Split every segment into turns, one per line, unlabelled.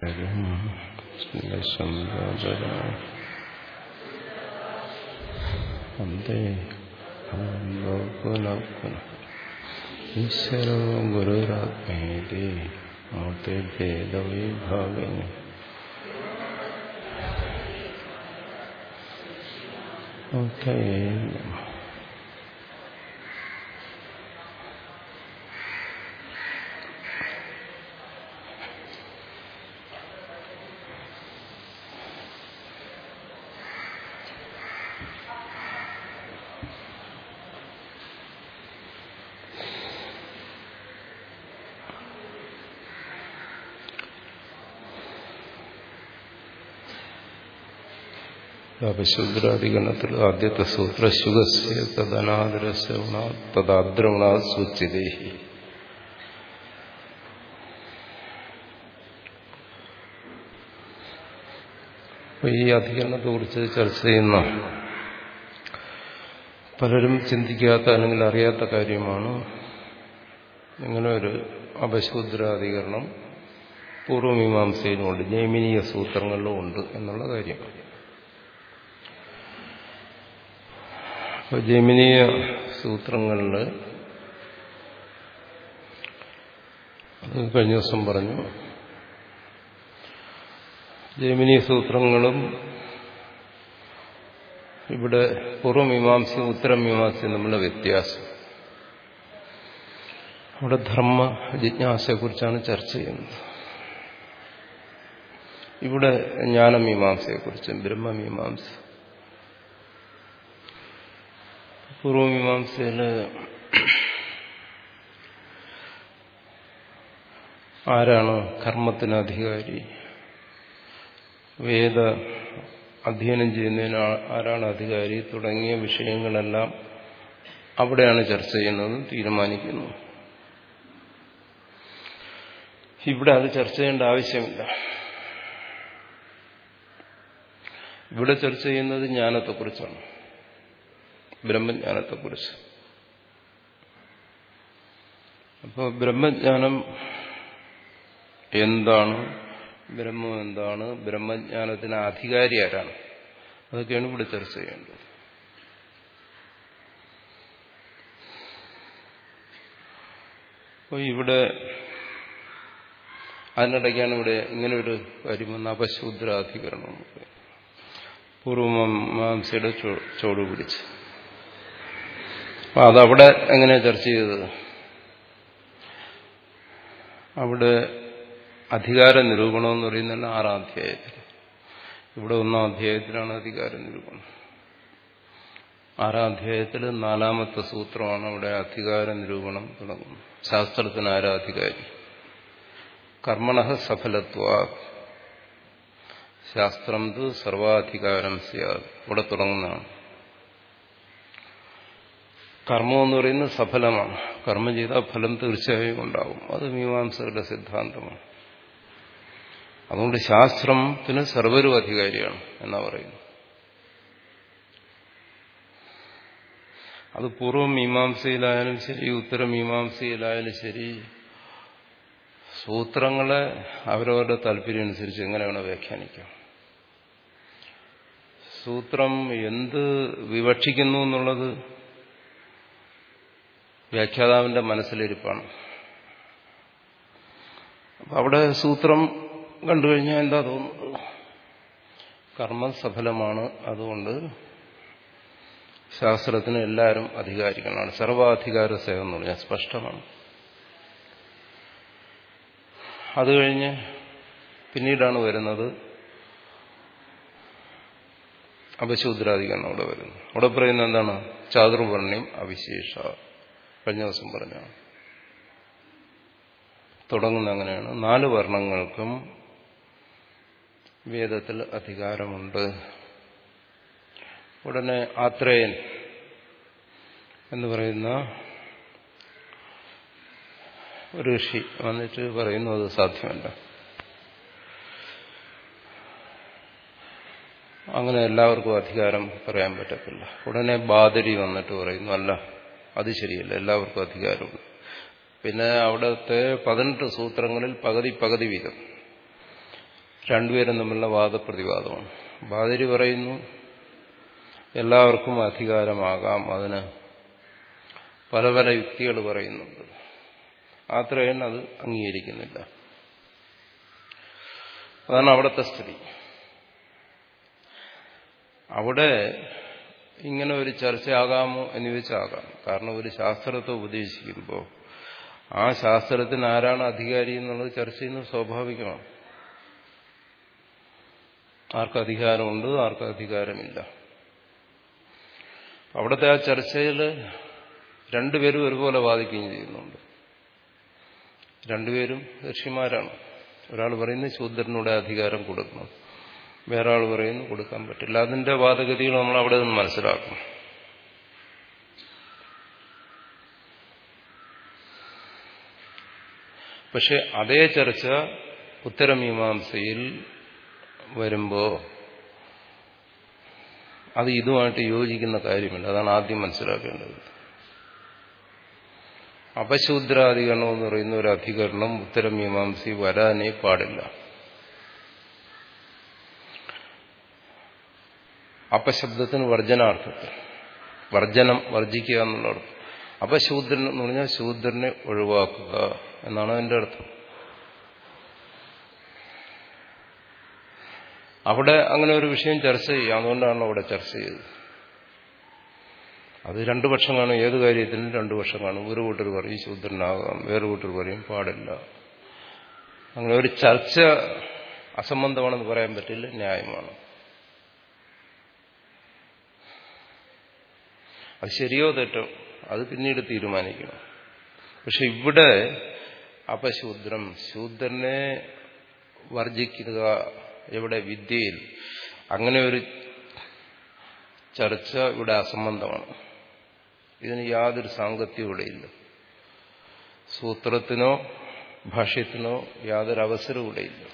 അന്തേ പുനഃ ഈശ്വരോ ഗുരുരാത്മേതി മൂർത്തി ഭേദവിഭാഗിനി ഓക്കെ അപശുദ്രാധികരണത്തിൽ ആദ്യത്തെ സൂത്ര ശുഗസ്യ തദനാദരസ്യ തദാദ്രവണ സൂച്ചിതേഹി അപ്പൊ ഈ അധികരണത്തെ കുറിച്ച് ചർച്ച ചെയ്യുന്ന പലരും ചിന്തിക്കാത്ത അല്ലെങ്കിൽ അറിയാത്ത കാര്യമാണ് ഇങ്ങനെ ഒരു അപശൂദ്രാധികരണം പൂർവമീമാംസയിലുമുണ്ട് ജൈമിനീയ സൂത്രങ്ങളിലും ഉണ്ട് എന്നുള്ള കാര്യം അപ്പോൾ ജൈമിനീയ സൂത്രങ്ങളിൽ അത് കഴിഞ്ഞ ദിവസം പറഞ്ഞു ജൈമിനീയ സൂത്രങ്ങളും ഇവിടെ പൂർവമീമാംസയും ഉത്തരമീമാംസയും തമ്മിലുള്ള വ്യത്യാസം അവിടെ ധർമ്മ ജിജ്ഞാസയെക്കുറിച്ചാണ് ചർച്ച ചെയ്യുന്നത് ഇവിടെ ജ്ഞാനമീമാംസയെക്കുറിച്ചും ബ്രഹ്മമീമാംസ പൂർവമീമാംസയില് ആരാണ് കർമ്മത്തിന് അധികാരി വേദ അധ്യയനം ചെയ്യുന്നതിന് ആരാണ് അധികാരി തുടങ്ങിയ വിഷയങ്ങളെല്ലാം അവിടെയാണ് ചർച്ച ചെയ്യുന്നത് തീരുമാനിക്കുന്നു ഇവിടെ അത് ചർച്ച ചെയ്യേണ്ട ആവശ്യമില്ല ഇവിടെ ചർച്ച ചെയ്യുന്നത് ജ്ഞാനത്തെക്കുറിച്ചാണ് ബ്രഹ്മജ്ഞാനത്തെക്കുറിച്ച് അപ്പോൾ ബ്രഹ്മജ്ഞാനം എന്താണ് ബ്രഹ്മം എന്താണ് ബ്രഹ്മജ്ഞാനത്തിന് അധികാരി ആരാണ് അതൊക്കെയാണ് ഇവിടെ ചർച്ച ചെയ്യേണ്ടത് അപ്പോൾ ഇവിടെ അതിനിടയ്ക്കാണ് ഇവിടെ ഇങ്ങനെ ഒരു കാര്യം വന്ന അപശൂദ്രാധികരണം പൂർവമാംസയുടെ ചോട് പിടിച്ച് അപ്പൊ അതവിടെ എങ്ങനെ ചർച്ച ചെയ്തത് അവിടെ അധികാര നിരൂപണം എന്ന് പറയുന്നത് ആറാം അധ്യായത്തിൽ ഇവിടെ ഒന്നാം അധ്യായത്തിലാണ് അധികാര നിരൂപണം ആറാം അധ്യായത്തിൽ നാലാമത്തെ സൂത്രമാണ് അവിടെ അധികാര നിരൂപണം തുടങ്ങുന്നത് ശാസ്ത്രത്തിന് ആരാധികാരി കർമ്മണ സഫലത്വ ശാസ്ത്രം തു സർവാധികാരം സ്യാത് ഇവിടെ തുടങ്ങുന്നതാണ് കർമ്മം എന്ന് പറയുന്നത് സഫലമാണ് കർമ്മം ചെയ്താൽ ഫലം തീർച്ചയായും ഉണ്ടാകും അത് മീമാംസകളുടെ സിദ്ധാന്തമാണ് അതുകൊണ്ട് ശാസ്ത്രത്തിന് സർവരും അധികാരിയാണ് എന്നാ പറയുന്നു അത് പൂർവ്വ മീമാംസയിലായാലും ശരി ഉത്തരമീമാംസയിലായാലും ശരി സൂത്രങ്ങളെ അവരവരുടെ താല്പര്യം അനുസരിച്ച് എങ്ങനെ വേണം വ്യാഖ്യാനിക്കാം സൂത്രം എന്ത് വിവക്ഷിക്കുന്നു എന്നുള്ളത് വ്യാഖ്യാതാവിന്റെ മനസ്സിലിരിപ്പാണ് അപ്പൊ അവിടെ സൂത്രം കണ്ടു കഴിഞ്ഞാൽ എന്താ തോന്നുന്നത് കർമ്മം സഫലമാണ് അതുകൊണ്ട് ശാസ്ത്രത്തിന് എല്ലാവരും അധികാരികളാണ് സർവാധികാര സേവ എന്ന് പറഞ്ഞാൽ സ്പഷ്ടമാണ് അത് കഴിഞ്ഞ് പിന്നീടാണ് വരുന്നത് അപശൂദ്രാധികരണം അവിടെ വരുന്നത് അവിടെ പറയുന്നത് എന്താണ് ചാതുർവർണ്ണ്യം അവിശേഷ കഴിഞ്ഞ ദിവസം പറഞ്ഞാണ് തുടങ്ങുന്ന അങ്ങനെയാണ് നാല് വർണ്ണങ്ങൾക്കും വേദത്തിൽ അധികാരമുണ്ട് ഉടനെ ആത്രേയൻ എന്ന് പറയുന്ന ഒരു ഋഷി വന്നിട്ട് പറയുന്നു അത് സാധ്യമല്ല അങ്ങനെ എല്ലാവർക്കും അധികാരം പറയാൻ പറ്റത്തില്ല ഉടനെ ബാദരി വന്നിട്ട് പറയുന്നു അല്ല അത് ശരിയല്ല എല്ലാവർക്കും അധികാരമുണ്ട് പിന്നെ അവിടുത്തെ പതിനെട്ട് സൂത്രങ്ങളിൽ പകുതി പകുതി വീതം രണ്ടുപേരും തമ്മിലുള്ള വാദപ്രതിവാദമാണ് ബാദരി പറയുന്നു എല്ലാവർക്കും അധികാരമാകാം അതിന് പല പല യുക്തികൾ പറയുന്നുണ്ട് ആത്രയൻ അത് അംഗീകരിക്കുന്നില്ല അതാണ് അവിടുത്തെ സ്ഥിതി അവിടെ ഇങ്ങനെ ഒരു ചർച്ചയാകാമോ എന്ന് ചോദിച്ചാകാം കാരണം ഒരു ശാസ്ത്രത്തെ ഉപദേശിക്കുമ്പോൾ ആ ശാസ്ത്രത്തിന് ആരാണ് അധികാരി എന്നുള്ളത് ചർച്ച ചെയ്യുന്നത് സ്വാഭാവികമാണ് ആർക്ക് അധികാരമുണ്ട് ആർക്ക് അധികാരമില്ല അവിടുത്തെ ആ ചർച്ചയിൽ രണ്ടുപേരും ഒരുപോലെ വാദിക്കുകയും ചെയ്യുന്നുണ്ട് രണ്ടുപേരും ഋഷിമാരാണ് ഒരാൾ പറയുന്നത് ശൂദ്രനൂടെ അധികാരം കൊടുക്കണം വേറെ ആൾ പറയുന്നു കൊടുക്കാൻ പറ്റില്ല അതിന്റെ വാദഗതികൾ നമ്മൾ അവിടെ നിന്ന് മനസ്സിലാക്കും പക്ഷെ അതേ ചർച്ച ഉത്തരമീമാംസയിൽ വരുമ്പോൾ അത് ഇതുമായിട്ട് യോജിക്കുന്ന കാര്യമില്ല അതാണ് ആദ്യം മനസ്സിലാക്കേണ്ടത് അപശൂദ്രാധികരണം എന്ന് പറയുന്ന ഒരു അധികരണം ഉത്തരമീമാംസി വരാനേ പാടില്ല അപശബ്ദത്തിന് വർജനാർത്ഥത്തിൽ വർജനം വർജിക്കുക എന്നുള്ള അർത്ഥം അപശൂദ്രൻ എന്ന് പറഞ്ഞാൽ ശൂദ്രനെ ഒഴിവാക്കുക എന്നാണ് അതിന്റെ അർത്ഥം അവിടെ അങ്ങനെ ഒരു വിഷയം ചർച്ച ചെയ്യാം അതുകൊണ്ടാണ് അവിടെ ചർച്ച ചെയ്തത് അത് രണ്ടു പക്ഷം കാണും ഏത് കാര്യത്തിനും രണ്ടു പക്ഷം കാണും ഒരു കൂട്ടർ പറയും ശൂദ്രനാകാം വേറെ കൂട്ടർ പറയും പാടില്ല അങ്ങനെ ഒരു ചർച്ച അസംബന്ധമാണെന്ന് പറയാൻ പറ്റില്ല ന്യായമാണ് അത് ശരിയോ തെറ്റോ അത് പിന്നീട് തീരുമാനിക്കണം പക്ഷെ ഇവിടെ അപശൂദ്രം ശൂദ്രനെ വർജിക്കുക എവിടെ വിദ്യയിൽ അങ്ങനെ ഒരു ചർച്ച ഇവിടെ അസംബന്ധമാണ് ഇതിന് യാതൊരു സാങ്കത്യവും ഇവിടെയില്ല സൂത്രത്തിനോ ഭാഷ്യത്തിനോ യാതൊരു അവസരവും ഇവിടെയില്ല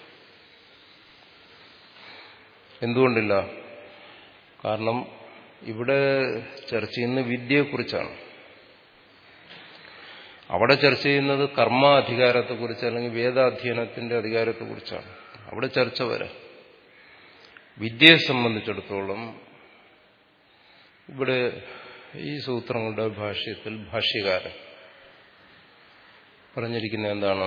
എന്തുകൊണ്ടില്ല കാരണം ഇവിടെ ചർച്ച ചെയ്യുന്ന വിദ്യയെക്കുറിച്ചാണ് അവിടെ ചർച്ച ചെയ്യുന്നത് കർമാധികാരത്തെക്കുറിച്ച് അല്ലെങ്കിൽ വേദാധ്യയനത്തിന്റെ അധികാരത്തെക്കുറിച്ചാണ് അവിടെ ചർച്ച വരാം വിദ്യയെ സംബന്ധിച്ചിടത്തോളം ഇവിടെ ഈ സൂത്രങ്ങളുടെ ഭാഷ്യത്തിൽ ഭാഷ്യകാരൻ പറഞ്ഞിരിക്കുന്ന എന്താണ്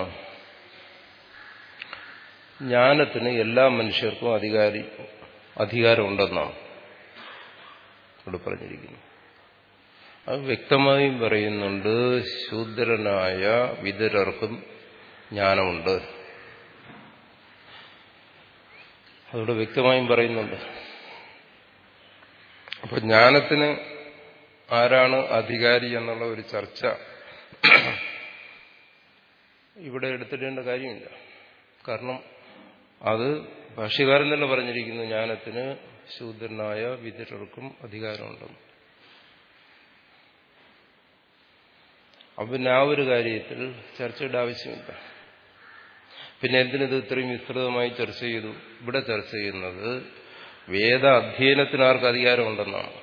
ജ്ഞാനത്തിന് എല്ലാ മനുഷ്യർക്കും അധികാരി അധികാരമുണ്ടെന്നാണ് ഇവിടെ പറഞ്ഞിരിക്കുന്നു അത് വ്യക്തമായും പറയുന്നുണ്ട് ശൂദ്രനായ വിതുരർക്കും ജ്ഞാനമുണ്ട് അതിവിടെ വ്യക്തമായും പറയുന്നുണ്ട് അപ്പൊ ജ്ഞാനത്തിന് ആരാണ് അധികാരി എന്നുള്ള ഒരു ചർച്ച ഇവിടെ എടുത്തിടേണ്ട കാര്യമില്ല കാരണം അത് ഭാഷ്യകാരൻ തന്നെ പറഞ്ഞിരിക്കുന്നു ജ്ഞാനത്തിന് ശൂദ്രനായ വിതുരർക്കും അധികാരമുണ്ടെന്ന് അപ്പൊ പിന്നെ ആ ഒരു കാര്യത്തിൽ ചർച്ചയുടെ ആവശ്യമില്ല പിന്നെ എന്തിനത് ഇത്രയും വിസ്തൃതമായി ചർച്ച ചെയ്തു ഇവിടെ ചർച്ച ചെയ്യുന്നത് വേദ അധ്യയനത്തിന് ആർക്ക് അധികാരമുണ്ടെന്നാണ്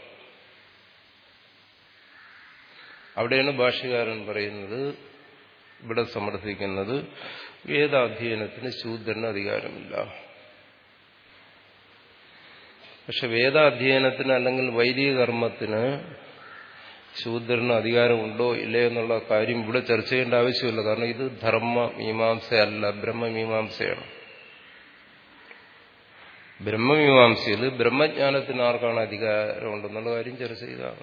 അവിടെയാണ് ഭാഷ്യകാരൻ പറയുന്നത് ഇവിടെ സമർത്ഥിക്കുന്നത് വേദാധ്യയനത്തിന് ശൂദ്രന് അധികാരമില്ല പക്ഷെ വേദാധ്യയനത്തിന് അല്ലെങ്കിൽ വൈദിക കർമ്മത്തിന് ശൂദ്രന് അധികാരമുണ്ടോ ഇല്ലേ എന്നുള്ള കാര്യം ഇവിടെ ചർച്ച ചെയ്യേണ്ട ആവശ്യമില്ല കാരണം ഇത് ധർമ്മ മീമാംസയല്ല ബ്രഹ്മമീമാംസയാണ് ബ്രഹ്മമീമാംസയിൽ ബ്രഹ്മജ്ഞാനത്തിന് ആർക്കാണ് അധികാരമുണ്ടെന്നുള്ള കാര്യം ചർച്ച ചെയ്താണ്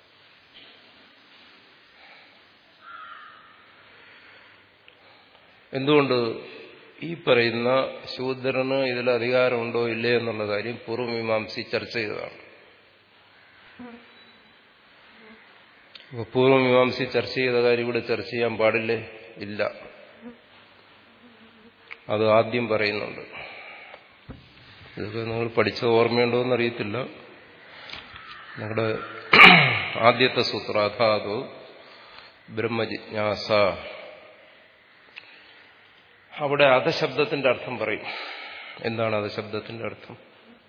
എന്തുകൊണ്ട് ഈ പറയുന്ന ശൂദ്രന് ഇതിൽ അധികാരമുണ്ടോ ഇല്ലേ എന്നുള്ള കാര്യം പൂർവ്വമീമാംസി ചർച്ച ചെയ്തതാണ് പൂർവ്വമീമാംസി ചർച്ച ചെയ്ത കാര്യം ഇവിടെ ചർച്ച ചെയ്യാൻ പാടില്ലേ ഇല്ല അത് ആദ്യം പറയുന്നുണ്ട് ഇതൊക്കെ നിങ്ങൾ പഠിച്ച ഓർമ്മയുണ്ടോ എന്നറിയത്തില്ല നിങ്ങളുടെ ആദ്യത്തെ സൂത്രം അഥാതോ ബ്രഹ്മജിജ്ഞാസ അവിടെ അധശബ്ദത്തിന്റെ അർത്ഥം പറയും എന്താണ് അധശബ്ദത്തിന്റെ അർത്ഥം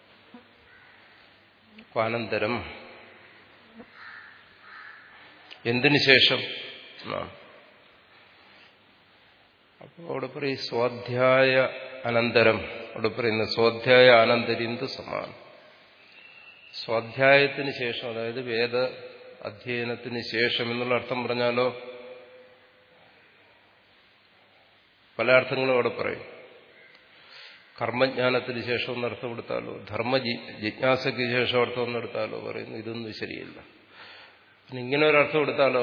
അനന്തരം എന്തിനു ശേഷം അപ്പോൾ അവിടെ പറയും സ്വാധ്യായ അനന്തരം അവിടെ പറയുന്നത് സ്വാധ്യായ ആനന്ദരിന്ത് സമാനം സ്വാധ്യായത്തിന് ശേഷം അതായത് വേദ അധ്യയനത്തിന് ശേഷം എന്നുള്ള അർത്ഥം പറഞ്ഞാലോ പല അർത്ഥങ്ങളും അവിടെ പറയും കർമ്മജ്ഞാനത്തിന് ശേഷം ഒന്ന് അർത്ഥമെടുത്താലോ ധർമ്മ ജിജ്ഞാസയ്ക്ക് ശേഷം അർത്ഥം ഒന്നെടുത്താലോ പറയുന്നു ഇതൊന്നും ശരിയല്ല പിന്നെ ഇങ്ങനെ ഒരർത്ഥം എടുത്താലോ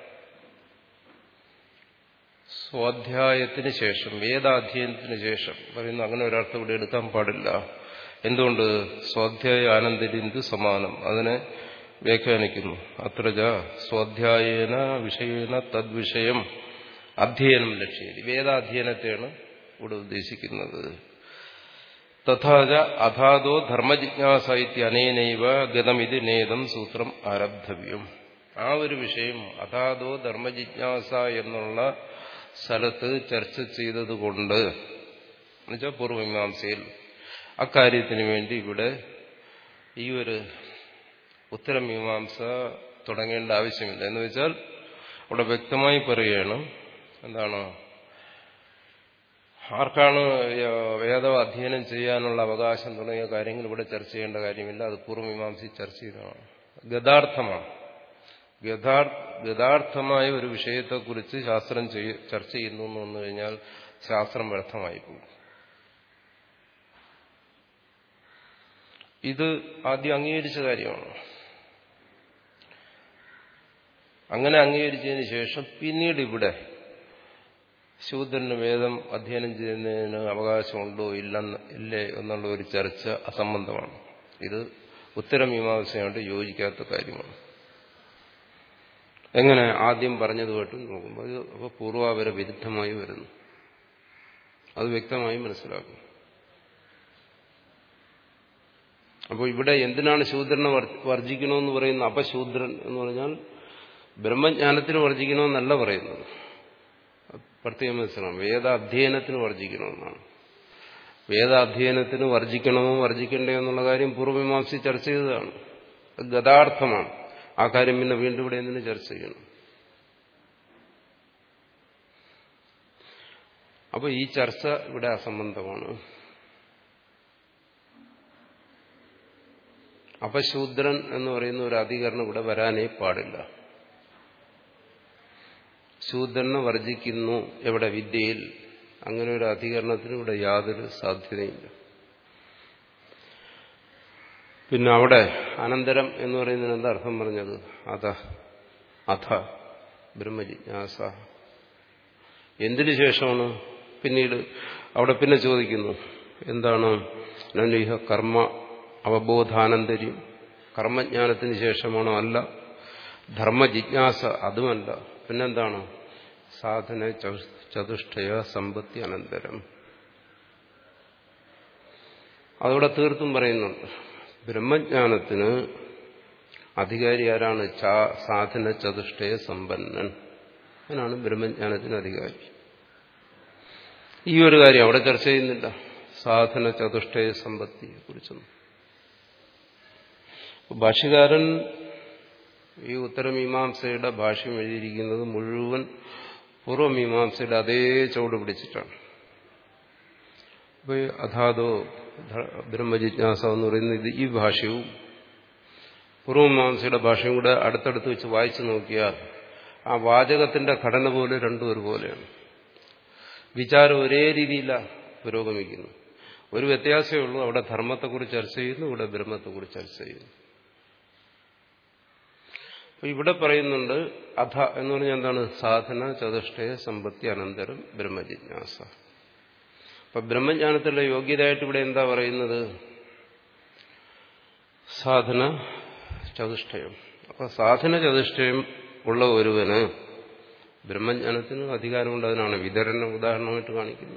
സ്വാധ്യായത്തിന് ശേഷം വേദാധ്യയനത്തിന് ശേഷം പറയുന്നു അങ്ങനെ ഒരർത്ഥം ഇവിടെ എടുക്കാൻ പാടില്ല എന്തുകൊണ്ട് സ്വാധ്യായ ആനന്ദരിന്ത് സമാനം അതിനെ വ്യാഖ്യാനിക്കുന്നു അത്രജ സ്വാധ്യായേന വിഷയേന തദ്വിഷയം അധ്യയനം ലക്ഷ്യം വേദാധ്യയനത്തെയാണ് ഇവിടെ ഉദ്ദേശിക്കുന്നത് തഥാച അഥാതോ ധർമ്മജിജ്ഞാസ ഇത്യനേനൈവ ഗതമിതി നേതം സൂത്രം ആരബ്ധവ്യം ആ ഒരു വിഷയം അഥാതോ ധർമ്മജിജ്ഞാസ എന്നുള്ള സ്ഥലത്ത് ചർച്ച ചെയ്തതുകൊണ്ട് എന്നുവെച്ചാൽ പൂർവമീമാംസയിൽ അക്കാര്യത്തിന് വേണ്ടി ഇവിടെ ഈ ഒരു ഉത്തരമീമാംസ തുടങ്ങേണ്ട ആവശ്യമില്ല എന്ന് വെച്ചാൽ അവിടെ വ്യക്തമായി പറയുകയാണ് എന്താണ് ആർക്കാണ് വേദം അധ്യയനം ചെയ്യാനുള്ള അവകാശം തുടങ്ങിയ കാര്യങ്ങൾ ഇവിടെ ചർച്ച ചെയ്യേണ്ട കാര്യമില്ല അത് പൂർവ്വമീമാംസി ചർച്ച ചെയ്തതാണ് ഗതാർത്ഥമാണ് ഗതാർത്ഥമായ ഒരു വിഷയത്തെക്കുറിച്ച് ശാസ്ത്രം ചർച്ച ചെയ്യുന്നു എന്ന് വന്നു കഴിഞ്ഞാൽ ശാസ്ത്രം വ്യർത്ഥമായി പോകും ഇത് ആദ്യം അംഗീകരിച്ച കാര്യമാണ് അങ്ങനെ അംഗീകരിച്ചതിന് ശേഷം പിന്നീട് ഇവിടെ ശൂദ്രന് വേദം അധ്യയനം ചെയ്യുന്നതിന് അവകാശമുണ്ടോ ഇല്ലെന്ന് ഇല്ലേ എന്നുള്ള ഒരു ചർച്ച അസംബന്ധമാണ് ഇത് ഉത്തരമീമാംസയായിട്ട് യോജിക്കാത്ത കാര്യമാണ് എങ്ങനെ ആദ്യം പറഞ്ഞതുമായിട്ട് നോക്കുമ്പോൾ അത് അപ്പോൾ പൂർവാപര വിരുദ്ധമായി വരുന്നു അത് വ്യക്തമായി മനസ്സിലാക്കും അപ്പോൾ ഇവിടെ എന്തിനാണ് ശൂദ്രനെ വർജിക്കണമെന്ന് പറയുന്ന അപശൂദ്രൻ എന്ന് പറഞ്ഞാൽ ബ്രഹ്മജ്ഞാനത്തിന് വർജിക്കണമെന്നല്ല പറയുന്നത് പ്രത്യേകം മനസ്സിലാവും വേദ അധ്യയനത്തിന് വർജിക്കണമെന്നാണ് വേദ അധ്യയനത്തിന് വർജിക്കണമോ വർജിക്കണ്ടേ എന്നുള്ള കാര്യം പൂർവ്വമീമാംസി ചർച്ച ചെയ്തതാണ് ഗതാർത്ഥമാണ് ആ കാര്യം പിന്നെ വീണ്ടും ഇവിടെ എന്തിനു ചർച്ച ചെയ്യണം അപ്പോൾ ഈ ചർച്ച ഇവിടെ അസംബന്ധമാണ് അപശൂദ്രൻ എന്ന് പറയുന്ന ഒരു അധികരണം ഇവിടെ വരാനേ പാടില്ല ശൂദ്രനെ വർജിക്കുന്നു എവിടെ വിദ്യയിൽ അങ്ങനെ ഒരു അധികരണത്തിന് ഇവിടെ യാതൊരു സാധ്യതയില്ല പിന്നെ അവിടെ അനന്തരം എന്ന് പറയുന്നതിന് എന്താ അർത്ഥം പറഞ്ഞത് അത അഥ ബ്രഹ്മജിജ്ഞാസ എന്തിനു ശേഷമാണ് പിന്നീട് അവിടെ പിന്നെ ചോദിക്കുന്നു എന്താണ് നനുഹ കർമ്മ അവബോധാനന്തര്യം കർമ്മജ്ഞാനത്തിന് ശേഷമാണോ അല്ല ധർമ്മജിജ്ഞാസ അതുമല്ല പിന്നെന്താണ് സാധന ചതുഷ്ടയ സമ്പത്തി അനന്തരം അതവിടെ തീർത്തും പറയുന്നുണ്ട് ബ്രഹ്മജ്ഞാനത്തിന് അധികാരി ആരാണ് സാധന ചതുഷ്ടയ സമ്പന്നൻ അവനാണ് ബ്രഹ്മജ്ഞാനത്തിന് അധികാരി ഈ ഒരു കാര്യം അവിടെ ചർച്ച ചെയ്യുന്നില്ല സാധന ചതുഷ്ടയ സമ്പത്തിയെ കുറിച്ചൊന്നും ഭാഷ്യകാരൻ ഈ ഉത്തരമീമാംസയുടെ ഭാഷ്യം എഴുതിയിരിക്കുന്നത് മുഴുവൻ പൂർവ്വമീമാംസയുടെ അതേ ചുവട് പിടിച്ചിട്ടാണ് അപ്പോൾ അഥാതോ ബ്രഹ്മജിജ്ഞാസ എന്ന് പറയുന്നത് ഇത് ഈ ഭാഷ്യവും പൂർവ്വമീമാംസയുടെ ഭാഷയും കൂടെ അടുത്തടുത്ത് വെച്ച് വായിച്ചു നോക്കിയാൽ ആ വാചകത്തിന്റെ ഘടന പോലെ രണ്ടും ഒരുപോലെയാണ് വിചാരം ഒരേ രീതിയിലാണ് പുരോഗമിക്കുന്നു ഒരു വ്യത്യാസമേ ഉള്ളൂ അവിടെ ധർമ്മത്തെക്കുറിച്ച് ചർച്ച ചെയ്യുന്നു ഇവിടെ ബ്രഹ്മത്തെക്കുറിച്ച് ചർച്ച ചെയ്യുന്നു അപ്പൊ ഇവിടെ പറയുന്നുണ്ട് അധ എന്ന് പറഞ്ഞാൽ എന്താണ് സാധന ചതുഷ്ടയ സമ്പത്തി അനന്തരം ബ്രഹ്മജിജ്ഞാസ അപ്പൊ ബ്രഹ്മജ്ഞാനത്തിലുള്ള യോഗ്യതയായിട്ട് ഇവിടെ എന്താ പറയുന്നത് സാധന ചതുഷ്ടയം അപ്പൊ സാധന ചതുഷ്ടയം ഉള്ള ഒരുവന് ബ്രഹ്മജ്ഞാനത്തിന് അധികാരമുണ്ട് അതിനാണ് വിതരണം ഉദാഹരണമായിട്ട് കാണിക്കുന്നത്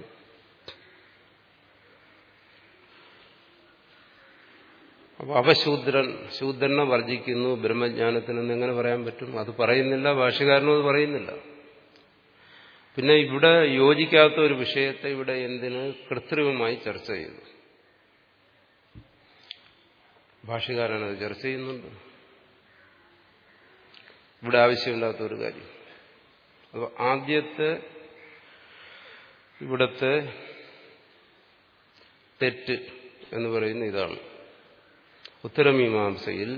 അപ്പൊ അവശൂദ്രൻ ശൂദ്രനെ വർജിക്കുന്നു ബ്രഹ്മജ്ഞാനത്തിനെന്ന് എങ്ങനെ പറയാൻ പറ്റും അത് പറയുന്നില്ല ഭാഷകാരനും അത് പറയുന്നില്ല പിന്നെ ഇവിടെ യോജിക്കാത്ത ഒരു വിഷയത്തെ ഇവിടെ എന്തിന് കൃത്രിമമായി ചർച്ച ചെയ്തു ഭാഷകാരൻ അത് ചർച്ച ചെയ്യുന്നുണ്ട് ഇവിടെ ആവശ്യമില്ലാത്ത ഒരു കാര്യം അപ്പോൾ ആദ്യത്തെ ഇവിടത്തെ
തെറ്റ് എന്ന് പറയുന്ന ഇതാണ് ഉത്തരമീമാംസയിൽ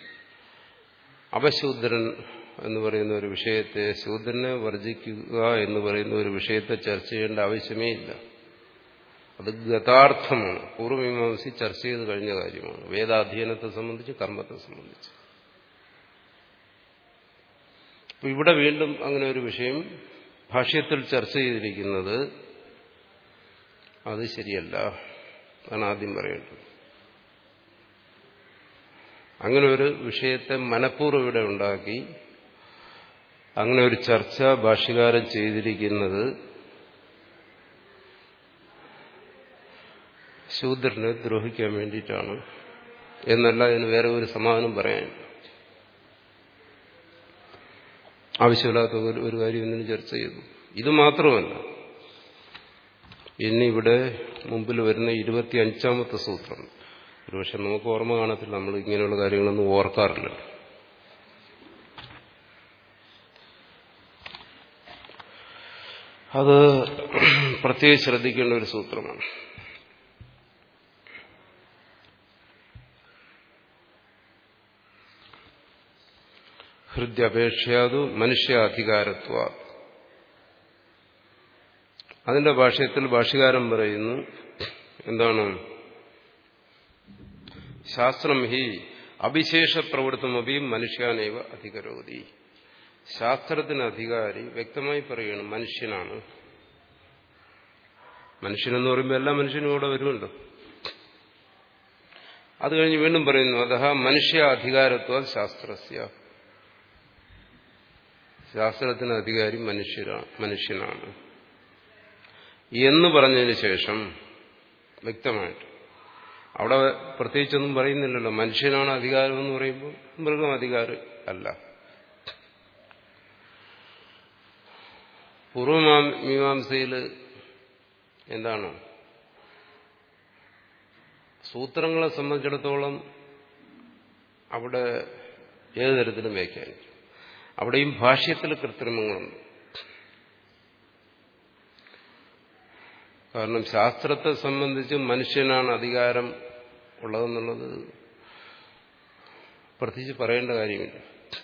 അപശൂദ്രൻ എന്ന് പറയുന്ന ഒരു വിഷയത്തെ ശൂദ്രനെ വർജിക്കുക എന്ന് പറയുന്ന ഒരു വിഷയത്തെ ചർച്ച ചെയ്യേണ്ട ആവശ്യമേ ഇല്ല അത് ഗതാർത്ഥമാണ് പൂർവമീമാംസി ചർച്ച ചെയ്ത് കഴിഞ്ഞ കാര്യമാണ് വേദാധ്യയനത്തെ സംബന്ധിച്ച് കർമ്മത്തെ സംബന്ധിച്ച് അപ്പൊ ഇവിടെ വീണ്ടും അങ്ങനെ ഒരു വിഷയം ഭാഷ്യത്തിൽ ചർച്ച ചെയ്തിരിക്കുന്നത് അത് ശരിയല്ല അതാണ് ആദ്യം പറയേണ്ടത് അങ്ങനെ ഒരു വിഷയത്തെ മനഃപൂർവ്വം ഇവിടെ ഉണ്ടാക്കി അങ്ങനെ ഒരു ചർച്ച ഭാഷ്യകാരൻ ചെയ്തിരിക്കുന്നത് ശൂദ്രനെ ദ്രോഹിക്കാൻ വേണ്ടിയിട്ടാണ് എന്നല്ല അതിന് വേറെ ഒരു സമാധാനം പറയാൻ ആവശ്യമില്ലാത്ത ഒരു ഒരു കാര്യം ഇന്നിന് ചർച്ച ചെയ്തു ഇത് മാത്രമല്ല ഇനി ഇവിടെ മുമ്പിൽ വരുന്ന ഇരുപത്തി അഞ്ചാമത്തെ സൂത്രം ഒരുപക്ഷെ നമുക്ക് ഓർമ്മ കാണത്തില്ല നമ്മൾ ഇങ്ങനെയുള്ള കാര്യങ്ങളൊന്നും ഓർക്കാറില്ല അത് പ്രത്യേകം ശ്രദ്ധിക്കേണ്ട ഒരു സൂത്രമാണ് ഹൃദ്യപേക്ഷയാതു മനുഷ്യാധികാരത്വ അതിന്റെ ഭാഷയത്തിൽ ഭാഷകാരൻ പറയുന്നു എന്താണ് ശാസ്ത്രം ഹി അവിശേഷ പ്രവൃത്തമപി മനുഷ്യാനേവ അധികരോധി ശാസ്ത്രത്തിന് അധികാരി വ്യക്തമായി പറയണം മനുഷ്യനാണ് മനുഷ്യനെന്ന് പറയുമ്പോൾ എല്ലാ മനുഷ്യനും ഇവിടെ വരുമല്ലോ അത് കഴിഞ്ഞ് വീണ്ടും പറയുന്നു അതഹ മനുഷ്യ അധികാരത്വ ശാസ്ത്രസ്യ ശാസ്ത്രത്തിന് അധികാരി മനുഷ്യരാണ് മനുഷ്യനാണ് എന്ന് പറഞ്ഞതിന് ശേഷം വ്യക്തമായിട്ട് അവിടെ പ്രത്യേകിച്ചൊന്നും പറയുന്നില്ലല്ലോ മനുഷ്യനാണ് അധികാരം എന്ന് പറയുമ്പോൾ മൃഗം അധികാരം അല്ല പൂർവമീമാംസയിൽ എന്താണ് സൂത്രങ്ങളെ സംബന്ധിച്ചിടത്തോളം അവിടെ ഏത് തരത്തിലും വ്യാഖ്യാനിക്കും അവിടെയും ഭാഷ്യത്തിൽ കൃത്രിമങ്ങളുണ്ട് കാരണം ശാസ്ത്രത്തെ സംബന്ധിച്ച് മനുഷ്യനാണ് അധികാരം ഉള്ളതെന്നുള്ളത് പ്രത്യേകിച്ച് പറയേണ്ട കാര്യമില്ല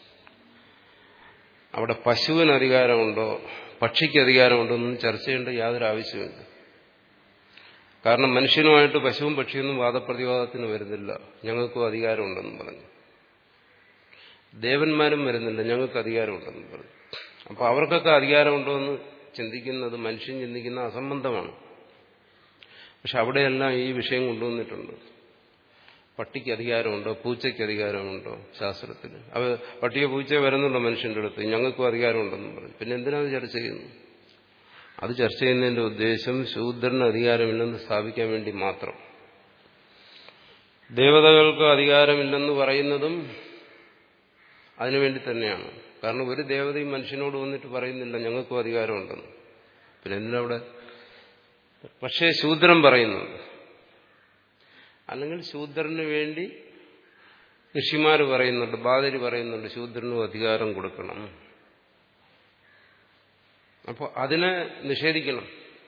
അവിടെ പശുവിന് അധികാരമുണ്ടോ പക്ഷിക്ക് അധികാരമുണ്ടോ എന്നും ചർച്ച ചെയ്യേണ്ട യാതൊരു ആവശ്യമില്ല കാരണം മനുഷ്യനുമായിട്ട് പശുവും പക്ഷിയൊന്നും വാദപ്രതിവാദത്തിന് വരുന്നില്ല ഞങ്ങൾക്കും അധികാരമുണ്ടെന്ന് പറഞ്ഞു ദേവന്മാരും വരുന്നില്ല ഞങ്ങൾക്ക് അധികാരമുണ്ടെന്ന് പറഞ്ഞു അപ്പൊ അവർക്കൊക്കെ അധികാരമുണ്ടോ എന്ന് ചിന്തിക്കുന്നത് മനുഷ്യൻ ചിന്തിക്കുന്ന അസംബന്ധമാണ് പക്ഷെ അവിടെയെല്ലാം ഈ വിഷയം കൊണ്ടുവന്നിട്ടുണ്ട് പട്ടിക്ക് അധികാരമുണ്ടോ പൂച്ചയ്ക്ക് അധികാരമുണ്ടോ ശാസ്ത്രത്തിൽ അവ പട്ടിയെ പൂച്ച വരുന്നുണ്ടോ മനുഷ്യന്റെ അടുത്ത് ഞങ്ങൾക്കും അധികാരമുണ്ടെന്നും പറഞ്ഞു പിന്നെ എന്തിനാ അത് ചർച്ച ചെയ്യുന്നു അത് ചർച്ച ചെയ്യുന്നതിന്റെ ഉദ്ദേശം ശൂദ്രന് അധികാരമില്ലെന്ന് സ്ഥാപിക്കാൻ വേണ്ടി മാത്രം ദേവതകൾക്ക് അധികാരമില്ലെന്ന് പറയുന്നതും അതിനുവേണ്ടി തന്നെയാണ് കാരണം ഒരു ദേവതയും മനുഷ്യനോട് വന്നിട്ട് പറയുന്നില്ല ഞങ്ങൾക്കും അധികാരമുണ്ടെന്ന് പിന്നെ എന്തിനവിടെ പക്ഷേ ശൂദ്രൻ പറയുന്നുണ്ട് അല്ലെങ്കിൽ ശൂദ്രന് വേണ്ടി ഋഷിമാർ പറയുന്നുണ്ട് ബാദരി പറയുന്നുണ്ട് ശൂദ്രനും അധികാരം കൊടുക്കണം അപ്പോൾ അതിനെ നിഷേധിക്കണം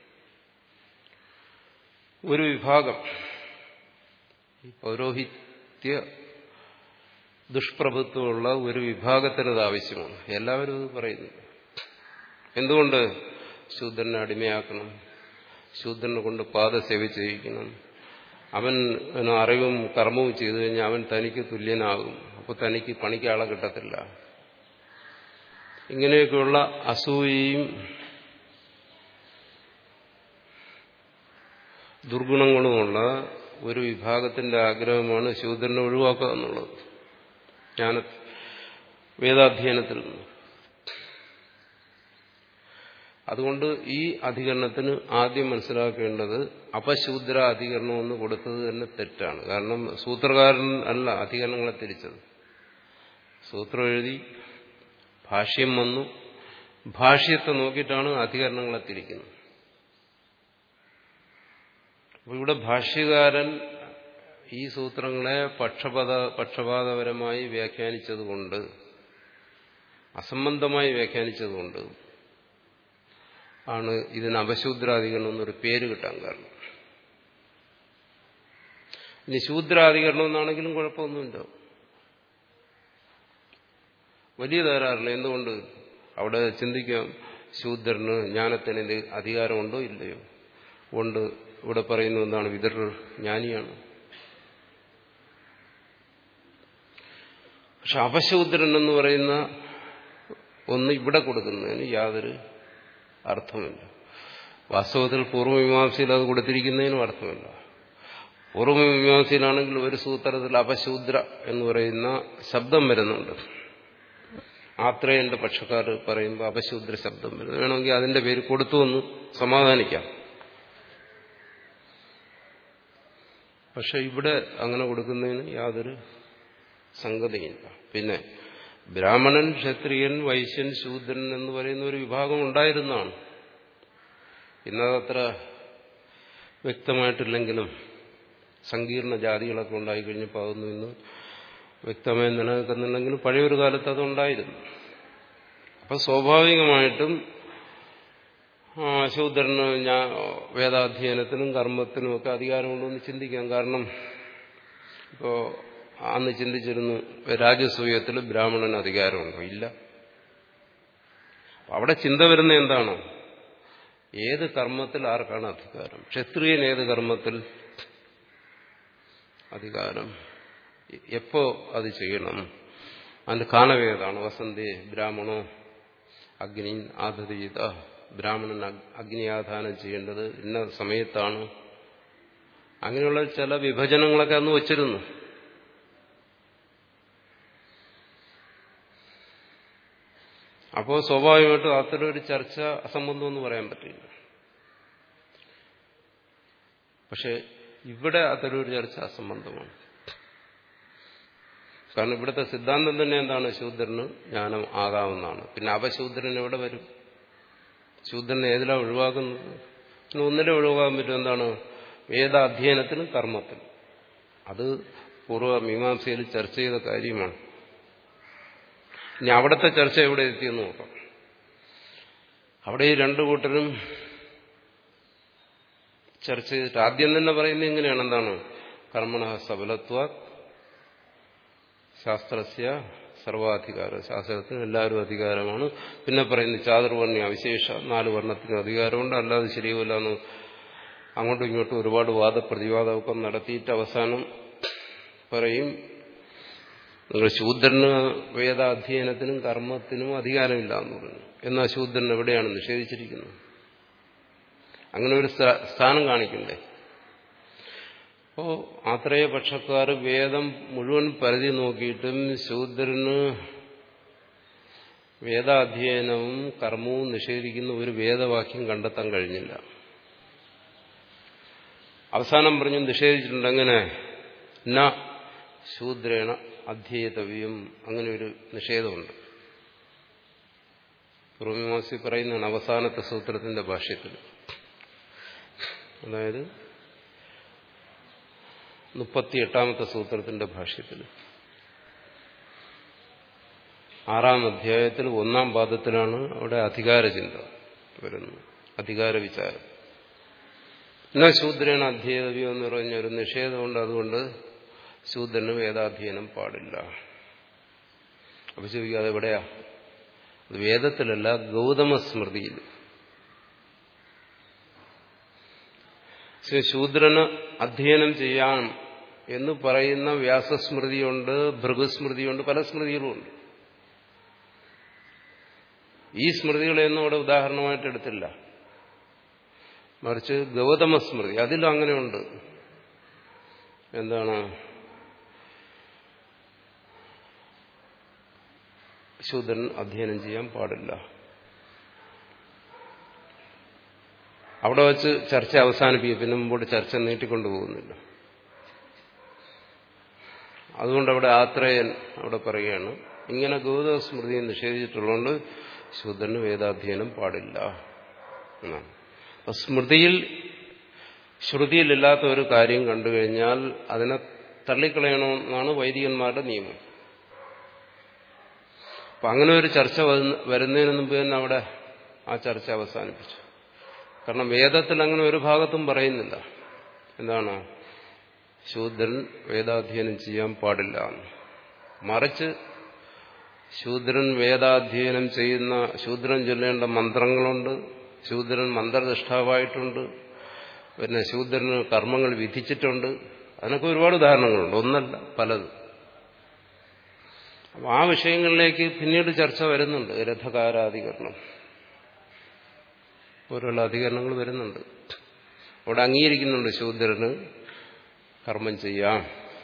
ഒരു വിഭാഗം ഈ പൗരോഹിത്യ ദുഷ്പ്രഭുത്വമുള്ള ഒരു വിഭാഗത്തിനത് ആവശ്യമാണ് എല്ലാവരും അത് പറയുന്നു എന്തുകൊണ്ട് ശൂദ്രനെ അടിമയാക്കണം ശൂദ്രനെ കൊണ്ട് പാദസേവ ചെയ്യിക്കണം അവൻ അറിവും കർമ്മവും ചെയ്തു കഴിഞ്ഞാൽ അവൻ തനിക്ക് തുല്യനാകും അപ്പോൾ തനിക്ക് പണിക്ക് ആളെ കിട്ടത്തില്ല ഇങ്ങനെയൊക്കെയുള്ള അസൂയയും ദുർഗുണങ്ങളുമുള്ള ഒരു വിഭാഗത്തിന്റെ ആഗ്രഹമാണ് ശൂദ്രനെ ഒഴിവാക്കുക എന്നുള്ളത് ജ്ഞാന വേദാധ്യയനത്തിൽ നിന്ന് അതുകൊണ്ട് ഈ അധികരണത്തിന് ആദ്യം മനസ്സിലാക്കേണ്ടത് അപശൂദ്ര അധികരണം എന്ന് കൊടുത്തത് തന്നെ തെറ്റാണ് കാരണം സൂത്രകാരൻ അല്ല അധികരണങ്ങളെ തിരിച്ചത് സൂത്രം എഴുതി ഭാഷ്യം വന്നു ഭാഷ്യത്തെ നോക്കിയിട്ടാണ് അധികരണങ്ങളെ തിരിക്കുന്നത് അപ്പോൾ ഇവിടെ ഭാഷ്യകാരൻ ഈ സൂത്രങ്ങളെ പക്ഷപാത പക്ഷപാതപരമായി വ്യാഖ്യാനിച്ചതുകൊണ്ട് അസംബന്ധമായി വ്യാഖ്യാനിച്ചതുകൊണ്ട് ആണ് ഇതിന് അപശൂദ്രാധികരണം എന്നൊരു പേര് കിട്ടാൻ കാരണം ഇനി ശൂദ്രാധികരണം എന്നാണെങ്കിലും കുഴപ്പമൊന്നുമില്ല വലിയ തകരാറില്ല എന്തുകൊണ്ട് അവിടെ ചിന്തിക്കാം ശൂദ്രന് ജ്ഞാനത്തിന് ഇത് അധികാരമുണ്ടോ ഇല്ലയോ ഉണ്ട് ഇവിടെ പറയുന്ന എന്താണ് വിതർ ജ്ഞാനിയാണ് പക്ഷെ അപശൂദ്രൻ എന്ന് പറയുന്ന ഒന്ന് ഇവിടെ കൊടുക്കുന്നതിന് യാതൊരു അർത്ഥമില്ല വാസ്തവത്തിൽ പൂർവ്വമീമാംസയിൽ അത് കൊടുത്തിരിക്കുന്നതിനും അർത്ഥമില്ല പൂർവ്വമീമാംസയിലാണെങ്കിൽ ഒരു സൂത്രത്തിൽ അപശൂദ്ര എന്ന് പറയുന്ന ശബ്ദം വരുന്നുണ്ട് ആത്രേയന്റെ പക്ഷക്കാർ പറയുമ്പോൾ അപശൂദ്ര ശബ്ദം വരുന്നു വേണമെങ്കിൽ അതിന്റെ പേര് കൊടുത്തു എന്ന് സമാധാനിക്കാം പക്ഷെ ഇവിടെ അങ്ങനെ കൊടുക്കുന്നതിന് യാതൊരു സംഗതിയില്ല പിന്നെ ബ്രാഹ്മണൻ ക്ഷത്രിയൻ വൈശ്യൻ ശൂദ്രൻ എന്ന് പറയുന്ന ഒരു വിഭാഗം ഉണ്ടായിരുന്നതാണ് ഇന്നതത്ര വ്യക്തമായിട്ടില്ലെങ്കിലും സങ്കീർണ ജാതികളൊക്കെ ഉണ്ടായിക്കഴിഞ്ഞപ്പോൾ അതൊന്നും ഇന്ന് വ്യക്തമായി നിലനിൽക്കുന്നുണ്ടെങ്കിലും പഴയൊരു കാലത്ത് അതുണ്ടായിരുന്നു അപ്പം സ്വാഭാവികമായിട്ടും ശൂദ്രന് ഞാൻ വേദാധ്യയനത്തിനും കർമ്മത്തിനും ഒക്കെ അധികാരമുണ്ടോ എന്ന് ചിന്തിക്കാം കാരണം ഇപ്പോൾ അന്ന് ചിന്തിച്ചിരുന്നു രാജസൂയത്തിൽ ബ്രാഹ്മണന് അധികാരമുണ്ടോ ഇല്ല അവിടെ ചിന്ത വരുന്ന എന്താണോ ഏത് കർമ്മത്തിൽ ആർക്കാണ് അധികാരം ക്ഷത്രിയൻ ഏത് കർമ്മത്തിൽ അധികാരം എപ്പോ അത് ചെയ്യണം അതിന്റെ കാലവേതാണ് വസന്തി ബ്രാഹ്മണോ അഗ്നി ആദരീത ബ്രാഹ്മണൻ അഗ്നി ആധാനം ചെയ്യേണ്ടത് ഇന്ന സമയത്താണ് അങ്ങനെയുള്ള ചില വിഭജനങ്ങളൊക്കെ അന്ന് വച്ചിരുന്നു അപ്പോൾ സ്വാഭാവികമായിട്ടും അത്തരമൊരു ചർച്ച അസംബന്ധം എന്ന് പറയാൻ പറ്റില്ല പക്ഷെ ഇവിടെ അത്തരമൊരു ചർച്ച അസംബന്ധമാണ് കാരണം ഇവിടുത്തെ സിദ്ധാന്തം തന്നെ എന്താണ് ശൂദ്രന് ജ്ഞാനം ആകാവുന്നതാണ് പിന്നെ അപശൂദ്രൻ എവിടെ വരും ശൂദ്രനെ ഏതിലാണ് ഒഴിവാക്കുന്നത് പിന്നെ ഒന്നിലെ ഒഴിവാക്കാൻ പറ്റും എന്താണ് വേദാധ്യയനത്തിനും കർമ്മത്തിനും അത് പൂർവ്വ മീമാംസയിൽ ചർച്ച ചെയ്ത കാര്യമാണ് ഇനി അവിടുത്തെ ചർച്ച എവിടെ എത്തിയെന്ന് നോക്കാം അവിടെ ഈ രണ്ടു കൂട്ടരും ചർച്ച ചെയ്തിട്ട് ആദ്യം തന്നെ പറയുന്നത് എങ്ങനെയാണ് എന്താണ് കർമ്മണ സബലത്വ ശാസ്ത്രസ്യ സർവാധികാരം ശാസ്ത്രത്തിന് എല്ലാവരും അധികാരമാണ് പിന്നെ പറയുന്നത് ചാതുർവർണ്ണ അവിശേഷ നാല് വർണ്ണത്തിന് അധികാരമുണ്ട് അല്ലാതെ ശരിയല്ല എന്ന് അങ്ങോട്ടും ഇങ്ങോട്ടും ഒരുപാട് വാദപ്രതിവാദമൊക്കെ നടത്തിയിട്ട് അവസാനം പറയും നിങ്ങൾ ശൂദ്രന് വേദാധ്യയനത്തിനും കർമ്മത്തിനും അധികാരമില്ല എന്ന് പറഞ്ഞു എന്നാൽ ശൂദ്രൻ എവിടെയാണ് നിഷേധിച്ചിരിക്കുന്നത് അങ്ങനെ ഒരു സ്ഥാനം കാണിക്കണ്ടേ അപ്പോ ആത്രേയ പക്ഷക്കാർ വേദം മുഴുവൻ പരിധി നോക്കിയിട്ടും ശൂദ്രന് വേദാധ്യയനവും കർമ്മവും നിഷേധിക്കുന്ന ഒരു വേദവാക്യം കണ്ടെത്താൻ കഴിഞ്ഞില്ല അവസാനം പറഞ്ഞു നിഷേധിച്ചിട്ടുണ്ട് അങ്ങനെ ന ശൂദ്രേണ അധ്യേതവ്യം അങ്ങനെ ഒരു നിഷേധമുണ്ട് പൂർവമീമാസി പറയുന്നതാണ് അവസാനത്തെ സൂത്രത്തിന്റെ ഭാഷ്യത്തിൽ അതായത് മുപ്പത്തിയെട്ടാമത്തെ സൂത്രത്തിന്റെ ഭാഷ്യത്തിൽ ആറാം അധ്യായത്തിൽ ഒന്നാം പാദത്തിലാണ് അവിടെ അധികാരചിന്ത വരുന്നത് അധികാര വിചാരം എന്നാൽ ശൂദ്രന് അധ്യേതവ്യം എന്ന് പറഞ്ഞ ഒരു നിഷേധമുണ്ട് അതുകൊണ്ട് ശൂദ്രന് വേദാധ്യയനം പാടില്ല അപ്പൊ ചോദിക്കുക അതെവിടെയാ അത് വേദത്തിലല്ല ഗൗതമ സ്മൃതിയിൽ ശൂദ്രന് അധ്യയനം ചെയ്യാം എന്ന് പറയുന്ന വ്യാസസ്മൃതിയുണ്ട് ഭൃഗുസ്മൃതിയുണ്ട് പല സ്മൃതികളുമുണ്ട് ഈ സ്മൃതികളെയൊന്നും അവിടെ ഉദാഹരണമായിട്ട് എടുത്തില്ല മറിച്ച് ഗൗതമ സ്മൃതി അതിലും അങ്ങനെയുണ്ട് എന്താണ് ശൂദ്രൻ അധ്യയനം ചെയ്യാൻ പാടില്ല അവിടെ വച്ച് ചർച്ച അവസാനിപ്പിക്കും പിന്നെ മുമ്പോട്ട് ചർച്ച നീട്ടിക്കൊണ്ടുപോകുന്നില്ല അതുകൊണ്ട് അവിടെ ആത്രേയൻ അവിടെ പറയുകയാണ് ഇങ്ങനെ ഗൗതമ സ്മൃതിയെ നിഷേധിച്ചിട്ടുള്ളതുകൊണ്ട് ശൂദ്രന് വേദാധ്യയനം പാടില്ല എന്നാണ് അപ്പൊ സ്മൃതിയിൽ ശ്രുതിയിലില്ലാത്ത ഒരു കാര്യം കണ്ടു കഴിഞ്ഞാൽ അതിനെ തള്ളിക്കളയണമെന്നാണ് വൈദികന്മാരുടെ നിയമം അപ്പൊ അങ്ങനെ ഒരു ചർച്ച വരുന്നതിന് മുമ്പ് തന്നെ അവിടെ ആ ചർച്ച അവസാനിപ്പിച്ചു കാരണം വേദത്തിൽ അങ്ങനെ ഒരു ഭാഗത്തും പറയുന്നില്ല എന്താണ് ശൂദ്രൻ വേദാധ്യയനം ചെയ്യാൻ പാടില്ല മറിച്ച് ശൂദ്രൻ വേദാധ്യയനം ചെയ്യുന്ന ശൂദ്രൻ ചൊല്ലേണ്ട മന്ത്രങ്ങളുണ്ട് ശൂദ്രൻ മന്ത്രനിഷ്ഠാവായിട്ടുണ്ട് പിന്നെ ശൂദ്രന് കർമ്മങ്ങൾ വിധിച്ചിട്ടുണ്ട് അതിനൊക്കെ ഒരുപാട് ഉദാഹരണങ്ങളുണ്ട് ഒന്നല്ല പലത് അപ്പം ആ വിഷയങ്ങളിലേക്ക് പിന്നീട് ചർച്ച വരുന്നുണ്ട് രഥകാരാധികരണം പോലുള്ള അധികരണങ്ങൾ വരുന്നുണ്ട് അവിടെ അംഗീകരിക്കുന്നുണ്ട് ശൂദ്രന് കർമ്മം ചെയ്യാം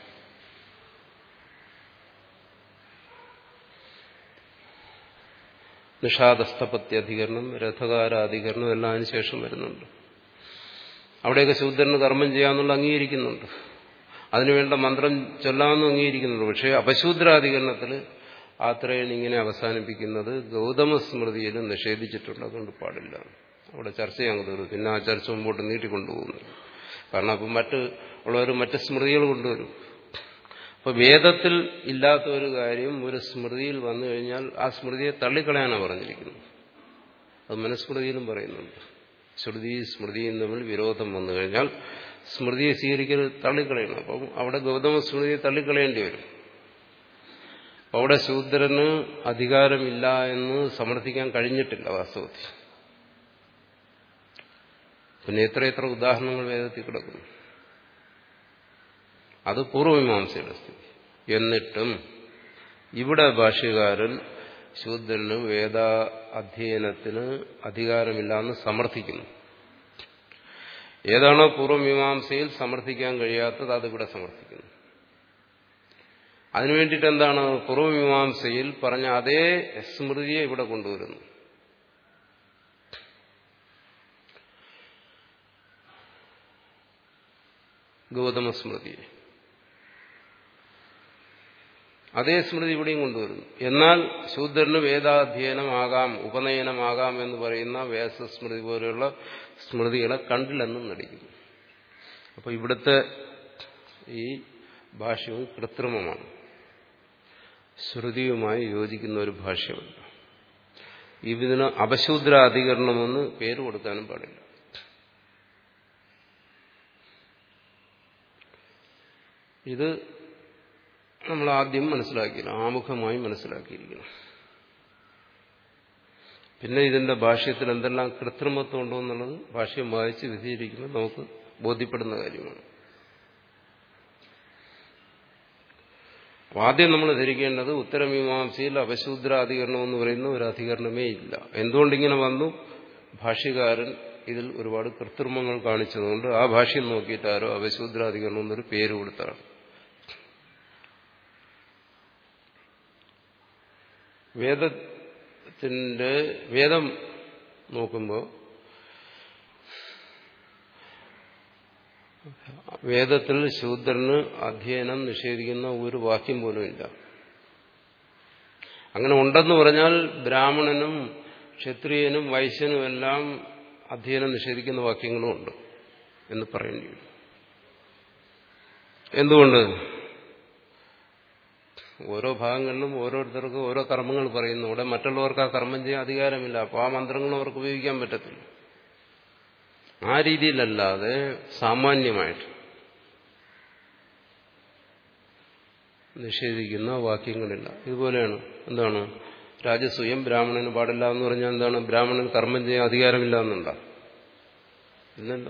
നിഷാദസ്ഥപത്യധികരണം രഥകാരാധികരണം എല്ലാം അതിനുശേഷം വരുന്നുണ്ട് അവിടെയൊക്കെ ശൂദ്രന് കർമ്മം ചെയ്യാമെന്നുള്ള അംഗീകരിക്കുന്നുണ്ട് അതിനുവേണ്ട മന്ത്രം ചൊല്ലാമെന്നും അംഗീകരിക്കുന്നുണ്ട് പക്ഷേ അപശൂദ്രാധികരണത്തിൽ ആത്രേയൻ ഇങ്ങനെ അവസാനിപ്പിക്കുന്നത് ഗൗതമ സ്മൃതിയിൽ നിഷേധിച്ചിട്ടുണ്ട് അതുകൊണ്ട് പാടില്ല അവിടെ ചർച്ച ചെയ്യാൻ തീർന്നു പിന്നെ ആ ചർച്ച മുമ്പോട്ട് നീട്ടിക്കൊണ്ടുപോകുന്നു കാരണം അപ്പം മറ്റ് ഉള്ളവർ മറ്റ് സ്മൃതികൾ കൊണ്ടുവരും അപ്പൊ വേദത്തിൽ ഇല്ലാത്ത ഒരു കാര്യം ഒരു സ്മൃതിയിൽ വന്നു കഴിഞ്ഞാൽ ആ സ്മൃതിയെ തള്ളിക്കളയാനാണ് പറഞ്ഞിരിക്കുന്നത് അത് മനുസ്മൃതിയിലും പറയുന്നുണ്ട് ശ്രുതി സ്മൃതിയും തമ്മിൽ വിരോധം വന്നു കഴിഞ്ഞാൽ സ്മൃതിയെ സ്വീകരിക്കൽ തള്ളിക്കളയണം അപ്പം അവിടെ ഗൗതമ സ്മൃതിയെ തള്ളിക്കളയേണ്ടി വരും അപ്പം അവിടെ ശൂദ്രന് അധികാരമില്ല എന്ന് സമർത്ഥിക്കാൻ കഴിഞ്ഞിട്ടില്ല വാസ്തവത്തിൽ പിന്നെ എത്ര എത്ര ഉദാഹരണങ്ങൾ വേദത്തിൽ കിടക്കുന്നു അത് പൂർവമീമാംസയുടെ സ്ഥിതി എന്നിട്ടും ഇവിടെ ഭാഷ്യകാരൻ ശൂദ്രന് വേദ അധ്യയനത്തിന് അധികാരമില്ല എന്ന് സമർത്ഥിക്കുന്നു ഏതാണോ പൂർവമീമാംസയിൽ സമർത്ഥിക്കാൻ കഴിയാത്തത് അതിവിടെ സമർത്ഥിക്കുന്നു അതിനു വേണ്ടിയിട്ട് എന്താണ് പൂർവമീമാംസയിൽ പറഞ്ഞ അതേ സ്മൃതിയെ ഇവിടെ കൊണ്ടുവരുന്നു ഗൗതമ സ്മൃതിയെ അതേ സ്മൃതി ഇവിടെയും കൊണ്ടുവരുന്നു എന്നാൽ ശൂദ്രന് വേദാധ്യയനമാകാം ഉപനയനമാകാം എന്ന് പറയുന്ന വേദസ്മൃതി പോലെയുള്ള സ്മൃതികളെ കണ്ടില്ലെന്നും നടിക്കുന്നു അപ്പോൾ ഇവിടുത്തെ ഈ ഭാഷ്യവും കൃത്രിമമാണ് ശ്രുതിയുമായി യോജിക്കുന്ന ഒരു ഭാഷ്യമല്ല ഇതിന് അപശൂദ്രാധികരണമെന്ന് പേര് കൊടുക്കാനും പാടില്ല ഇത് നമ്മൾ ആദ്യം മനസ്സിലാക്കിയിരുന്നു ആമുഖമായി മനസ്സിലാക്കിയിരിക്കണം പിന്നെ ഇതിന്റെ ഭാഷ്യത്തിൽ എന്തെല്ലാം കൃത്രിമത്വം ഉണ്ടോ എന്നുള്ളത് ഭാഷ്യം വായിച്ച് വിധിയിരിക്കുമ്പോൾ നമുക്ക് ബോധ്യപ്പെടുന്ന കാര്യമാണ് ആദ്യം നമ്മൾ ധരിക്കേണ്ടത് ഉത്തരമീമാംസയിൽ അപശൂദ്രാധികരണം എന്ന് പറയുന്ന ഒരു അധികരണമേ ഇല്ല എന്തുകൊണ്ടിങ്ങനെ വന്നു ഭാഷ്യകാരൻ ഇതിൽ ഒരുപാട് കൃത്രിമങ്ങൾ കാണിച്ചതുകൊണ്ട് ആ ഭാഷ്യം നോക്കിയിട്ടാരോ അപശൂദ്രാധികരണം എന്നൊരു പേര് കൊടുത്താണ് വേദത്തിന്റെ വേദം നോക്കുമ്പോൾ വേദത്തിൽ ശൂദ്രന് അധ്യയനം നിഷേധിക്കുന്ന ഒരു വാക്യം പോലും ഇല്ല അങ്ങനെ ഉണ്ടെന്ന് പറഞ്ഞാൽ ബ്രാഹ്മണനും ക്ഷത്രിയനും വൈശ്യനും എല്ലാം അധ്യയനം നിഷേധിക്കുന്ന വാക്യങ്ങളും ഉണ്ട് എന്ന് പറയേണ്ടി വരും എന്തുകൊണ്ട് ഓരോ ഭാഗങ്ങളിലും ഓരോരുത്തർക്കും ഓരോ കർമ്മങ്ങൾ പറയുന്നു ഇവിടെ മറ്റുള്ളവർക്ക് ആ കർമ്മം ചെയ്യാൻ അധികാരമില്ല അപ്പോൾ ആ മന്ത്രങ്ങളും അവർക്ക് ഉപയോഗിക്കാൻ പറ്റത്തില്ല ആ രീതിയിലല്ലാതെ സാമാന്യമായിട്ട് നിഷേധിക്കുന്ന വാക്യങ്ങളില്ല ഇതുപോലെയാണ് എന്താണ് രാജസൂയം ബ്രാഹ്മണന് പാടില്ല എന്ന് പറഞ്ഞാൽ എന്താണ് ബ്രാഹ്മണൻ കർമ്മം ചെയ്യാൻ അധികാരമില്ല എന്നുണ്ടോ ഇല്ലല്ലോ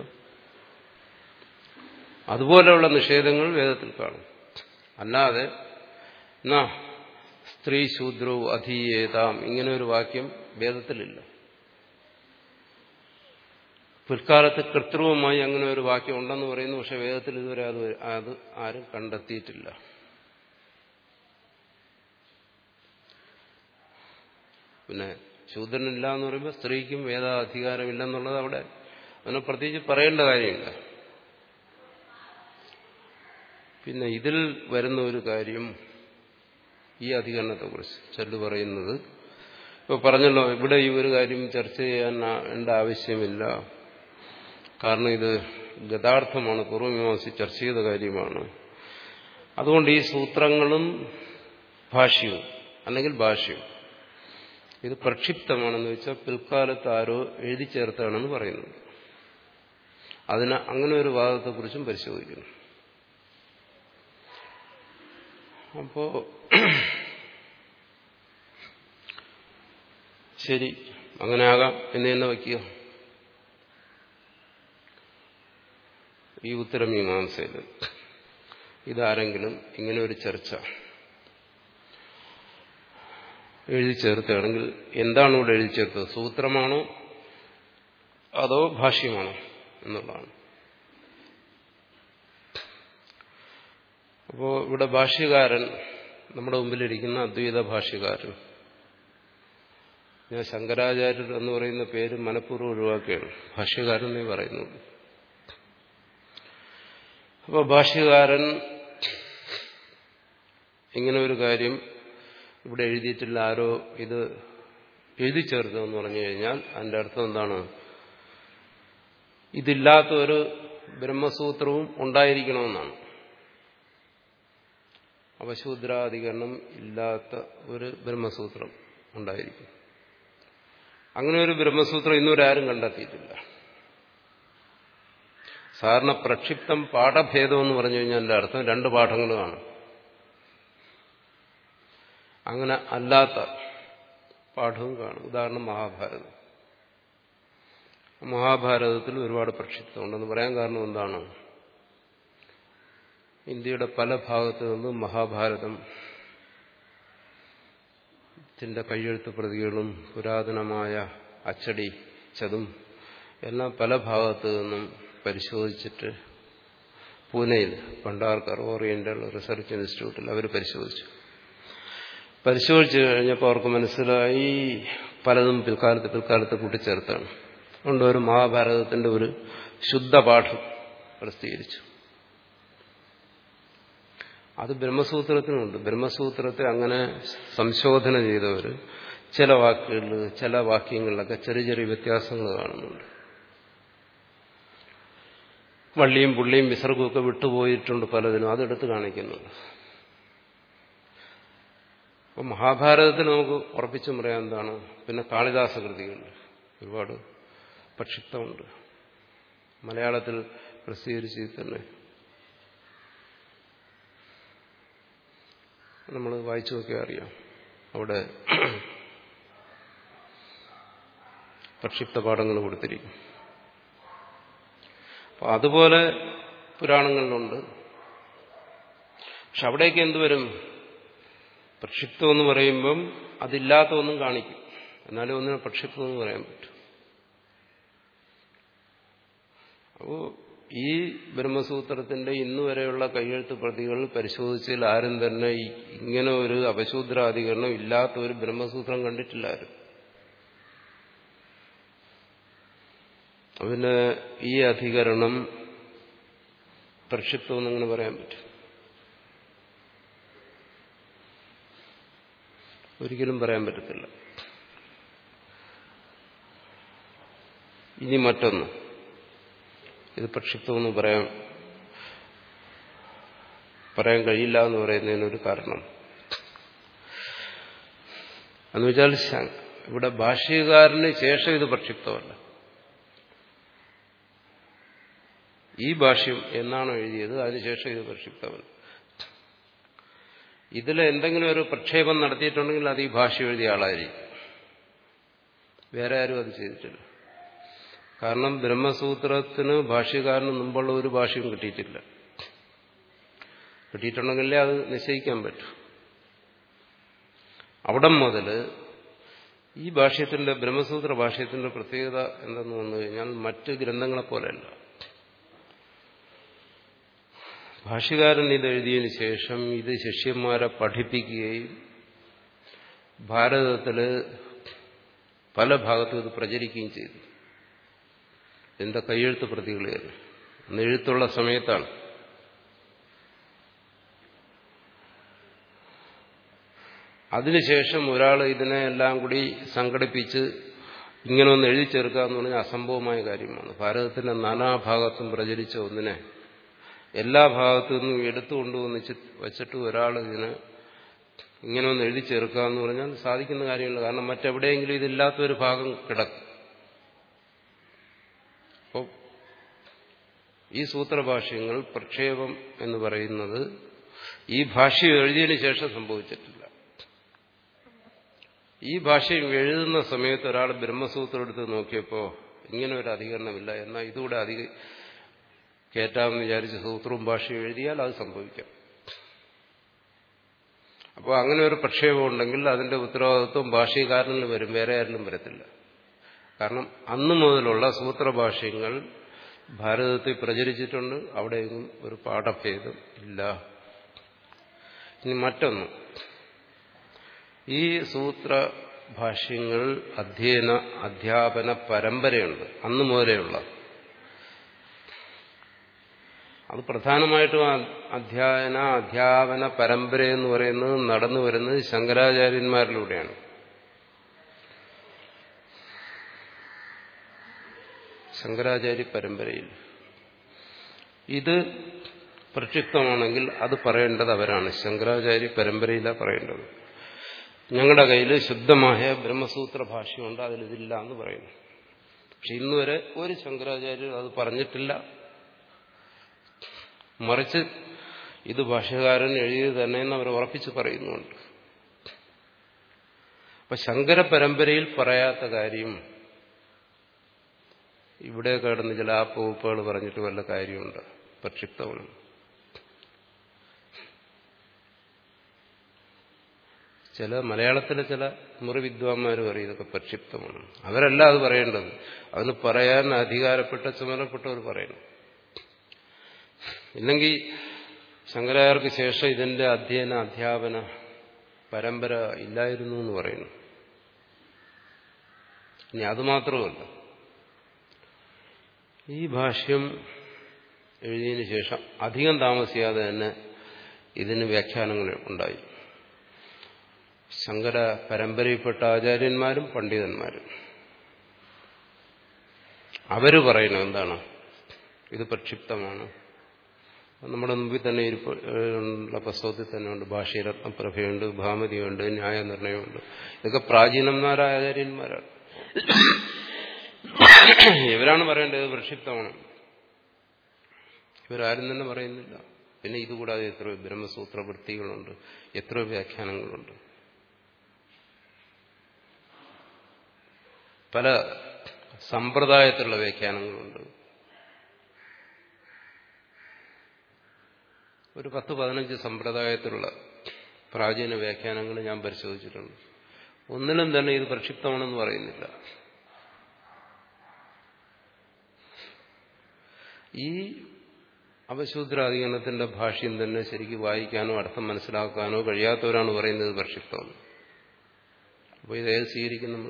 അതുപോലെയുള്ള നിഷേധങ്ങൾ വേദത്തിൽ കാണും അല്ലാതെ എന്നാ സ്ത്രീ ശൂദ്രവും അധീയേതാം ഇങ്ങനെ ഒരു വാക്യം വേദത്തിലില്ല പിൽക്കാലത്ത് കൃത്രിമമായി അങ്ങനെ ഒരു വാക്യം ഉണ്ടെന്ന് പറയുന്നു പക്ഷെ വേദത്തിൽ ഇതുവരെ അത് അത് ആരും കണ്ടെത്തിയിട്ടില്ല പിന്നെ ശൂദ്രനില്ല എന്ന് പറയുമ്പോൾ സ്ത്രീക്കും വേദാധികാരമില്ലെന്നുള്ളത് അവിടെ അതിനെ പ്രത്യേകിച്ച് പറയേണ്ട കാര്യമില്ല പിന്നെ ഇതിൽ വരുന്ന ഒരു കാര്യം ഈ അധികരണത്തെക്കുറിച്ച് ചെല്ലു പറയുന്നത് ഇപ്പോൾ പറഞ്ഞല്ലോ ഇവിടെ ഈ ഒരു കാര്യം ചർച്ച ചെയ്യാൻ വേണ്ട ആവശ്യമില്ല കാരണം ഇത് ഗതാർത്ഥമാണ് പൂർവമീമാംസി ചർച്ച ചെയ്ത കാര്യമാണ് അതുകൊണ്ട് ഈ സൂത്രങ്ങളും ഭാഷ്യവും അല്ലെങ്കിൽ ഭാഷ്യവും ഇത് പ്രക്ഷിപ്തമാണെന്ന് വെച്ചാൽ പിൽക്കാലത്ത് ആരോ എഴുതി ചേർത്താണെന്ന് പറയുന്നത് അതിന് അങ്ങനെ ഒരു വാദത്തെക്കുറിച്ചും പരിശോധിക്കുന്നു അപ്പോ ശരി അങ്ങനെ ആകാം എന്ന് തന്നെ വയ്ക്കുക ഈ ഉത്തരമീമാംസയിൽ ഇതാരെങ്കിലും ഇങ്ങനെ ഒരു ചർച്ച എഴുതി ചേർത്തുകയാണെങ്കിൽ എന്താണ് ഇവിടെ എഴുതി ചേർത്തത് സൂത്രമാണോ അതോ ഭാഷ്യമാണോ എന്നുള്ളതാണ് അപ്പോൾ ഇവിടെ ഭാഷ്യകാരൻ നമ്മുടെ മുമ്പിലിരിക്കുന്ന അദ്വൈത ഭാഷ്യകാരൻ ഞാൻ ശങ്കരാചാര്യർ എന്ന് പറയുന്ന പേര് മനഃപൂർവ്വം ഒഴിവാക്കുകയാണ് ഭാഷ്യകാരൻ എന്നേ പറയുന്നുള്ളൂ അപ്പോൾ ഭാഷ്യകാരൻ ഇങ്ങനെ ഒരു കാര്യം ഇവിടെ എഴുതിയിട്ടില്ല ആരോ ഇത് എഴുതി ചേർത്തതെന്ന് പറഞ്ഞു കഴിഞ്ഞാൽ അതിന്റെ അർത്ഥം എന്താണ് ഇതില്ലാത്ത ഒരു ബ്രഹ്മസൂത്രവും ഉണ്ടായിരിക്കണമെന്നാണ് അവശൂദ്രാധികരണം ഇല്ലാത്ത ഒരു ബ്രഹ്മസൂത്രം ഉണ്ടായിരിക്കും അങ്ങനെ ഒരു ബ്രഹ്മസൂത്രം ഇന്നുവരാരും കണ്ടെത്തിയിട്ടില്ല സാധാരണ പ്രക്ഷിപ്തം പാഠഭേദം എന്ന് പറഞ്ഞു കഴിഞ്ഞാൽ എൻ്റെ അർത്ഥം രണ്ട് പാഠങ്ങൾ കാണും അങ്ങനെ അല്ലാത്ത പാഠവും കാണും ഉദാഹരണം മഹാഭാരതം മഹാഭാരതത്തിൽ ഒരുപാട് പ്രക്ഷിപ്തമുണ്ടെന്ന് പറയാൻ കാരണം എന്താണ് ഇന്ത്യയുടെ പല ഭാഗത്തു നിന്നും മഹാഭാരതം ത്തിന്റെ കയ്യെഴുത്ത് പ്രതികളും പുരാതനമായ അച്ചടി ചതും എല്ലാം പല ഭാഗത്തു നിന്നും പരിശോധിച്ചിട്ട് പൂനെയിൽ പണ്ടാർക്കർ ഓറിയന്റൽ റിസർച്ച് ഇൻസ്റ്റിറ്റ്യൂട്ടിൽ അവർ പരിശോധിച്ചു പരിശോധിച്ചു കഴിഞ്ഞപ്പോൾ അവർക്ക് മനസ്സിലായി പലതും പിൽക്കാലത്ത് പിൽക്കാലത്ത് കൂട്ടിച്ചേർത്താണ് അതുകൊണ്ട് ഒരു മഹാഭാരതത്തിന്റെ ഒരു ശുദ്ധപാഠം പ്രസിദ്ധീകരിച്ചു അത് ബ്രഹ്മസൂത്രത്തിനുണ്ട് ബ്രഹ്മസൂത്രത്തെ അങ്ങനെ സംശോധന ചെയ്തവർ ചില വാക്കുകളിൽ ചില വാക്യങ്ങളിലൊക്കെ ചെറിയ ചെറിയ വ്യത്യാസങ്ങൾ കാണുന്നുണ്ട് വള്ളിയും പുള്ളിയും വിസർഗമൊക്കെ വിട്ടുപോയിട്ടുണ്ട് പലതിനും അതെടുത്ത് കാണിക്കുന്നുണ്ട് അപ്പം മഹാഭാരതത്തിൽ നമുക്ക് ഉറപ്പിച്ചും പറയാൻ എന്താണ് പിന്നെ കാളിദാസ കൃതികളുണ്ട് ഒരുപാട് പ്രക്ഷിപ്തമുണ്ട് മലയാളത്തിൽ പ്രസിദ്ധീകരിച്ച് തന്നെ നമ്മൾ വായിച്ചു നോക്കിയാൽ അറിയാം അവിടെ പ്രക്ഷിപ്ത പാഠങ്ങൾ കൊടുത്തിരിക്കും അപ്പം അതുപോലെ പുരാണങ്ങളിലുണ്ട് പക്ഷെ അവിടേക്ക് എന്തുവരും പ്രക്ഷിപ്തം എന്ന് പറയുമ്പം അതില്ലാത്ത ഒന്നും കാണിക്കും എന്നാലും ഒന്നിനെ പ്രക്ഷിപ്തം എന്ന് പറയാൻ പറ്റും അപ്പോൾ ഈ ബ്രഹ്മസൂത്രത്തിന്റെ ഇന്നുവരെയുള്ള കൈയെഴുത്ത് പ്രതികൾ പരിശോധിച്ചതിൽ ആരും തന്നെ ഇങ്ങനെ ഒരു അപശൂദ്രാധികരണം ഇല്ലാത്ത ഒരു ബ്രഹ്മസൂത്രം കണ്ടിട്ടില്ലാരും പിന്നെ ഈ അധികരണം പ്രക്ഷിപ്തം എന്നങ്ങനെ പറയാൻ പറ്റും ഒരിക്കലും പറയാൻ പറ്റത്തില്ല ഇനി മറ്റൊന്ന് ഇത് പ്രക്ഷിപ്തമെന്ന് പറയാൻ പറയാൻ കഴിയില്ല എന്ന് പറയുന്നതിനൊരു കാരണം എന്ന് വെച്ചാൽ ഇവിടെ ഭാഷ്യകാരന് ശേഷം ഇത് പ്രക്ഷിപ്തമല്ല ഈ ഭാഷ്യം എന്നാണോ എഴുതിയത് അതിനുശേഷം ഇത് പ്രക്ഷിപ്തമല്ല ഇതിൽ എന്തെങ്കിലും ഒരു പ്രക്ഷേപം നടത്തിയിട്ടുണ്ടെങ്കിൽ അത് ഈ ഭാഷ്യം എഴുതിയ ആളായിരിക്കും വേറെ ആരും അത് ചെയ്തിട്ടില്ല കാരണം ബ്രഹ്മസൂത്രത്തിന് ഭാഷ്യകാരന് മുമ്പുള്ള ഒരു ഭാഷ്യവും കിട്ടിയിട്ടില്ല കിട്ടിയിട്ടുണ്ടെങ്കിലേ അത് നിശ്ചയിക്കാൻ പറ്റൂ അവിടം മുതൽ ഈ ഭാഷ്യത്തിന്റെ ബ്രഹ്മസൂത്ര ഭാഷ്യത്തിന്റെ പ്രത്യേകത എന്തെന്ന് വന്നു കഴിഞ്ഞാൽ മറ്റ് ഗ്രന്ഥങ്ങളെ പോലെയല്ല ഭാഷ്യകാരൻ ഇത് എഴുതിയതിനു ശേഷം ഇത് ശിഷ്യന്മാരെ പഠിപ്പിക്കുകയും ഭാരതത്തില് പല ഭാഗത്തും ഇത് പ്രചരിക്കുകയും ചെയ്തു എന്റെ കൈയെഴുത്ത് പ്രതികളാണ് അന്ന് എഴുത്തുള്ള സമയത്താണ് അതിനുശേഷം ഒരാൾ ഇതിനെ എല്ലാം കൂടി സംഘടിപ്പിച്ച് ഇങ്ങനെ ഒന്ന് എഴുതി ചേർക്കുക എന്ന് പറഞ്ഞാൽ അസംഭവമായ കാര്യമാണ് ഭാരതത്തിന്റെ നാനാഭാഗത്തും പ്രചരിച്ച ഒന്നിനെ എല്ലാ ഭാഗത്തു നിന്നും എടുത്തുകൊണ്ടുവന്ന് വച്ചിട്ട് ഒരാൾ ഇതിനെ ഇങ്ങനെ ഒന്ന് എഴുതി ചേർക്കുക എന്ന് പറഞ്ഞാൽ സാധിക്കുന്ന കാര്യമില്ല കാരണം മറ്റെവിടെയെങ്കിലും ഇതില്ലാത്തൊരു ഭാഗം കിടക്കും അപ്പോൾ ഈ സൂത്രഭാഷ്യങ്ങൾ പ്രക്ഷേപം എന്ന് പറയുന്നത് ഈ ഭാഷ്യം എഴുതിയതിനു ശേഷം സംഭവിച്ചിട്ടില്ല ഈ ഭാഷ്യം എഴുതുന്ന സമയത്ത് ഒരാൾ ബ്രഹ്മസൂത്രം എടുത്ത് നോക്കിയപ്പോൾ ഇങ്ങനെ ഒരു അധികരണമില്ല എന്നാൽ ഇതുകൂടെ അധിക കയറ്റാമെന്ന് വിചാരിച്ച് സൂത്രവും ഭാഷയും എഴുതിയാൽ അത് സംഭവിക്കാം അപ്പോൾ അങ്ങനെ ഒരു പ്രക്ഷേപം ഉണ്ടെങ്കിൽ അതിന്റെ ഉത്തരവാദിത്വം ഭാഷകാരനിൽ വരും വേറെ ആരിലും വരത്തില്ല കാരണം അന്നു മുതലുള്ള സൂത്രഭാഷ്യങ്ങൾ ഭാരതത്തിൽ പ്രചരിച്ചിട്ടുണ്ട് അവിടെയൊന്നും ഒരു പാഠഭേദം ഇല്ല ഇനി മറ്റൊന്ന് ഈ സൂത്രഭാഷ്യങ്ങൾ അധ്യയന അധ്യാപന പരമ്പരയുണ്ട് അന്നു മുതലെയുള്ള അത് പ്രധാനമായിട്ടും അധ്യയന അധ്യാപന പരമ്പര എന്ന് പറയുന്നത് നടന്നു വരുന്നത് ശങ്കരാചാര്യന്മാരിലൂടെയാണ് ശങ്കരാചാര്യ പരമ്പരയിൽ ഇത് പ്രക്ഷിപ്തമാണെങ്കിൽ അത് പറയേണ്ടത് അവരാണ് ശങ്കരാചാര്യ പരമ്പരയിലാണ് പറയേണ്ടത് ഞങ്ങളുടെ കയ്യിൽ ശുദ്ധമായ ബ്രഹ്മസൂത്ര ഭാഷയുണ്ട് അതിലിതില്ല എന്ന് പറയുന്നു പക്ഷെ ഇന്നുവരെ ഒരു ശങ്കരാചാര്യർ അത് പറഞ്ഞിട്ടില്ല മറിച്ച് ഇത് ഭാഷകാരൻ എഴുതിയത് തന്നെ എന്ന് അവർ ഉറപ്പിച്ച് പറയുന്നുണ്ട് അപ്പൊ ശങ്കര പരമ്പരയിൽ പറയാത്ത കാര്യം ഇവിടെ കിടന്ന് ചില ആപ്പുകൾ പറഞ്ഞിട്ട് വല്ല കാര്യമുണ്ട് പ്രക്ഷിപ്തമാണ് ചില മലയാളത്തിലെ ചില മുറിവിദ്വാന്മാർ പറയും ഇതൊക്കെ പ്രക്ഷിപ്തമാണ് അവരല്ല അത് പറയേണ്ടത് അതിന് പറയാൻ അധികാരപ്പെട്ട ചുമതലപ്പെട്ടവർ പറയണം ഇല്ലെങ്കിൽ ശങ്കരാചാര്യർക്ക് ശേഷം ഇതിന്റെ അധ്യയന അധ്യാപന പരമ്പര ഇല്ലായിരുന്നു എന്ന് പറയുന്നു ഇനി അതുമാത്രമല്ല ഈ ഭാഷ്യം എഴുതിയതിനു ശേഷം അധികം താമസിയാതെ തന്നെ ഇതിന് വ്യാഖ്യാനങ്ങൾ ഉണ്ടായി ശങ്കര പരമ്പരയിൽപ്പെട്ട ആചാര്യന്മാരും പണ്ഡിതന്മാരും അവര് പറയുന്നു എന്താണ് ഇത് പ്രക്ഷിപ്തമാണ് നമ്മുടെ മുമ്പിൽ തന്നെ ഉള്ള പുസ്തകത്തിൽ തന്നെ ഉണ്ട് ഭാഷീരത്നപ്രഭയുണ്ട് ഭാമതിയുണ്ട് ന്യായനിർണയമുണ്ട് ഇതൊക്കെ പ്രാചീനന്മാരായ ആചാര്യന്മാരാണ് ഇവരാണ് പറയേണ്ടത് പ്രക്ഷിപ്തമാണ് ഇവരാരും തന്നെ പറയുന്നില്ല പിന്നെ ഇതുകൂടാതെ എത്രയോ ബ്രഹ്മസൂത്ര വൃത്തികളുണ്ട് എത്രയോ വ്യാഖ്യാനങ്ങളുണ്ട് പല സമ്പ്രദായത്തിലുള്ള വ്യാഖ്യാനങ്ങളുണ്ട് ഒരു പത്ത് പതിനഞ്ച് സമ്പ്രദായത്തിലുള്ള പ്രാചീന വ്യാഖ്യാനങ്ങൾ ഞാൻ പരിശോധിച്ചിട്ടുണ്ട് ഒന്നിലും തന്നെ ഇത് പ്രക്ഷിപ്തമാണെന്ന് പറയുന്നില്ല ഈ അവശൂദ്രാധികരണത്തിന്റെ ഭാഷ്യം തന്നെ ശരിക്കും വായിക്കാനോ അർത്ഥം മനസ്സിലാക്കാനോ കഴിയാത്തവരാണ് പറയുന്നത് പ്രക്ഷിപ്തം അപ്പോൾ ഇത് ഏത് സ്വീകരിക്കും നമ്മൾ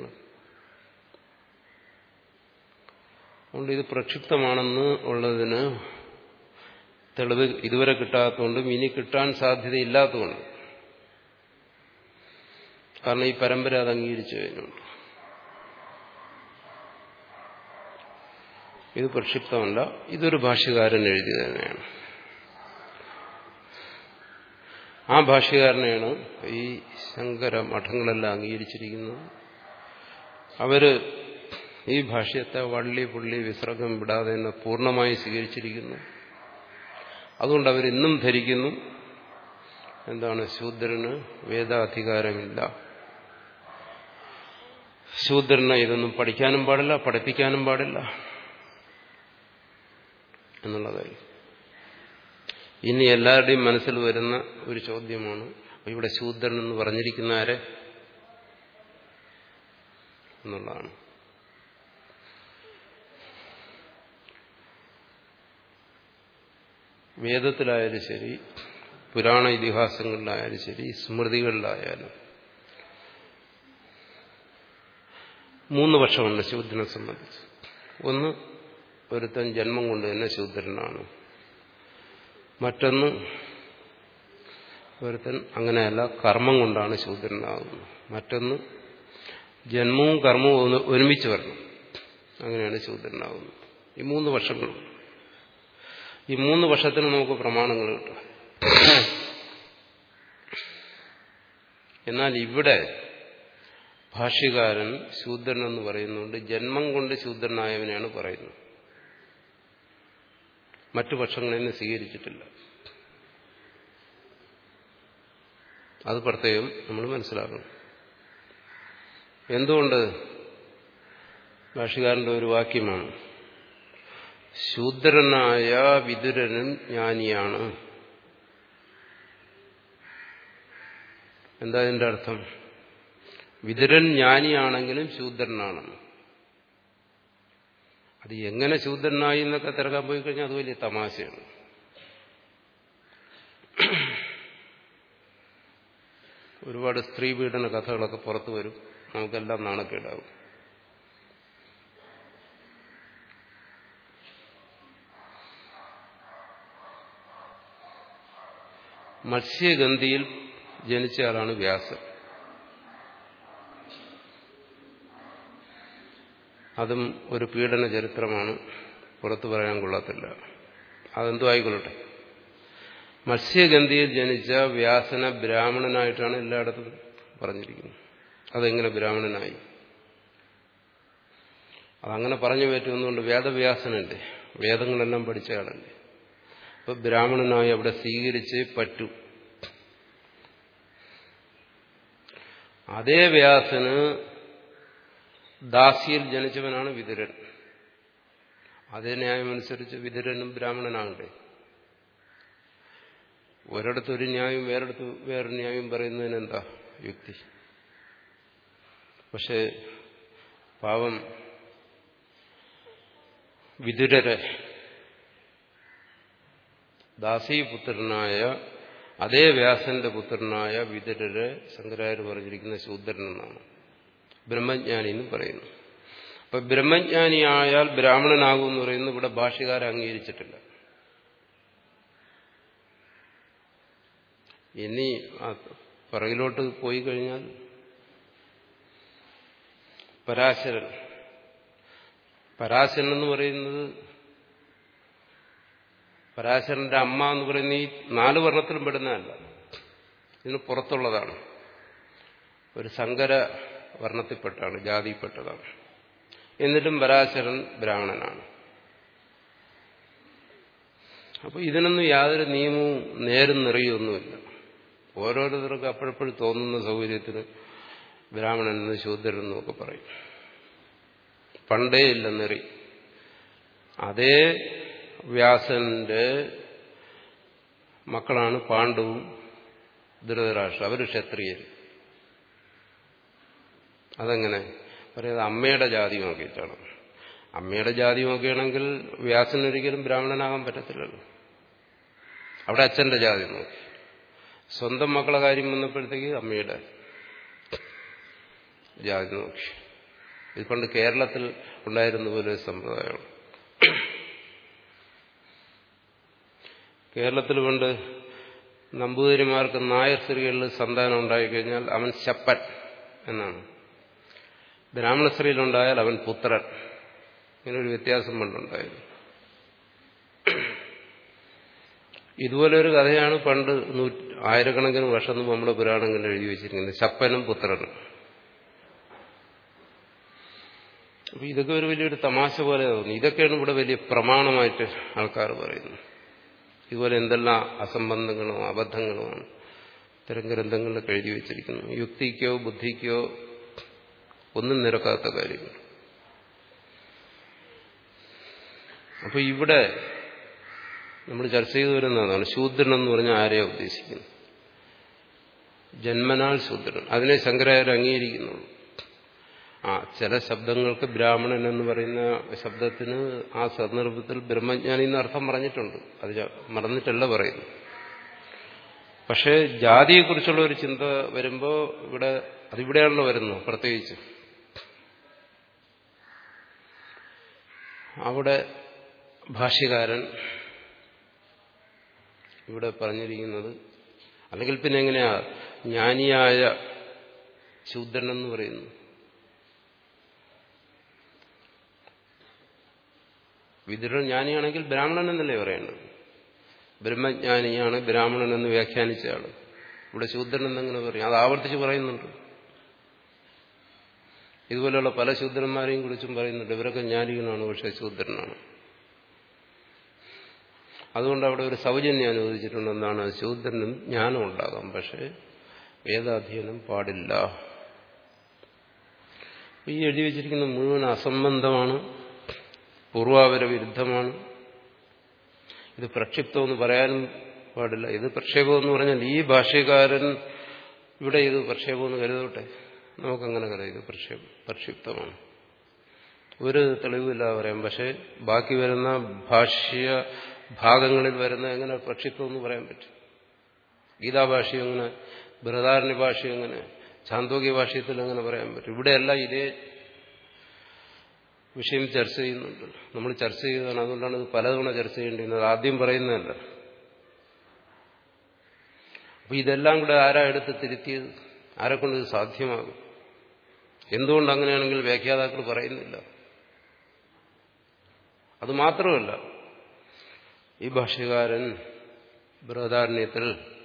അതുകൊണ്ട് ഇത് പ്രക്ഷിപ്തമാണെന്ന് ഉള്ളതിന് തെളിവ് ഇതുവരെ കിട്ടാത്തതുകൊണ്ടും ഇനി കിട്ടാൻ സാധ്യതയില്ലാത്തതുകൊണ്ട് കാരണം ഈ പരമ്പര അത് അംഗീകരിച്ചു കഴിഞ്ഞുണ്ട് ഇത് പ്രക്ഷിപ്തമല്ല ഇതൊരു ഭാഷ്യകാരൻ എഴുതി തന്നെയാണ് ആ ഭാഷ്യകാരനെയാണ് ഈ ശങ്കര മഠങ്ങളെല്ലാം അംഗീകരിച്ചിരിക്കുന്നത് അവര് ഈ ഭാഷ്യത്തെ വള്ളി പുള്ളി വിസർഗം വിടാതെ തന്നെ പൂർണ്ണമായി സ്വീകരിച്ചിരിക്കുന്നു അതുകൊണ്ട് അവരിന്നും ധരിക്കുന്നു എന്താണ് ശൂദ്രന് വേദാധികാരമില്ല ശൂദ്രന് ഇതൊന്നും പഠിക്കാനും പാടില്ല പഠിപ്പിക്കാനും പാടില്ല എന്നുള്ള കാര്യം ഇനി എല്ലാവരുടെയും മനസ്സിൽ വരുന്ന ഒരു ചോദ്യമാണ് ഇവിടെ ശൂദ്രൻ എന്ന് പറഞ്ഞിരിക്കുന്ന ആരെ എന്നുള്ളതാണ് വേദത്തിലായാലും ശരി പുരാണ ഇതിഹാസങ്ങളിലായാലും ശരി സ്മൃതികളിലായാലും മൂന്ന് പക്ഷമുണ്ട് ശൂദ്രനെ സംബന്ധിച്ച് ഒന്ന് ഒരുത്തൻ ജന്മം കൊണ്ട് തന്നെ ശൂദ്രനാണ് മറ്റൊന്ന് ഒരുത്തൻ അങ്ങനെയല്ല കർമ്മം കൊണ്ടാണ് ശൂദ്രനാകുന്നത് മറ്റൊന്ന് ജന്മവും കർമ്മവും ഒരുമിച്ച് വരണം അങ്ങനെയാണ് ശൂദ്രനാകുന്നത് ഈ മൂന്ന് വർഷങ്ങൾ ഈ മൂന്ന് വർഷത്തിന് നമുക്ക് പ്രമാണങ്ങൾ കിട്ടും എന്നാൽ ഇവിടെ ഭാഷ്യകാരൻ ശൂദ്രൻ എന്ന് പറയുന്നുണ്ട് ജന്മം കൊണ്ട് ശൂദ്രനായവനെയാണ് പറയുന്നത് മറ്റു പക്ഷങ്ങളെന്നെ സ്വീകരിച്ചിട്ടില്ല അത് പ്രത്യേകം നമ്മൾ മനസ്സിലാക്കണം എന്തുകൊണ്ട് ഭാഷകാരന്റെ ഒരു വാക്യമാണ് ശൂദ്രനായ വിതുരനും ജ്ഞാനിയാണ് എന്താ ഇതിന്റെ അർത്ഥം വിതുരൻ ജ്ഞാനിയാണെങ്കിലും ശൂദ്രനാണ് അത് എങ്ങനെ ശൂദ്രനായി എന്നൊക്കെ തിരക്കാൻ പോയി കഴിഞ്ഞാൽ അത് വലിയ തമാശയാണ് ഒരുപാട് സ്ത്രീ പീഡന കഥകളൊക്കെ പുറത്തു വരും നമുക്കെല്ലാം നാണക്കേടാവും മത്സ്യഗന്ധിയിൽ ജനിച്ചയാളാണ് വ്യാസൻ അതും ഒരു പീഡന ചരിത്രമാണ് പുറത്തു പറയാൻ കൊള്ളത്തില്ല അതെന്തോ ആയിക്കൊള്ളട്ടെ മത്സ്യഗന്ധിയിൽ ജനിച്ച വ്യാസന ബ്രാഹ്മണനായിട്ടാണ് എല്ലായിടത്തും പറഞ്ഞിരിക്കുന്നത് അതെങ്ങനെ ബ്രാഹ്മണനായി അതങ്ങനെ പറഞ്ഞു പറ്റുന്നതുകൊണ്ട് വേദവ്യാസനല്ലേ വേദങ്ങളെല്ലാം പഠിച്ച ആളല്ലേ അപ്പൊ ബ്രാഹ്മണനായി അവിടെ സ്വീകരിച്ചേ പറ്റൂ അതേ വ്യാസന് ദാസിയിൽ ജനിച്ചവനാണ് വിതുരൻ അതേ ന്യായമനുസരിച്ച് വിതുരനും ബ്രാഹ്മണനാകണ്ടേ ഒരിടത്ത് ഒരു ന്യായം വേറെടുത്ത് വേറൊരു ന്യായം പറയുന്നതിന് എന്താ യുക്തി പക്ഷേ പാവം വിതുരരെ ദാസീപുത്രനായ അതേ വ്യാസന്റെ പുത്രനായ വിതുരരെ ശങ്കരാചാര്യ പറഞ്ഞിരിക്കുന്ന ശൂദ്രൻ എന്നാണ് ബ്രഹ്മജ്ഞാനി എന്ന് പറയുന്നു അപ്പൊ ബ്രഹ്മജ്ഞാനിയായാൽ ബ്രാഹ്മണനാകും എന്ന് പറയുന്നത് ഇവിടെ ഭാഷ്യകാരെ അംഗീകരിച്ചിട്ടില്ല ഇനി പുറകിലോട്ട് പോയി കഴിഞ്ഞാൽ പരാശരൻ പരാശരൻ എന്ന് പറയുന്നത് പരാശരന്റെ അമ്മ എന്ന് പറയുന്ന ഈ നാല് വർണ്ണത്തിലും പെടുന്നതല്ല ഇതിന് പുറത്തുള്ളതാണ് ഒരു സങ്കര വർണ്ണത്തിൽപ്പെട്ടാണ് ജാതിയിൽപ്പെട്ടതാണ് എന്നിട്ടും പരാശരൻ ബ്രാഹ്മണനാണ് അപ്പോൾ ഇതിനൊന്നും യാതൊരു നിയമവും നേരും നിറയൊന്നുമില്ല ഓരോരുത്തർക്കും അപ്പോഴപ്പോഴും തോന്നുന്ന സൗകര്യത്തിന് ബ്രാഹ്മണൻ ശൂദ്രൻ എന്നൊക്കെ പറയും പണ്ടേ ഇല്ല നെറി അതേ വ്യാസന്റെ മക്കളാണ് പാണ്ഡവും ധൃതരാഷ്ട്ര അവർ ക്ഷത്രിയർ അതെങ്ങനെ പറയുന്നത് അമ്മയുടെ ജാതി നോക്കിയിട്ടാണ് അമ്മയുടെ ജാതി നോക്കുകയാണെങ്കിൽ വ്യാസനൊരിക്കലും ബ്രാഹ്മണനാകാൻ പറ്റത്തില്ലല്ലോ അവിടെ അച്ഛന്റെ ജാതി നോക്കി സ്വന്തം മക്കളെ കാര്യം വന്നപ്പോഴത്തേക്ക് അമ്മയുടെ ജാതി നോക്കി ഇത് പണ്ട് കേരളത്തിൽ ഉണ്ടായിരുന്ന പോലെ ഒരു സമ്പ്രദായമാണ് കേരളത്തിൽ പണ്ട് നമ്പൂതിരിമാർക്ക് നായർ സ്ത്രീകളിൽ സന്താനം ഉണ്ടായിക്കഴിഞ്ഞാൽ അവൻ ശപ്പൻ എന്നാണ് ബ്രാഹ്മണ സ്ത്രീയിലുണ്ടായാൽ അവൻ പുത്രൻ ഇങ്ങനെ ഒരു വ്യത്യാസം പണ്ടുണ്ടായിരുന്നു ഇതുപോലെ ഒരു കഥയാണ് പണ്ട് ആയിരക്കണക്കിന് വർഷം മുമ്പ് നമ്മുടെ പുരാണങ്ങളിൽ എഴുതി വെച്ചിരിക്കുന്നത് ശപ്പനും പുത്രനും അപ്പൊ ഇതൊക്കെ ഒരു വലിയൊരു തമാശ പോലെ തോന്നി ഇതൊക്കെയാണ് ഇവിടെ വലിയ പ്രമാണമായിട്ട് ആൾക്കാർ പറയുന്നത് ഇതുപോലെ എന്തെല്ലാം അസംബന്ധങ്ങളും അബദ്ധങ്ങളുമാണ് ഇത്തരം ഗ്രന്ഥങ്ങളിലൊക്കെ എഴുതി വെച്ചിരിക്കുന്നു യുക്തിക്കോ ബുദ്ധിക്കോ ഒന്നും നിരക്കാത്ത കാര്യങ്ങൾ അപ്പൊ ഇവിടെ നമ്മൾ ചർച്ച ചെയ്തു വരുന്നതാണ് ശൂദ്രൻ എന്ന് പറഞ്ഞാൽ ആരെയാ ഉദ്ദേശിക്കുന്നത് ജന്മനാൽ ശൂദ്രൻ അതിനെ ശങ്കരാചാര്യ അംഗീകരിക്കുന്നുള്ളൂ ആ ചില ശബ്ദങ്ങൾക്ക് ബ്രാഹ്മണൻ എന്ന് പറയുന്ന ശബ്ദത്തിന് ആ സന്ദർഭത്തിൽ ബ്രഹ്മജ്ഞാനി എന്ന് അർത്ഥം പറഞ്ഞിട്ടുണ്ട് അത് മറന്നിട്ടല്ല പറയുന്നു പക്ഷേ ജാതിയെക്കുറിച്ചുള്ള ഒരു ചിന്ത വരുമ്പോൾ ഇവിടെ അതിവിടെയാണല്ലോ വരുന്നു പ്രത്യേകിച്ച് അവിടെ ഭാഷ്യകാരൻ ഇവിടെ പറഞ്ഞിരിക്കുന്നത് അല്ലെങ്കിൽ പിന്നെ എങ്ങനെയാ ജ്ഞാനിയായ ശൂദ്രൻ എന്ന് പറയുന്നു വിതുരൻ ജ്ഞാനിയാണെങ്കിൽ ബ്രാഹ്മണൻ എന്നല്ലേ പറയേണ്ടത് ബ്രഹ്മജ്ഞാനിയാണ് ബ്രാഹ്മണൻ എന്ന് വ്യാഖ്യാനിച്ച ആള് ഇവിടെ ശൂദ്രൻ എന്നെങ്ങനെ പറയും അത് ആവർത്തിച്ച് പറയുന്നുണ്ട് ഇതുപോലെയുള്ള പല ശൂദ്രന്മാരെയും കുറിച്ചും പറയുന്നുണ്ട് ഇവരൊക്കെ ജ്ഞാനികളാണ് പക്ഷെ ശൂദ്രനാണ് അതുകൊണ്ട് അവിടെ ഒരു സൗജന്യം അനുവദിച്ചിട്ടുണ്ട് എന്താണ് ശൂദ്രനും ജ്ഞാനം ഉണ്ടാകാം പക്ഷേ വേദാധ്യയനം പാടില്ല ഈ എഴുതി വച്ചിരിക്കുന്ന മുഴുവൻ അസംബന്ധമാണ് പൂർവാപര വിരുദ്ധമാണ് ഇത് പ്രക്ഷിപ്തമെന്ന് പറയാനും പാടില്ല ഇത് പ്രക്ഷേപം എന്ന് പറഞ്ഞാൽ ഈ ഭാഷ്യകാരൻ ഇവിടെ ഇത് പ്രക്ഷേപമെന്ന് കരുതോട്ടെ നമുക്കങ്ങനെ കരുതാം ഇത് പ്രക്ഷേപം പ്രക്ഷിപ്തമാണ് ഒരു തെളിവില്ല പറയാം പക്ഷെ ബാക്കി വരുന്ന ഭാഷ്യ ഭാഗങ്ങളിൽ വരുന്ന എങ്ങനെ പ്രക്ഷിപ്തം എന്ന് പറയാൻ പറ്റും ഗീതാഭാഷ്യം എങ്ങനെ ബൃഹദാരണ്യ ഭാഷ്യം എങ്ങനെ ചാന്തോക്യ ഭാഷ്യത്തിൽ എങ്ങനെ പറയാൻ പറ്റും ഇവിടെയല്ല ഇതേ വിഷയം ചർച്ച ചെയ്യുന്നുണ്ട് നമ്മൾ ചർച്ച ചെയ്തതാണ് അതുകൊണ്ടാണ് ഇത് പലതവണ ചർച്ച ചെയ്യേണ്ടിയിരുന്നത് ആദ്യം പറയുന്നതല്ല അപ്പൊ ഇതെല്ലാം കൂടെ ആരാ എടുത്ത് തിരുത്തിയത് ആരെ കൊണ്ട് ഇത് സാധ്യമാകും എന്തുകൊണ്ട് അങ്ങനെയാണെങ്കിൽ വ്യാഖ്യാതാക്കൾ പറയുന്നില്ല അത് മാത്രമല്ല ഈ ഭാഷ്യകാരൻ ബൃഹദാരണ്യത്തിൽ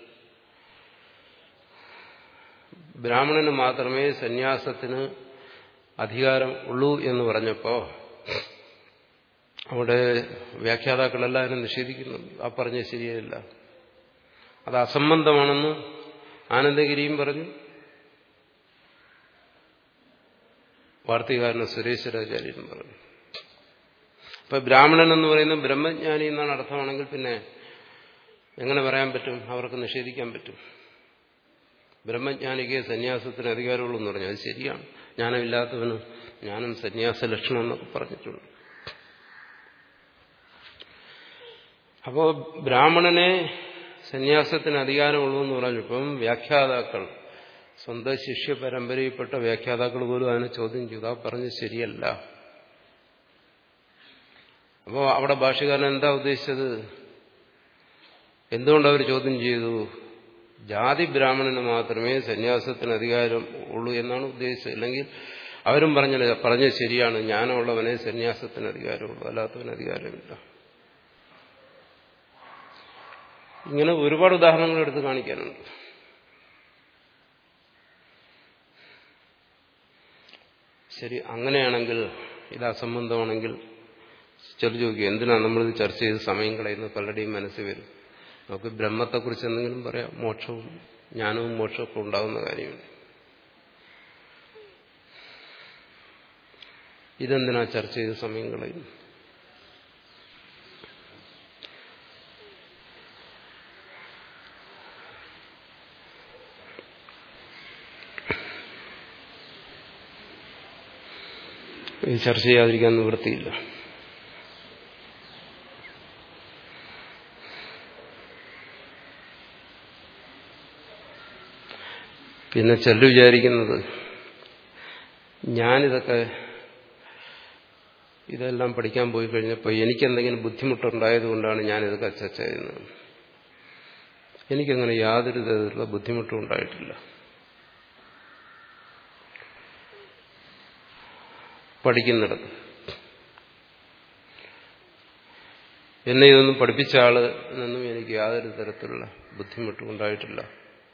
ബ്രാഹ്മണന് മാത്രമേ സന്യാസത്തിന് അധികാരം ഉള്ളൂ എന്ന് പറഞ്ഞപ്പോ അവിടെ വ്യാഖ്യാതാക്കളെല്ലാം അതിനെ നിഷേധിക്കുന്നുണ്ട് ആ പറഞ്ഞ ശരിയല്ല അത് അസംബന്ധമാണെന്ന് ആനന്ദഗിരിയും പറഞ്ഞു വാർത്തികാരന് സുരേശ്വരാചാര്യനും പറഞ്ഞു ഇപ്പൊ ബ്രാഹ്മണൻ എന്ന് പറയുന്നത് ബ്രഹ്മജ്ഞാനി എന്നാണ് അർത്ഥമാണെങ്കിൽ പിന്നെ എങ്ങനെ പറയാൻ പറ്റും അവർക്ക് നിഷേധിക്കാൻ പറ്റും ബ്രഹ്മജ്ഞാനിക്ക് സന്യാസത്തിന് അധികാരമുള്ളൂ എന്ന് പറഞ്ഞു അത് ശരിയാണ് ജ്ഞാനമില്ലാത്തവന് ജ്ഞാനം സന്യാസ ലക്ഷണം എന്നൊക്കെ പറഞ്ഞിട്ടുണ്ട് അപ്പോ ബ്രാഹ്മണനെ സന്യാസത്തിന് അധികാരമുള്ളൂ എന്ന് പറഞ്ഞപ്പം വ്യാഖ്യാതാക്കൾ സ്വന്തം ശിഷ്യ പരമ്പരയിൽപ്പെട്ട വ്യാഖ്യാതാക്കൾ പോലും അതിനെ ചോദ്യം ചെയ്തു ആ പറഞ്ഞത് ശരിയല്ല അപ്പോൾ അവിടെ ഭാഷകാരൻ എന്താ ഉദ്ദേശിച്ചത് എന്തുകൊണ്ട് അവർ ചോദ്യം ചെയ്തു ജാതി ബ്രാഹ്മണന് മാത്രമേ സന്യാസത്തിന് അധികാരം ഉള്ളൂ എന്നാണ് ഉദ്ദേശിച്ചത് അല്ലെങ്കിൽ അവരും പറഞ്ഞത് പറഞ്ഞത് ശരിയാണ് ജ്ഞാനമുള്ളവനെ സന്യാസത്തിന് അധികാരമുള്ളൂ അല്ലാത്തവന് അധികാരമില്ല ഇങ്ങനെ ഒരുപാട് ഉദാഹരണങ്ങൾ എടുത്ത് കാണിക്കാനുണ്ട് ശരി അങ്ങനെയാണെങ്കിൽ ഇത് അസംബന്ധമാണെങ്കിൽ ചെറു ചോദിക്കുക എന്തിനാണ് നമ്മളിത് ചർച്ച ചെയ്ത് സമയം കളയുന്നത് പലരുടെയും മനസ്സിൽ വരും നമുക്ക് ബ്രഹ്മത്തെക്കുറിച്ച് എന്തെങ്കിലും പറയാം മോക്ഷവും ജ്ഞാനവും മോക്ഷവും ഒക്കെ ഉണ്ടാകുന്ന കാര്യമാണ് ഇതെന്തിനാ ചർച്ച ചെയ്ത് സമയം കളയുന്നു ഇത് ചർച്ച ചെയ്യാതിരിക്കാൻ നിവൃത്തിയില്ല പിന്നെ ചെല്ലു വിചാരിക്കുന്നത് ഞാനിതൊക്കെ ഇതെല്ലാം പഠിക്കാൻ പോയി കഴിഞ്ഞപ്പോൾ എനിക്കെന്തെങ്കിലും ബുദ്ധിമുട്ടുണ്ടായതുകൊണ്ടാണ് ഞാനിതൊക്കെ ചർച്ച ചെയ്യുന്നത് എനിക്കങ്ങനെ യാതൊരു തരത്തിലുള്ള ബുദ്ധിമുട്ടും ഉണ്ടായിട്ടില്ല പഠിക്കുന്നിടത്ത് എന്നെ ഇതൊന്നും പഠിപ്പിച്ച ആള് എന്നൊന്നും എനിക്ക് യാതൊരു തരത്തിലുള്ള ബുദ്ധിമുട്ടും ഉണ്ടായിട്ടില്ല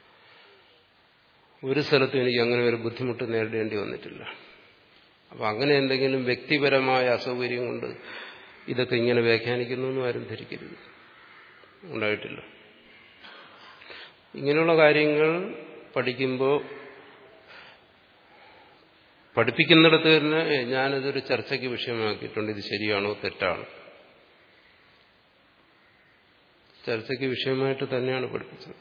ഒരു സ്ഥലത്തും എനിക്ക് അങ്ങനെ ഒരു ബുദ്ധിമുട്ട് നേരിടേണ്ടി വന്നിട്ടില്ല അപ്പൊ അങ്ങനെ എന്തെങ്കിലും വ്യക്തിപരമായ അസൗകര്യം കൊണ്ട് ഇതൊക്കെ ഇങ്ങനെ വ്യാഖ്യാനിക്കുന്നു എന്നും ആരും ധരിക്കരുത് ഉണ്ടായിട്ടില്ല ഇങ്ങനെയുള്ള കാര്യങ്ങൾ പഠിക്കുമ്പോൾ പഠിപ്പിക്കുന്നിടത്ത് തന്നെ ഞാനിതൊരു ചർച്ചയ്ക്ക് വിഷയമാക്കിയിട്ടുണ്ട് ഇത് ശരിയാണോ തെറ്റാണോ ചർച്ചയ്ക്ക് വിഷയമായിട്ട് തന്നെയാണ് പഠിപ്പിച്ചത്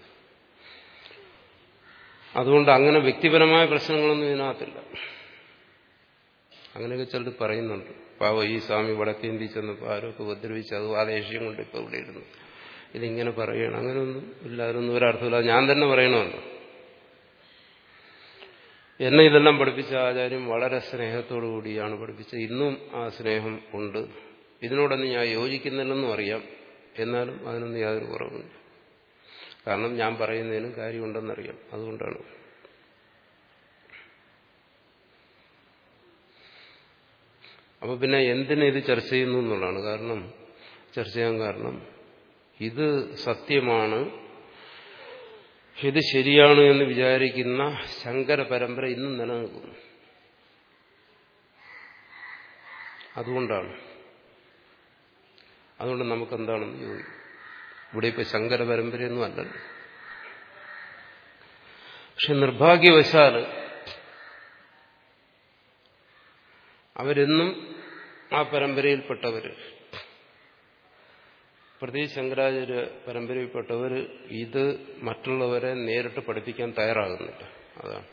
അതുകൊണ്ട് അങ്ങനെ വ്യക്തിപരമായ പ്രശ്നങ്ങളൊന്നും ഇതിനകത്തില്ല അങ്ങനെയൊക്കെ ചിലർ പറയുന്നുണ്ട് പാവ ഈ സ്വാമി വടക്കേന്തി ചെന്നപ്പോൾ ആരൊക്കെ ഉപദ്രവിച്ച് അത് ആദേശം കൊണ്ട് ഇപ്പോൾ ഇവിടെ ഇരുന്നു ഇതിങ്ങനെ പറയണം അങ്ങനെയൊന്നും ഇല്ല അതൊന്നും ഒരർത്ഥമില്ല ഞാൻ തന്നെ പറയണമല്ലോ എന്നെ ഇതെല്ലാം പഠിപ്പിച്ച ആചാര്യം വളരെ സ്നേഹത്തോടു കൂടിയാണ് പഠിപ്പിച്ചത് ഇന്നും ആ സ്നേഹം ഉണ്ട് ഇതിനോടൊന്നും ഞാൻ യോജിക്കുന്നില്ലെന്നും അറിയാം എന്നാലും അതിനൊന്നും യാതൊരു കുറവുമില്ല കാരണം ഞാൻ പറയുന്നതിനും കാര്യമുണ്ടെന്നറിയാം അതുകൊണ്ടാണ് അപ്പൊ പിന്നെ എന്തിനു ഇത് ചർച്ച ചെയ്യുന്നു എന്നുള്ളതാണ് കാരണം ചർച്ച ചെയ്യാൻ കാരണം ഇത് സത്യമാണ് ഇത് ശരിയാണ് എന്ന് വിചാരിക്കുന്ന ശങ്കര പരമ്പര ഇന്നും നിലനിൽക്കുന്നു അതുകൊണ്ടാണ് അതുകൊണ്ട് നമുക്കെന്താണെന്ന് ചോദിക്കും ഇവിടെ ഇപ്പൊ ശങ്കര പരമ്പരയൊന്നും അല്ലല്ലോ പക്ഷെ നിർഭാഗ്യവശാൽ അവരെന്നും ആ പരമ്പരയിൽപ്പെട്ടവർ പ്രത്യേകിച്ച് ശങ്കരാചാര്യ പരമ്പരയിൽപ്പെട്ടവർ ഇത് മറ്റുള്ളവരെ നേരിട്ട് പഠിപ്പിക്കാൻ തയ്യാറാകുന്നില്ല അതാണ്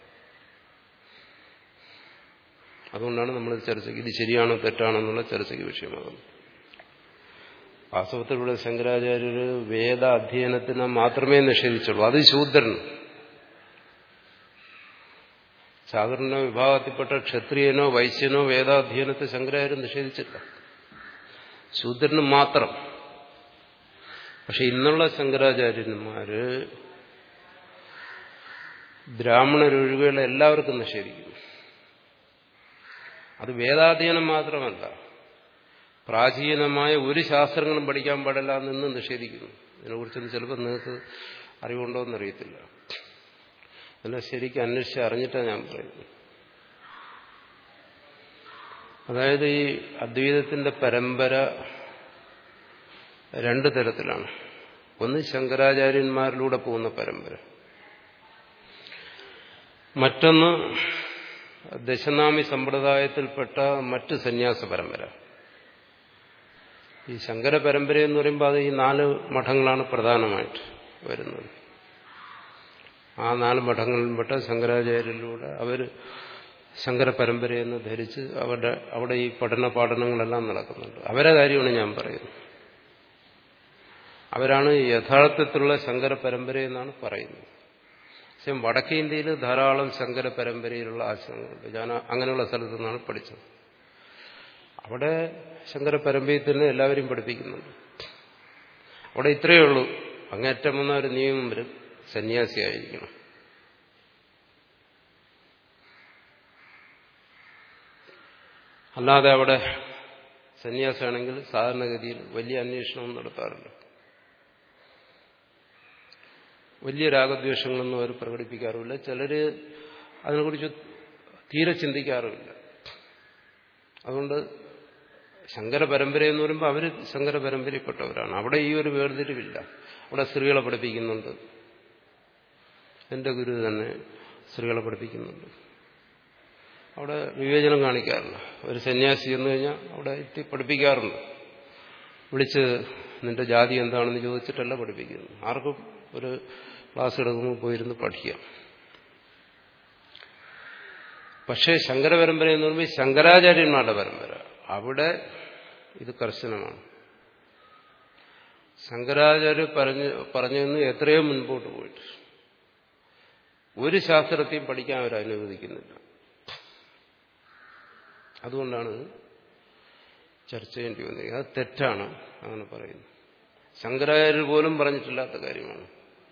അതുകൊണ്ടാണ് നമ്മൾ ചർച്ചയ്ക്ക് ഇത് ശരിയാണോ തെറ്റാണോ എന്നുള്ള ചർച്ചയ്ക്ക് വിഷയമാകുന്നത് വാസ്തവത്തിലൂടെ ശങ്കരാചാര്യർ വേദ അധ്യയനത്തിന് മാത്രമേ നിഷേധിച്ചുള്ളൂ അത് ശൂദ്രൻ സാധാരണ വിഭാഗത്തിൽപ്പെട്ട ക്ഷത്രിയനോ വൈശ്യനോ വേദാധ്യയനത്തെ ശങ്കരാചാര്യൻ നിഷേധിച്ചില്ല ശൂദ്രന് മാത്രം പക്ഷെ ഇന്നുള്ള ശങ്കരാചാര്യന്മാര് ബ്രാഹ്മണരൊഴികെയുള്ള എല്ലാവർക്കും നിഷേധിക്കുന്നു അത് വേദാധ്യയനം മാത്രമല്ല പ്രാചീനമായ ഒരു ശാസ്ത്രങ്ങളും പഠിക്കാൻ പാടില്ല എന്ന് നിഷേധിക്കുന്നു ഇതിനെക്കുറിച്ചൊന്നും ചിലപ്പോൾ നിങ്ങൾക്ക് അറിവുണ്ടോ എന്നറിയത്തില്ല അല്ല ശരിക്കും അന്വേഷിച്ച് അറിഞ്ഞിട്ടാണ് ഞാൻ പറയുന്നത് അതായത് ഈ അദ്വൈതത്തിന്റെ പരമ്പര രണ്ട് തരത്തിലാണ് ഒന്ന് ശങ്കരാചാര്യന്മാരിലൂടെ പോകുന്ന പരമ്പര മറ്റൊന്ന് ദശനാമി സമ്പ്രദായത്തിൽപ്പെട്ട മറ്റ് സന്യാസ പരമ്പര ഈ ശങ്കര പരമ്പര എന്ന് പറയുമ്പോൾ അത് ഈ നാല് മഠങ്ങളാണ് പ്രധാനമായിട്ട് വരുന്നത് ആ നാല് മഠങ്ങളിൽപ്പെട്ട ശങ്കരാചാര്യരിലൂടെ അവർ ശങ്കര പരമ്പരയെന്ന് ധരിച്ച് അവരുടെ അവിടെ ഈ പഠന പാഠനങ്ങളെല്ലാം നടക്കുന്നുണ്ട് അവരെ കാര്യമാണ് ഞാൻ പറയുന്നത് അവരാണ് യഥാർത്ഥത്തിലുള്ള ശങ്കര പരമ്പര എന്നാണ് പറയുന്നത് പക്ഷെ വടക്കേ ഇന്ത്യയിൽ ധാരാളം ശങ്കര പരമ്പരയിലുള്ള ആശയങ്ങളുണ്ട് ഞാൻ അങ്ങനെയുള്ള സ്ഥലത്തു നിന്നാണ് പഠിച്ചത് അവിടെ ശങ്കര പരമ്പരയിൽ തന്നെ എല്ലാവരെയും പഠിപ്പിക്കുന്നുണ്ട് അവിടെ ഇത്രയേ ഉള്ളൂ അങ്ങേറ്റം വന്ന ഒരു നിയമം വരും സന്യാസിയായിരിക്കണം അല്ലാതെ അവിടെ സന്യാസമാണെങ്കിൽ സാധാരണഗതിയിൽ വലിയ അന്വേഷണവും നടത്താറില്ല വലിയ രാഗദ്വേഷങ്ങളൊന്നും അവർ പ്രകടിപ്പിക്കാറുമില്ല ചിലര് അതിനെക്കുറിച്ച് തീരെ ചിന്തിക്കാറുമില്ല അതുകൊണ്ട് ശങ്കര പരമ്പര എന്ന് പറയുമ്പോൾ അവർ ശങ്കര പരമ്പരയിൽപ്പെട്ടവരാണ് അവിടെ ഈ ഒരു വേർതിരിവില്ല അവിടെ സ്ത്രീകളെ പഠിപ്പിക്കുന്നുണ്ട് എന്റെ ഗുരു തന്നെ സ്ത്രീകളെ പഠിപ്പിക്കുന്നുണ്ട് അവിടെ വിവേചനം കാണിക്കാറില്ല ഒരു സന്യാസി എന്ന് കഴിഞ്ഞാൽ അവിടെ എത്തി പഠിപ്പിക്കാറുണ്ട് വിളിച്ച് നിന്റെ ജാതി എന്താണെന്ന് ചോദിച്ചിട്ടല്ല പഠിപ്പിക്കുന്നു ആർക്കും ഒരു ക്ലാസ് എടുക്കുമ്പോൾ പോയിരുന്ന് പഠിക്കാം പക്ഷേ ശങ്കര പരമ്പര എന്ന് പറയുമ്പോൾ ശങ്കരാചാര്യന്മാരുടെ പരമ്പര അവിടെ ഇത് കർശനമാണ് ശങ്കരാചാര്യ പറഞ്ഞു പറഞ്ഞെന്ന് എത്രയോ മുൻപോട്ട് പോയിട്ട് ഒരു ശാസ്ത്രത്തെയും പഠിക്കാൻ അവർ അനുവദിക്കുന്നില്ല അതുകൊണ്ടാണ് ചർച്ച ചെയ്യേണ്ടി വന്നത് അത് തെറ്റാണ് അങ്ങനെ പറയുന്നത് ശങ്കരാചാര്യർ പോലും പറഞ്ഞിട്ടില്ലാത്ത കാര്യമാണ്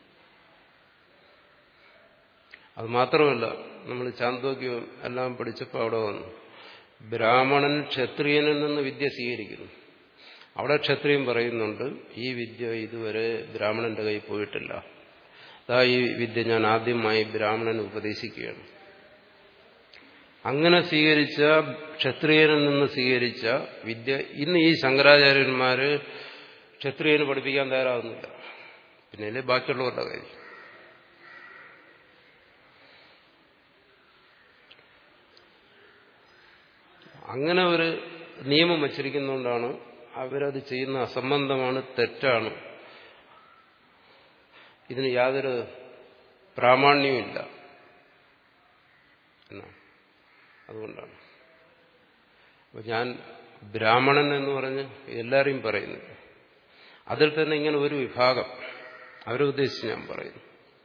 അത് മാത്രമല്ല നമ്മൾ ചാന്തോക്യം എല്ലാം പഠിച്ചപ്പോൾ അവിടെ വന്നു ബ്രാഹ്മണൻ ക്ഷത്രിയനിൽ നിന്ന് വിദ്യ സ്വീകരിക്കുന്നു അവിടെ ക്ഷത്രിയൻ പറയുന്നുണ്ട് ഈ വിദ്യ ഇതുവരെ ബ്രാഹ്മണന്റെ കയ്യിൽ പോയിട്ടില്ല അതാ ഈ വിദ്യ ഞാൻ ആദ്യമായി ബ്രാഹ്മണന് ഉപദേശിക്കുകയാണ് അങ്ങനെ സ്വീകരിച്ച ക്ഷത്രിയനിൽ നിന്ന് സ്വീകരിച്ച വിദ്യ ഇന്ന് ഈ ശങ്കരാചാര്യന്മാര് ക്ഷത്രിയന് പഠിപ്പിക്കാൻ തയ്യാറാകുന്നില്ല പിന്നെ ബാക്കിയുള്ളവരുടെ കാര്യം അങ്ങനെ ഒരു നിയമം വച്ചിരിക്കുന്നതുകൊണ്ടാണ് അവരത് ചെയ്യുന്ന അസംബന്ധമാണ് തെറ്റാണ് ഇതിന് യാതൊരു പ്രാമാണ്യവുമില്ല എന്നാണ് അതുകൊണ്ടാണ് അപ്പൊ ഞാൻ ബ്രാഹ്മണൻ എന്ന് പറഞ്ഞ് എല്ലാവരെയും പറയുന്നു അതിൽ തന്നെ ഇങ്ങനെ ഒരു വിഭാഗം അവരെ ഉദ്ദേശിച്ച് ഞാൻ പറയുന്നു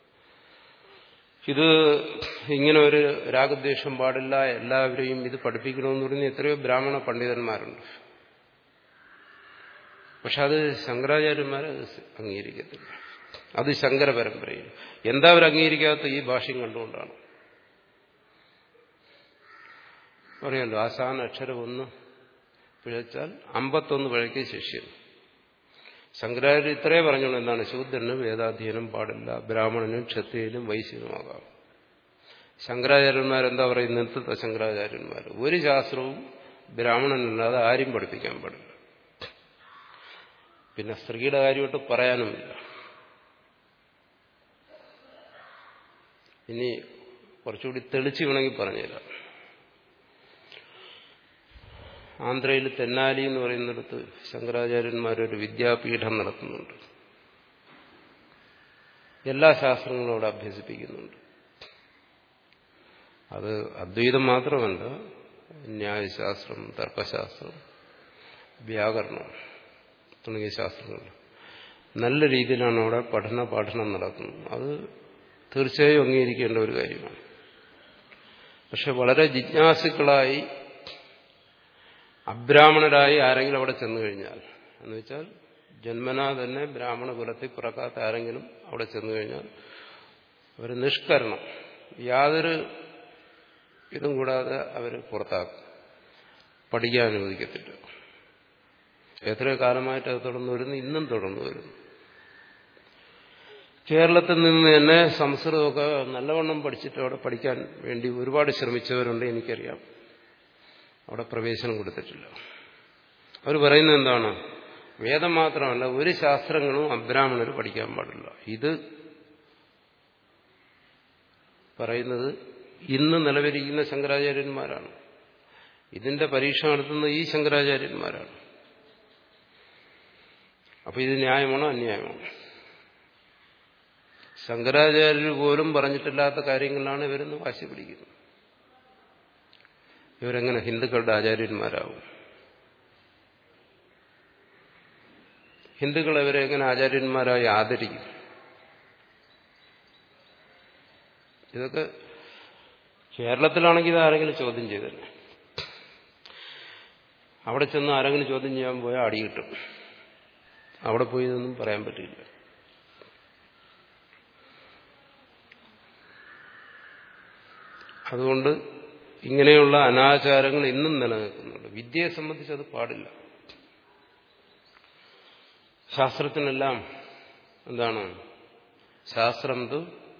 ഇത് ഇങ്ങനെ ഒരു രാഗദ്വേഷം പാടില്ല എല്ലാവരെയും ഇത് പഠിപ്പിക്കണമെന്ന് പറഞ്ഞ് എത്രയോ ബ്രാഹ്മണ പണ്ഡിതന്മാരുണ്ട് പക്ഷെ അത് ശങ്കരാചാര്യന്മാരെ അംഗീകരിക്കത്തില്ല അത് ശങ്കര പരമ്പരയിൽ എന്താ അവർ അംഗീകരിക്കാത്ത ഈ ഭാഷ്യം കണ്ടുകൊണ്ടാണ് പറയാമല്ലോ ആസാന അക്ഷരം ഒന്ന് പിഴച്ചാൽ അമ്പത്തൊന്ന് പിഴയ്ക്ക് ശിഷ്യൻ ശങ്കരാചാര്യ ഇത്രേ പറഞ്ഞോളൂ എന്താണ് ശൂദ്രന് വേദാധ്യയനം പാടില്ല ബ്രാഹ്മണനും ക്ഷത്രിയനും വൈശ്യനുമാകാം ശങ്കരാചാര്യന്മാരെന്താ പറയുന്നത് ഇന്നത്തെ ശങ്കരാചാര്യന്മാർ ഒരു ശാസ്ത്രവും ബ്രാഹ്മണനല്ലാതെ ആരും പഠിപ്പിക്കാൻ പാടില്ല പിന്നെ സ്ത്രീയുടെ കാര്യമായിട്ട് പറയാനുമില്ല ഇനി കുറച്ചുകൂടി തെളിച്ച് വേണമെങ്കിൽ പറഞ്ഞുതരാം ആന്ധ്രയിൽ തെന്നാലി എന്ന് പറയുന്നിടത്ത് ശങ്കരാചാര്യന്മാരൊരു വിദ്യാപീഠം നടത്തുന്നുണ്ട് എല്ലാ ശാസ്ത്രങ്ങളും അവിടെ അഭ്യസിപ്പിക്കുന്നുണ്ട് അത് അദ്വൈതം മാത്രമല്ല ന്യായശാസ്ത്രം തർക്കശാസ്ത്രം വ്യാകരണം തുടങ്ങിയ ശാസ്ത്രങ്ങൾ നല്ല രീതിയിലാണ് അവിടെ പഠന പാഠനം നടക്കുന്നത് അത് തീർച്ചയായും അംഗീകരിക്കേണ്ട ഒരു കാര്യമാണ് പക്ഷെ വളരെ ജിജ്ഞാസുക്കളായി അബ്രാഹ്മണരായി ആരെങ്കിലും അവിടെ ചെന്നു കഴിഞ്ഞാൽ എന്ന് വെച്ചാൽ ജന്മനാ തന്നെ ബ്രാഹ്മണ കുലത്തിൽ പിറക്കാത്ത ആരെങ്കിലും അവിടെ ചെന്നു കഴിഞ്ഞാൽ അവർ നിഷ്കരണം യാതൊരു ഇതും കൂടാതെ അവർ പുറത്താക്കും പഠിക്കാൻ അനുവദിക്കത്തില്ല എത്ര കാലമായിട്ട് അത് തുടർന്നു വരുന്നു ഇന്നും തുടർന്നു വരുന്നു കേരളത്തിൽ നിന്ന് തന്നെ സംസ്കൃതമൊക്കെ നല്ലവണ്ണം പഠിച്ചിട്ട് അവിടെ പഠിക്കാൻ വേണ്ടി ഒരുപാട് ശ്രമിച്ചവരുണ്ട് എനിക്കറിയാം അവിടെ പ്രവേശനം കൊടുത്തിട്ടില്ല അവർ പറയുന്നത് എന്താണ് വേദം മാത്രമല്ല ഒരു ശാസ്ത്രങ്ങളും അബ്രാഹ്മണർ പഠിക്കാൻ പാടില്ല ഇത് പറയുന്നത് ഇന്ന് നിലവിലിരിക്കുന്ന ശങ്കരാചാര്യന്മാരാണ് ഇതിന്റെ പരീക്ഷ നടത്തുന്ന ഈ ശങ്കരാചാര്യന്മാരാണ് അപ്പൊ ഇത് ന്യായമാണോ അന്യായമാണോ ശങ്കരാചാര്യർ പോലും പറഞ്ഞിട്ടില്ലാത്ത കാര്യങ്ങളാണ് ഇവരെന്ന് വാശി പിടിക്കുന്നത് ഇവരെങ്ങനെ ഹിന്ദുക്കളുടെ ആചാര്യന്മാരാകും ഹിന്ദുക്കൾ ഇവരെ എങ്ങനെ ആചാര്യന്മാരായി ആദരിക്കും ഇതൊക്കെ കേരളത്തിലാണെങ്കിൽ ഇത് ആരെങ്കിലും ചോദ്യം ചെയ്തല്ലേ അവിടെ ചെന്ന് ആരെങ്കിലും ചോദ്യം ചെയ്യാൻ പോയാൽ അടി കിട്ടും അവിടെ പോയി ഇതൊന്നും പറയാൻ പറ്റില്ല അതുകൊണ്ട് ഇങ്ങനെയുള്ള അനാചാരങ്ങൾ ഇന്നും നിലനിൽക്കുന്നുണ്ട് വിദ്യയെ സംബന്ധിച്ച് അത് പാടില്ല ശാസ്ത്രത്തിനെല്ലാം എന്താണ് ശാസ്ത്രം തു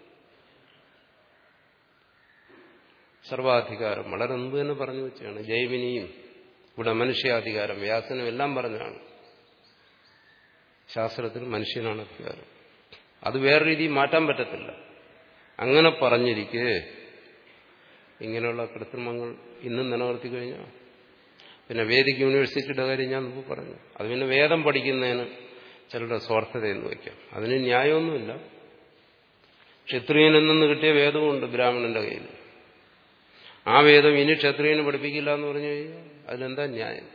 സർവാധികാരം വളരെ മുമ്പ് തന്നെ പറഞ്ഞു വെച്ചാണ് ജൈവിനിയും ഇവിടെ മനുഷ്യാധികാരം വ്യാസനും എല്ലാം പറഞ്ഞാണ് ശാസ്ത്രത്തിൽ മനുഷ്യനാണ് അധികാരം അത് വേറെ രീതിയിൽ മാറ്റാൻ പറ്റത്തില്ല അങ്ങനെ പറഞ്ഞിരിക്കെ ഇങ്ങനെയുള്ള കൃത്രിമങ്ങൾ ഇന്നും നിലനിർത്തി കഴിഞ്ഞാൽ പിന്നെ വേദിക് യൂണിവേഴ്സിറ്റിയുടെ കാര്യം ഞാൻ മുമ്പ് പറഞ്ഞു അത് പിന്നെ വേദം പഠിക്കുന്നതിന് ചിലരുടെ സ്വാർത്ഥതയെന്ന് വയ്ക്കാം അതിന് ന്യായമൊന്നുമില്ല ക്ഷത്രിയനിൽ നിന്ന് കിട്ടിയ വേദമുണ്ട് ബ്രാഹ്മണന്റെ കയ്യിൽ ആ വേദം ഇനി ക്ഷത്രിയന് പഠിപ്പിക്കില്ല എന്ന് പറഞ്ഞു കഴിഞ്ഞാൽ അതിലെന്താ ന്യായം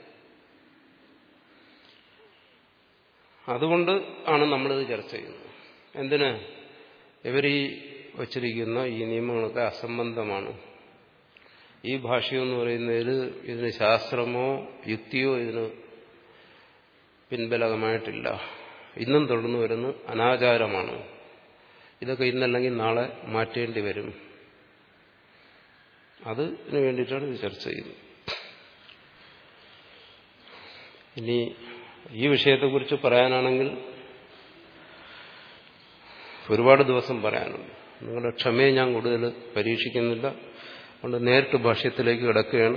അതുകൊണ്ട് ആണ് നമ്മളിത് ചർച്ച ചെയ്യുന്നത് എന്തിന് ഇവരീ വച്ചിരിക്കുന്ന ഈ നിയമങ്ങളൊക്കെ അസംബന്ധമാണ് ഈ ഭാഷയെന്ന് പറയുന്നതിൽ ഇതിന് ശാസ്ത്രമോ യുക്തിയോ ഇതിന് പിൻബലകമായിട്ടില്ല ഇന്നും തുടർന്നു വരുന്ന അനാചാരമാണ് ഇതൊക്കെ ഇന്നല്ലെങ്കിൽ നാളെ മാറ്റേണ്ടി വരും അതിന് വേണ്ടിയിട്ടാണ് ഇത് ചർച്ച ചെയ്യുന്നത് ഇനി ഈ വിഷയത്തെക്കുറിച്ച് പറയാനാണെങ്കിൽ ഒരുപാട് ദിവസം പറയാനുണ്ട് നിങ്ങളുടെ ക്ഷമയെ ഞാൻ കൂടുതൽ പരീക്ഷിക്കുന്നില്ല അതുകൊണ്ട് നേരിട്ട് ഭാഷ്യത്തിലേക്ക് കിടക്കുകയാണ്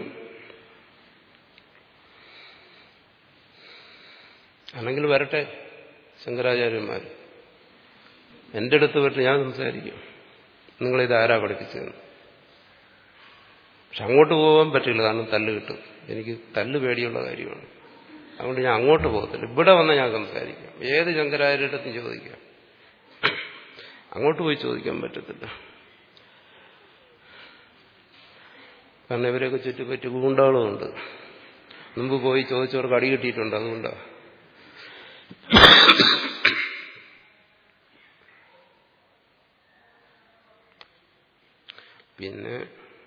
അല്ലെങ്കിൽ വരട്ടെ ശങ്കരാചാര്യന്മാർ എൻ്റെ അടുത്ത് വരട്ടെ ഞാൻ സംസാരിക്കും നിങ്ങളിത് ആരാ പഠിപ്പിച്ചതെന്ന് പക്ഷെ അങ്ങോട്ട് പോകാൻ പറ്റില്ല കാരണം തല്ല് കിട്ടും എനിക്ക് തല്ല് പേടിയുള്ള കാര്യമാണ് അതുകൊണ്ട് ഞാൻ അങ്ങോട്ട് പോകത്തില്ല ഇവിടെ വന്ന് ഞാൻ സംസാരിക്കാം ഏത് ശങ്കരാചാര്യരുടെ അടുത്തും ചോദിക്കാം അങ്ങോട്ട് പോയി ചോദിക്കാൻ പറ്റത്തില്ല കാരണം ഇവരെയൊക്കെ ചുറ്റിപ്പറ്റി ഗൂണ്ടാളുമുണ്ട് മുമ്പ് പോയി ചോദിച്ചവർക്ക് അടി കിട്ടിയിട്ടുണ്ട് അതുകൊണ്ടാണ് പിന്നെ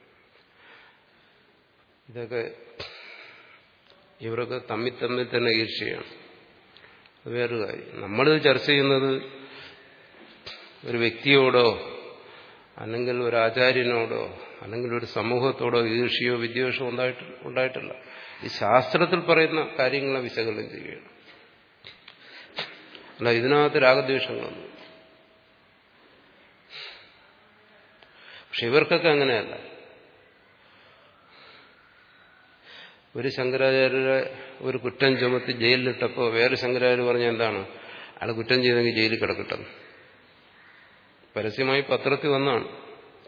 ഇതൊക്കെ ഇവരൊക്കെ തമ്മിൽ തമ്മിൽ തന്നെ ഈർച്ചയാണ് അത് വേറൊരു കാര്യം നമ്മളിത് ചർച്ച ചെയ്യുന്നത് ഒരു വ്യക്തിയോടോ അല്ലെങ്കിൽ ഒരു ആചാര്യനോടോ അല്ലെങ്കിൽ ഒരു സമൂഹത്തോടോ ഈർഷ്യയോ വിദ്വേഷമോ ഉണ്ടായിട്ട് ഉണ്ടായിട്ടില്ല ഈ ശാസ്ത്രത്തിൽ പറയുന്ന കാര്യങ്ങളെ വിശകലനം ചെയ്യുകയാണ് അല്ല ഇതിനകത്ത് രാഗദ്വേഷങ്ങളൊന്നും പക്ഷെ ഇവർക്കൊക്കെ അങ്ങനെയല്ല ഒരു ശങ്കരാചാര്യരെ ഒരു കുറ്റം ചുമത്തി ജയിലിലിട്ടപ്പോൾ വേറെ ശങ്കരാചാര്യ പറഞ്ഞ എന്താണ് അയാൾ കുറ്റം ചെയ്തെങ്കിൽ ജയിലിൽ കിടക്കട്ടെ പരസ്യമായി പത്രത്തിൽ വന്നാണ്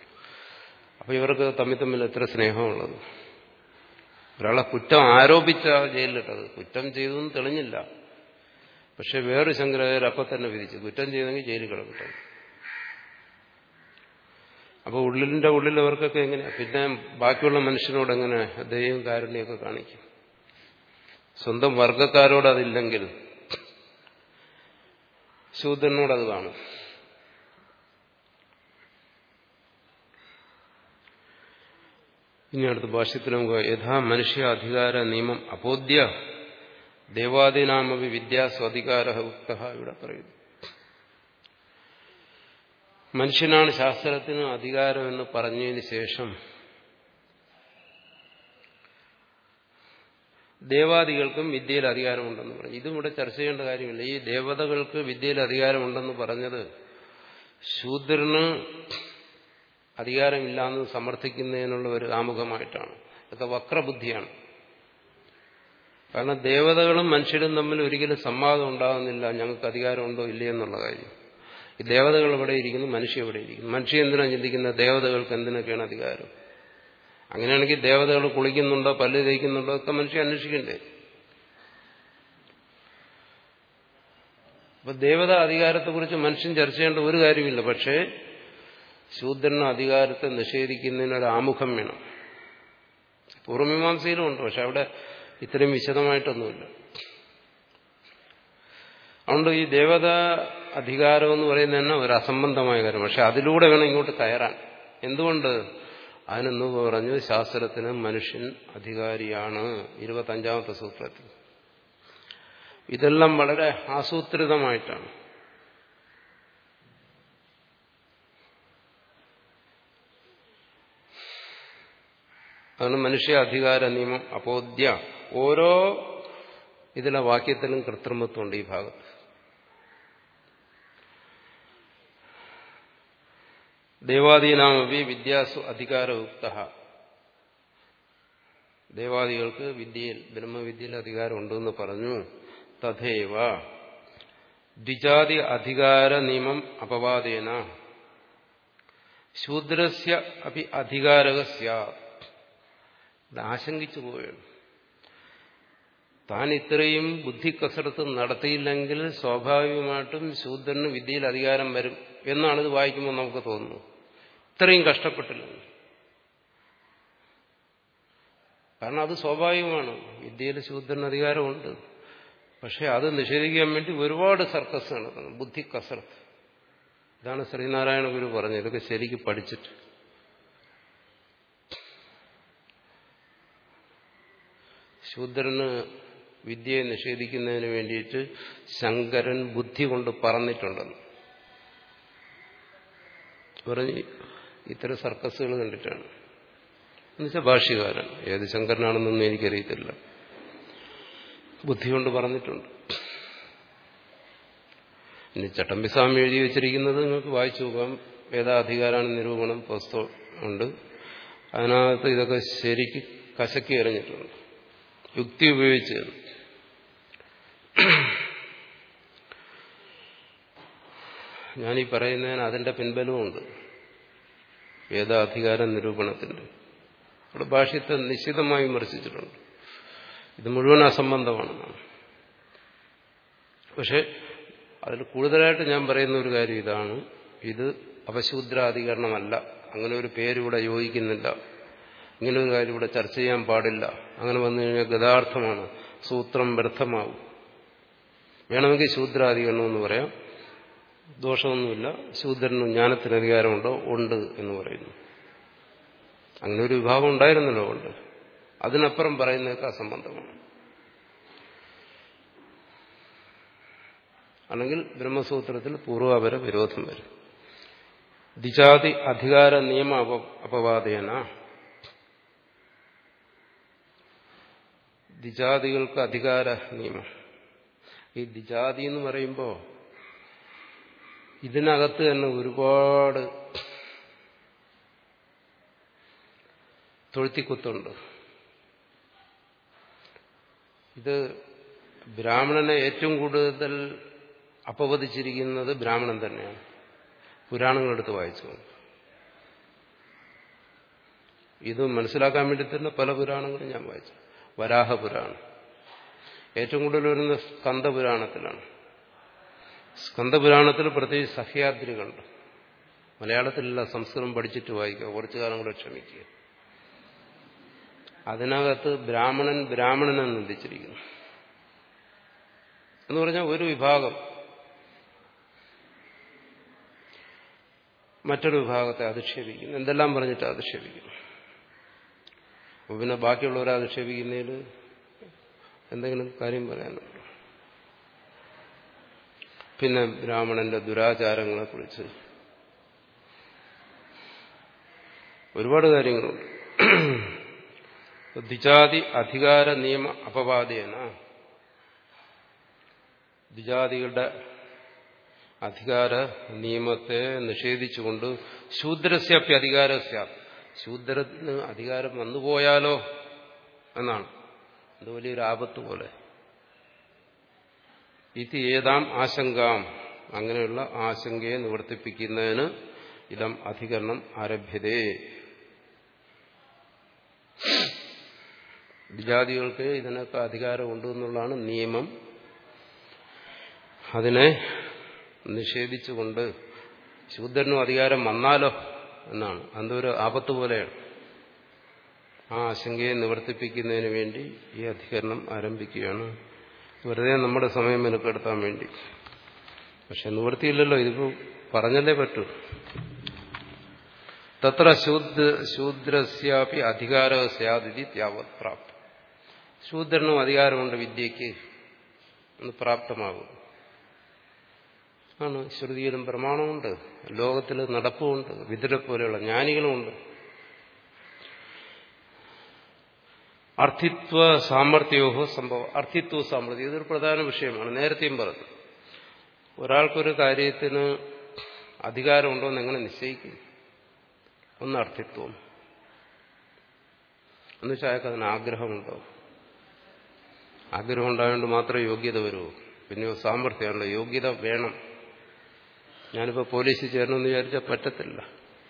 അപ്പൊ ഇവർക്ക് തമ്മിൽ തമ്മിൽ എത്ര സ്നേഹമുള്ളത് ഒരാളെ കുറ്റം ആരോപിച്ച ജയിലിലിട്ടത് കുറ്റം ചെയ്തു എന്ന് തെളിഞ്ഞില്ല പക്ഷെ വേറൊരു ശങ്കരാചാര്യ അപ്പം തന്നെ വിധിച്ചു കുറ്റം ചെയ്തെങ്കിൽ ജയിലിൽ കിടക്കട്ടെ അപ്പോൾ ഉള്ളിലിന്റെ ഉള്ളിൽ അവർക്കൊക്കെ എങ്ങനെ പിന്നെ ബാക്കിയുള്ള മനുഷ്യനോട് എങ്ങനെ ദൈവം കാരുണ്യമൊക്കെ കാണിക്കും സ്വന്തം വർഗക്കാരോട് അതില്ലെങ്കിൽ ശൂദ്രനോട് അത് കാണും ഇനി അടുത്ത ഭാഷ്യത്തിൽ നമുക്ക് യഥാ മനുഷ്യ അധികാര നിയമം അബോധ്യ ദേവാദിനാമവി വിദ്യാസ്വധികാര ഉക്ത ഇവിടെ പറയുന്നു മനുഷ്യനാണ് ശാസ്ത്രത്തിന് അധികാരമെന്ന് പറഞ്ഞതിന് ശേഷം ദേവാദികൾക്കും വിദ്യയിൽ അധികാരമുണ്ടെന്ന് പറഞ്ഞു ഇതും ഇവിടെ ചർച്ച ചെയ്യേണ്ട കാര്യമില്ല ഈ ദേവതകൾക്ക് വിദ്യയിൽ അധികാരമുണ്ടെന്ന് പറഞ്ഞത് ശൂദ്രന് അധികാരമില്ലാന്ന് സമർത്ഥിക്കുന്നതിനുള്ള ഒരു ആമുഖമായിട്ടാണ് ഇതൊക്കെ വക്രബുദ്ധിയാണ് കാരണം ദേവതകളും മനുഷ്യരും തമ്മിൽ ഒരിക്കലും സംവാദം ഉണ്ടാകുന്നില്ല ഞങ്ങൾക്ക് അധികാരമുണ്ടോ ഇല്ലേ എന്നുള്ള കാര്യം ഈ ദേവതകൾ എവിടെ ഇരിക്കുന്നു മനുഷ്യ എവിടെ ഇരിക്കുന്നു മനുഷ്യ എന്തിനാണ് ചിന്തിക്കുന്നത് ദേവതകൾക്ക് എന്തിനൊക്കെയാണ് അധികാരം അങ്ങനെയാണെങ്കിൽ ദേവതകൾ കുളിക്കുന്നുണ്ടോ പല്ല് തേക്കുന്നുണ്ടോ ഒക്കെ മനുഷ്യ അന്വേഷിക്കണ്ടേ അപ്പൊ ദേവത അധികാരത്തെക്കുറിച്ച് മനുഷ്യൻ ചർച്ച ചെയ്യേണ്ട ഒരു കാര്യമില്ല പക്ഷേ ശൂദ്രന് അധികാരത്തെ നിഷേധിക്കുന്നതിനൊരു ആമുഖം വേണം പൂർവമീമാംസയിലും ഉണ്ട് പക്ഷെ അവിടെ ഇത്രയും വിശദമായിട്ടൊന്നുമില്ല അതുകൊണ്ട് ഈ ദേവത അധികാരം എന്ന് പറയുന്നത് തന്നെ ഒരു അസംബന്ധമായ കാര്യം പക്ഷെ അതിലൂടെ വേണം ഇങ്ങോട്ട് കയറാൻ എന്തുകൊണ്ട് അതിനെന്ന് പറഞ്ഞു ശാസ്ത്രത്തിന് മനുഷ്യൻ അധികാരിയാണ് ഇരുപത്തഞ്ചാമത്തെ സൂത്രത്തിൽ ഇതെല്ലാം വളരെ ആസൂത്രിതമായിട്ടാണ് അതാണ് മനുഷ്യ അധികാര നിയമം അബോധ്യ ഓരോ ഇതിലെ വാക്യത്തിലും കൃത്രിമത്വമുണ്ട് ഈ ഭാഗത്ത് ദേവാദീനാമപി വിദ്യാസു അധികാരയുക്ത ദേവാദികൾക്ക് വിദ്യയിൽ ബ്രഹ്മവിദ്യയിൽ അധികാരമുണ്ടെന്ന് പറഞ്ഞു തഥേവ ദ്വിജാതി അധികാര നിയമം അപവാദേന ശൂദ്രസ്യ അപി അധികാരക ആശങ്കിച്ചു പോവുകയാണ് താൻ ഇത്രയും ബുദ്ധി കസരത്ത് നടത്തിയില്ലെങ്കിൽ സ്വാഭാവികമായിട്ടും ശൂദ്രന് വിദ്യയിൽ അധികാരം വരും എന്നാണ് ഇത് വായിക്കുമ്പോൾ നമുക്ക് തോന്നുന്നത് ഇത്രയും കഷ്ടപ്പെട്ടില്ല കാരണം അത് സ്വാഭാവികമാണ് വിദ്യയിൽ ശൂദ്രന് അധികാരമുണ്ട് പക്ഷെ അത് നിഷേധിക്കാൻ വേണ്ടി ഒരുപാട് സർക്കസ് നടക്കണം ബുദ്ധി കസരത്ത് ഇതാണ് ശ്രീനാരായണ ഗുരു പറഞ്ഞത് ഇതൊക്കെ ശരിക്ക് പഠിച്ചിട്ട് ശൂദ്രന് വിദ്യയെ നിഷേധിക്കുന്നതിന് വേണ്ടിയിട്ട് ശങ്കരൻ ബുദ്ധി കൊണ്ട് പറഞ്ഞിട്ടുണ്ടെന്ന് പറഞ്ഞ് ഇത്തരം സർക്കസുകൾ കണ്ടിട്ടാണ് എന്നുവെച്ചാൽ ഭാഷ്യകാരൻ ഏത് ശങ്കരനാണെന്നൊന്നും എനിക്കറിയത്തില്ല ബുദ്ധി കൊണ്ട് പറഞ്ഞിട്ടുണ്ട് ഇനി ചട്ടമ്പിസ്വാമി എഴുതി വെച്ചിരിക്കുന്നത് നിങ്ങൾക്ക് വായിച്ചു നോക്കാം വേദാധികാരാണ് നിരൂപണം പുസ്തകം ഉണ്ട് അതിനകത്ത് ഇതൊക്കെ ശരിക്ക് കശക്കി എറിഞ്ഞിട്ടുണ്ട് യുക്തി ഉപയോഗിച്ച് ഞാനീ പറയുന്നതിന് അതിന്റെ പിൻബലവുമുണ്ട് വേദാധികാര നിരൂപണത്തിന്റെ അവിടെ ഭാഷ്യത്തെ നിശ്ചിതമായി വിമർശിച്ചിട്ടുണ്ട് ഇത് മുഴുവൻ അസംബന്ധമാണെന്നാണ് പക്ഷെ അതിൽ കൂടുതലായിട്ട് ഞാൻ പറയുന്ന ഒരു കാര്യം ഇതാണ് ഇത് അപശൂദ്രാധികരണമല്ല അങ്ങനെ ഒരു പേരിവിടെ യോജിക്കുന്നില്ല ഇങ്ങനെ ഒരു കാര്യം ഇവിടെ ചർച്ച ചെയ്യാൻ പാടില്ല അങ്ങനെ വന്നു കഴിഞ്ഞാൽ ഗതാർത്ഥമാണ് സൂത്രം വ്യർത്ഥമാവും വേണമെങ്കിൽ ശൂദ്രാധികരണം എന്ന് പറയാം ദോഷമൊന്നുമില്ല ശൂദ്രന് ജ്ഞാനത്തിന് അധികാരമുണ്ടോ ഉണ്ട് എന്ന് പറയുന്നു അങ്ങനെ ഒരു വിഭാഗം ഉണ്ടായിരുന്നല്ലോ ഉണ്ട് അതിനപ്പുറം പറയുന്നതൊക്കെ അസംബന്ധമാണ് അല്ലെങ്കിൽ ബ്രഹ്മസൂത്രത്തിൽ പൂർവാപര വിരോധം വരും ദിജാതി അധികാര നിയമ അപ അപവാദേന ദിജാതികൾക്ക് അധികാര നിയമം ഈ ദിജാതി എന്ന് പറയുമ്പോൾ ഇതിനകത്ത് തന്നെ ഒരുപാട് തൊഴുത്തിക്കുത്തുണ്ട് ഇത് ബ്രാഹ്മണനെ ഏറ്റവും കൂടുതൽ അപവദിച്ചിരിക്കുന്നത് ബ്രാഹ്മണൻ തന്നെയാണ് പുരാണങ്ങളെടുത്ത് വായിച്ചു ഇത് മനസ്സിലാക്കാൻ വേണ്ടി തന്നെ പല പുരാണങ്ങളും ഞാൻ വായിച്ചു വരാഹ പുരാണം ഏറ്റവും കൂടുതൽ വരുന്ന സ്കന്ദപുരാണത്തിലാണ് സ്കന്ദപുരാണത്തിൽ പ്രത്യേകിച്ച് സഹ്യാദ്രി കണ്ടു മലയാളത്തിലല്ല സംസ്കൃതം പഠിച്ചിട്ട് വായിക്കുക കുറച്ചു കാലം കൂടെ ക്ഷമിക്കുക അതിനകത്ത് ബ്രാഹ്മണൻ ബ്രാഹ്മണനെ നിന്ദിച്ചിരിക്കുന്നു എന്ന് പറഞ്ഞാൽ ഒരു വിഭാഗം മറ്റൊരു വിഭാഗത്തെ അധിക്ഷേപിക്കുന്നു എന്തെല്ലാം പറഞ്ഞിട്ട് അധിക്ഷേപിക്കുന്നു അപ്പൊ പിന്നെ ബാക്കിയുള്ളവരെ അധിക്ഷേപിക്കുന്നതിൽ എന്തെങ്കിലും കാര്യം പറയാനുണ്ടോ പിന്നെ ബ്രാഹ്മണന്റെ ദുരാചാരങ്ങളെക്കുറിച്ച് ഒരുപാട് കാര്യങ്ങളുണ്ട് ദ്വിജാതി അധികാര നിയമ അപവാദേന ദ്വിജാതികളുടെ അധികാര നിയമത്തെ നിഷേധിച്ചുകൊണ്ട് ശൂദ്രസ്യപ്യ അധികാരസ്യ ശൂദ്രത്തിന് അധികാരം വന്നുപോയാലോ എന്നാണ് അത് വലിയൊരു ആപത്ത് പോലെ ഇത് ഏതാം ആശങ്കാം അങ്ങനെയുള്ള ആശങ്കയെ നിവർത്തിപ്പിക്കുന്നതിന് ഇതം അധികരണം ആരഭ്യതേ വിജാതികൾക്ക് ഇതിനൊക്കെ അധികാരമുണ്ട് എന്നുള്ളതാണ് നിയമം അതിനെ നിഷേധിച്ചുകൊണ്ട് ശൂദ്രനും അധികാരം വന്നാലോ എന്നാണ് അതൊരു ആപത്ത് പോലെയാണ് ആ ആശങ്കയെ നിവർത്തിപ്പിക്കുന്നതിന് വേണ്ടി ഈ അധികരണം ആരംഭിക്കുകയാണ് വെറുതെ നമ്മുടെ സമയം മെനക്കെടുത്താൻ വേണ്ടി പക്ഷെ നിവൃത്തിയില്ലല്ലോ ഇതിപ്പോൾ പറഞ്ഞല്ലേ പറ്റൂ തത്ര ശൂദ്ര ശൂദ്രസ്യാപി അധികാര സ്യാദിതി ത്യാവത് പ്രാപ്തം ശൂദ്രനും അധികാരമുണ്ട് വിദ്യയ്ക്ക് ഒന്ന് പ്രാപ്തമാകും ആണ് ശ്രുതിയിലും പ്രമാണമുണ്ട് ലോകത്തിൽ നടപ്പുമുണ്ട് വിതുരെ പോലെയുള്ള ജ്ഞാനികളുമുണ്ട് അർത്ഥിത്വ സാമർഥ്യോഹോ സംഭവം അർത്ഥിത്വ സാമർഥ്യം ഇതൊരു പ്രധാന വിഷയമാണ് നേരത്തെയും പറഞ്ഞു ഒരാൾക്കൊരു കാര്യത്തിന് അധികാരമുണ്ടോ എന്ന് എങ്ങനെ നിശ്ചയിക്കും ഒന്ന് അർത്ഥിത്വം എന്നുവെച്ചാൽ അയാൾക്ക് അതിന് ആഗ്രഹമുണ്ടോ ആഗ്രഹം ഉണ്ടായതുകൊണ്ട് മാത്രമേ യോഗ്യത വരൂ പിന്നെയോ സാമർഥ്യമുണ്ടോ യോഗ്യത വേണം ഞാനിപ്പോൾ പോലീസിൽ ചേരണമെന്ന് വിചാരിച്ചാൽ പറ്റത്തില്ല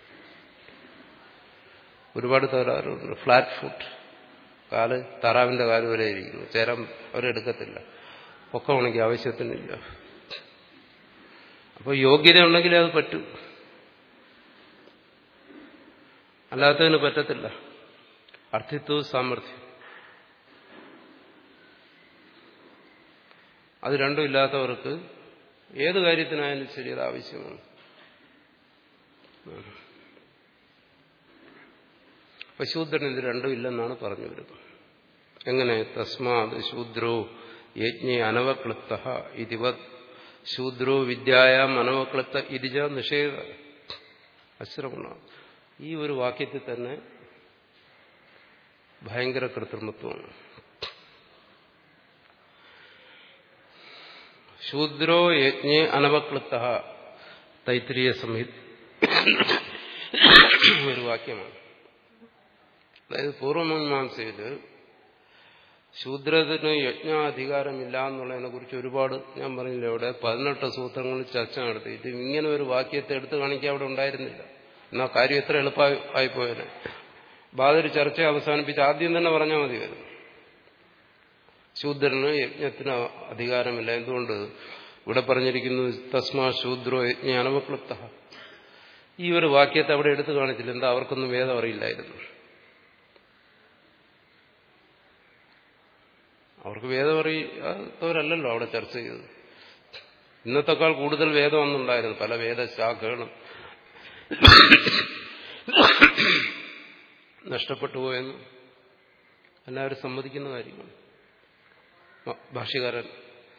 ഒരുപാട് തകരാറുണ്ട് ഫ്ലാറ്റ് ഫുട്ട് കാല് താറാവിന്റെ കാല് വരെ ഇരിക്കുന്നു ചേരാൻ അവരെടുക്കത്തില്ല പൊക്കമാണെങ്കിൽ ആവശ്യത്തിനില്ല അപ്പോൾ യോഗ്യത ഉണ്ടെങ്കിലേ അത് പറ്റൂ അല്ലാത്തതിന് പറ്റത്തില്ല അർത്ഥിത്വവും സാമർഥ്യം അത് രണ്ടും ഇല്ലാത്തവർക്ക് ഏത് കാര്യത്തിനായാലും ശരി അത് ആവശ്യമാണ് അപ്പൊ ശൂദ്രന് ഇത് രണ്ടും ഇല്ലെന്നാണ് പറഞ്ഞു വരുന്നത് എങ്ങനെ തസ്മാത് ശൂദ്രോ യജ്ഞ അനവക്ലിപ്ത ഇതിവത് ശൂദ്രോ വിദ്യായാം അനവക്ലിപ്ത ഇതിജ നിഷേധ അശ്രമണ ഈ ഒരു വാക്യത്തിൽ തന്നെ ഭയങ്കര കൃത്രിമത്വമാണ് ശൂദ്രോ യജ്ഞ അനവക്ലിപ്ത തൈത്രീയ സംഹിത ഒരു വാക്യമാണ് അതായത് പൂർവമീമാംസയിൽ ശൂദ്രത്തിന് യജ്ഞാധികാരമില്ല എന്നുള്ളതിനെ കുറിച്ച് ഒരുപാട് ഞാൻ പറഞ്ഞില്ല ഇവിടെ പതിനെട്ട് സൂത്രങ്ങളിൽ ചർച്ച നടത്തിയിട്ട് ഇങ്ങനെ ഒരു വാക്യത്തെ എടുത്തു കാണിക്കാൻ അവിടെ ഉണ്ടായിരുന്നില്ല എന്നാൽ കാര്യം എത്ര എളുപ്പമായി പോയത് ബാതൊരു ചർച്ച അവസാനിപ്പിച്ച് ആദ്യം തന്നെ പറഞ്ഞാൽ മതി വരും ശൂദ്രന് യജ്ഞത്തിന് അധികാരമില്ല എന്തുകൊണ്ട് ഇവിടെ പറഞ്ഞിരിക്കുന്നു തസ്മാ ശൂദ്രോ യജ്ഞ അനവക്ലിപ്ത ഈ ഒരു വാക്യത്തെ അവിടെ എടുത്തു കാണിച്ചില്ല എന്താ അവർക്കൊന്നും വേദം അറിയില്ലായിരുന്നു അവർക്ക് വേദം അറിയാത്തവരല്ലല്ലോ അവിടെ ചർച്ച ചെയ്തത് ഇന്നത്തെക്കാൾ കൂടുതൽ വേദം അന്നുണ്ടായിരുന്നു പല വേദശാഖകളും നഷ്ടപ്പെട്ടു പോയെന്ന് എല്ലാവരും സമ്മതിക്കുന്ന കാര്യമാണ് ഭാഷ്യകാരൻ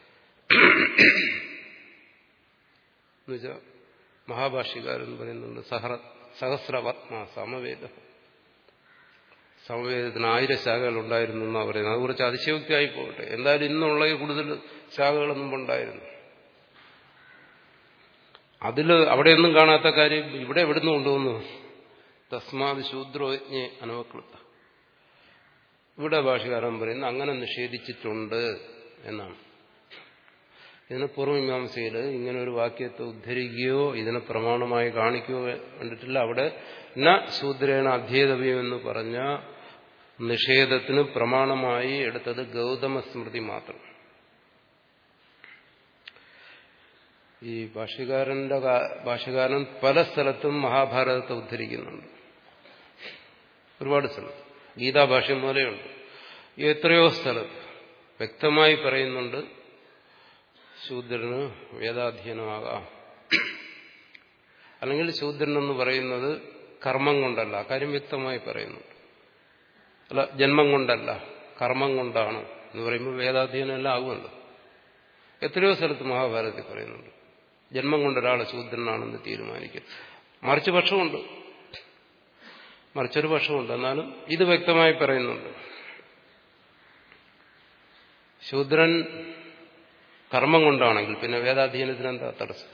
എന്നുവെച്ചാൽ മഹാഭാഷ്യകാരൻ പറയുന്നുണ്ട് സഹറ സഹസ്രവത്മ സമവേദ സമവേദത്തിന് ആയിരം ശാഖകൾ ഉണ്ടായിരുന്നു എന്നാണ് പറയുന്നത് അത് കുറച്ച് അതിശയോക്തിയായി പോകട്ടെ എന്തായാലും ഇന്നുള്ള കൂടുതൽ ശാഖകൾ മുമ്പുണ്ടായിരുന്നു അതിൽ അവിടെയൊന്നും കാണാത്ത കാര്യം ഇവിടെ എവിടുന്ന് കൊണ്ടുവന്നു തസ്മാത് ശൂദ്രോജ്ഞെ അനവക്ലത്ത ഇവിടെ ഭാഷകാരൻ പറയുന്നത് അങ്ങനെ നിഷേധിച്ചിട്ടുണ്ട് എന്നാണ് ഇതിന് പൂർവ്വമീമാംസയിൽ ഇങ്ങനെ ഒരു വാക്യത്തെ ഉദ്ധരിക്കുകയോ ഇതിനെ പ്രമാണമായി കാണിക്കുകയോ കണ്ടിട്ടില്ല അവിടെ ന ശൂദ്രേണ അധ്യേതവ്യം എന്ന് പറഞ്ഞ നിഷേധത്തിന് പ്രമാണമായി എടുത്തത് ഗൗതമ സ്മൃതി മാത്രം ഈ ഭാഷ്യകാരന്റെ ഭാഷ്യകാരൻ പല സ്ഥലത്തും മഹാഭാരതത്തെ ഉദ്ധരിക്കുന്നുണ്ട് ഒരുപാട് സ്ഥലത്ത് ഗീതാഭാഷ്യം പോലെയുണ്ട് എത്രയോ സ്ഥലത്ത് വ്യക്തമായി പറയുന്നുണ്ട് ശൂദ്രന് വേദാധ്യയനമാകാം അല്ലെങ്കിൽ ശൂദ്രൻ എന്ന് പറയുന്നത് കർമ്മം കൊണ്ടല്ല കാര്യം വ്യക്തമായി പറയുന്നുണ്ട് അല്ല ജന്മം കൊണ്ടല്ല കർമ്മം കൊണ്ടാണ് എന്ന് പറയുമ്പോൾ വേദാധ്യയനം എല്ലാം ആകുമല്ലോ എത്രയോ സ്ഥലത്ത് മഹാഭാരതത്തിൽ പറയുന്നുണ്ട് ജന്മം കൊണ്ട് ഒരാൾ ശൂദ്രനാണെന്ന് തീരുമാനിക്കും മറിച്ച് പക്ഷമുണ്ട് മറിച്ചൊരു പക്ഷമുണ്ട് എന്നാലും ഇത് വ്യക്തമായി പറയുന്നുണ്ട് ശൂദ്രൻ കർമ്മം കൊണ്ടാണെങ്കിൽ പിന്നെ വേദാധ്യയനത്തിന് എന്താ തടസ്സം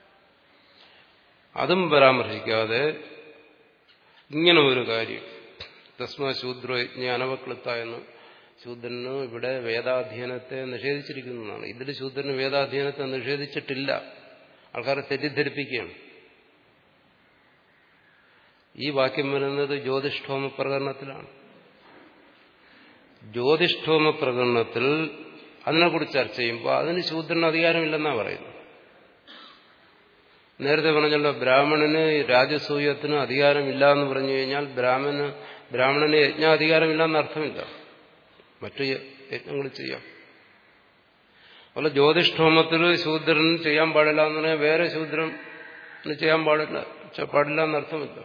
അതും പരാമർശിക്കാതെ ഇങ്ങനെ ഒരു കാര്യം തസ്മ ശൂദ്ര ജ്ഞാനവക്ലത്ത എന്ന് ശൂദ്രന് ഇവിടെ വേദാധ്യയനത്തെ നിഷേധിച്ചിരിക്കുന്നതാണ് ഇതിൽ ശൂദ്രന് വേദാധ്യയനത്തെ നിഷേധിച്ചിട്ടില്ല ആൾക്കാരെ തെറ്റിദ്ധരിപ്പിക്കുകയാണ് ഈ വാക്യം വരുന്നത് ജ്യോതിഷ്ഠോമ പ്രകരണത്തിലാണ് ജ്യോതിഷ്ഠോമ പ്രകരണത്തിൽ അതിനെക്കുറിച്ച് ചർച്ച ചെയ്യുമ്പോൾ അതിന് ശൂദ്രന് അധികാരമില്ലെന്നാ പറയുന്നത് നേരത്തെ പറഞ്ഞല്ലോ ബ്രാഹ്മണന് രാജസൂയത്തിന് അധികാരമില്ല എന്ന് പറഞ്ഞു കഴിഞ്ഞാൽ ബ്രാഹ്മണന് ബ്രാഹ്മണന് യജ്ഞാധികാരമില്ല എന്ന് അർത്ഥമില്ല മറ്റു യജ്ഞങ്ങൾ ചെയ്യാം അതുപോലെ ജ്യോതിഷ്ഠോമത്തിൽ ശൂദ്രൻ ചെയ്യാൻ പാടില്ല എന്ന് പറഞ്ഞാൽ വേറെ ശൂദ്രൻ ചെയ്യാൻ പാടില്ല പാടില്ല എന്നർത്ഥമില്ല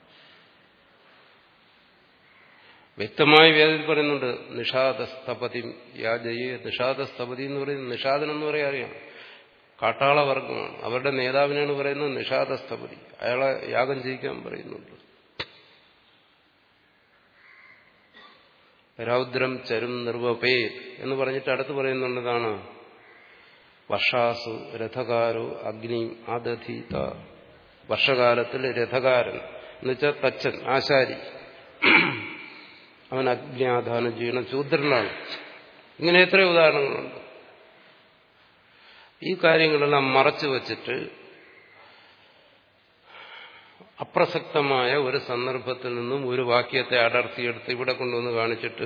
വ്യക്തമായി വേദത്തിൽ പറയുന്നുണ്ട് നിഷാദസ്തപതി യാജയെ നിഷാദസ്തപതി എന്ന് പറയുന്നത് നിഷാദൻ എന്ന് പറയാൻ അറിയാം കാട്ടാള വർഗമാണ് അവരുടെ നേതാവിനാണ് പറയുന്നത് നിഷാദസ്തപതി അയാളെ യാഗം ചെയ്യിക്കാൻ പറയുന്നുണ്ട് രൗദ്രം ചരും നിർവപേ എന്ന് പറഞ്ഞിട്ട് അടുത്ത് പറയുന്നുള്ളതാണ് വർഷാസു രഥകാരോ അഗ്നി ആദധീത വർഷകാലത്തിൽ രഥകാരൻ എന്നുവെച്ചാൽ തച്ചൻ ആശാരി അവൻ അജ്ഞാധാനം ചെയ്യണം ശൂദ്രനാണ് ഇങ്ങനെ എത്രയോ ഉദാഹരണങ്ങളുണ്ട് ഈ കാര്യങ്ങളെല്ലാം മറച്ചു വച്ചിട്ട് അപ്രസക്തമായ ഒരു സന്ദർഭത്തിൽ നിന്നും ഒരു വാക്യത്തെ അടർത്തിയെടുത്ത് ഇവിടെ കൊണ്ടുവന്ന് കാണിച്ചിട്ട്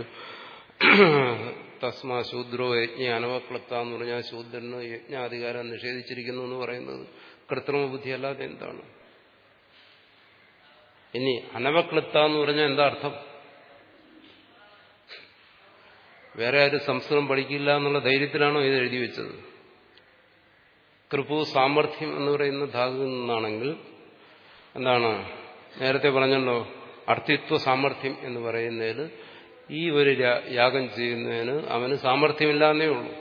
തസ്മാ ശൂദ്രോ യജ്ഞ അനവക്ലത്ത എന്ന് പറഞ്ഞാൽ ശൂദ്രന് യജ്ഞാധികാരം നിഷേധിച്ചിരിക്കുന്നു എന്ന് പറയുന്നത് കൃത്രിമ ബുദ്ധി അല്ലാതെ എന്താണ് ഇനി അനവക്ലത്ത എന്ന് പറഞ്ഞാൽ എന്താ അർത്ഥം വേറെ ആരും സംസ്കൃതം പഠിക്കില്ല എന്നുള്ള ധൈര്യത്തിലാണോ ഇത് എഴുതി വെച്ചത് കൃപു സാമർഥ്യം എന്ന് പറയുന്ന ധാതുവിൽ നിന്നാണെങ്കിൽ എന്താണ് നേരത്തെ പറഞ്ഞല്ലോ അർത്ഥിത്വ സാമർഥ്യം എന്ന് പറയുന്നതിൽ ഈ ഒരു യാഗം ചെയ്യുന്നതിന് അവന് സാമർഥ്യമില്ലാന്നേ ഉള്ളൂ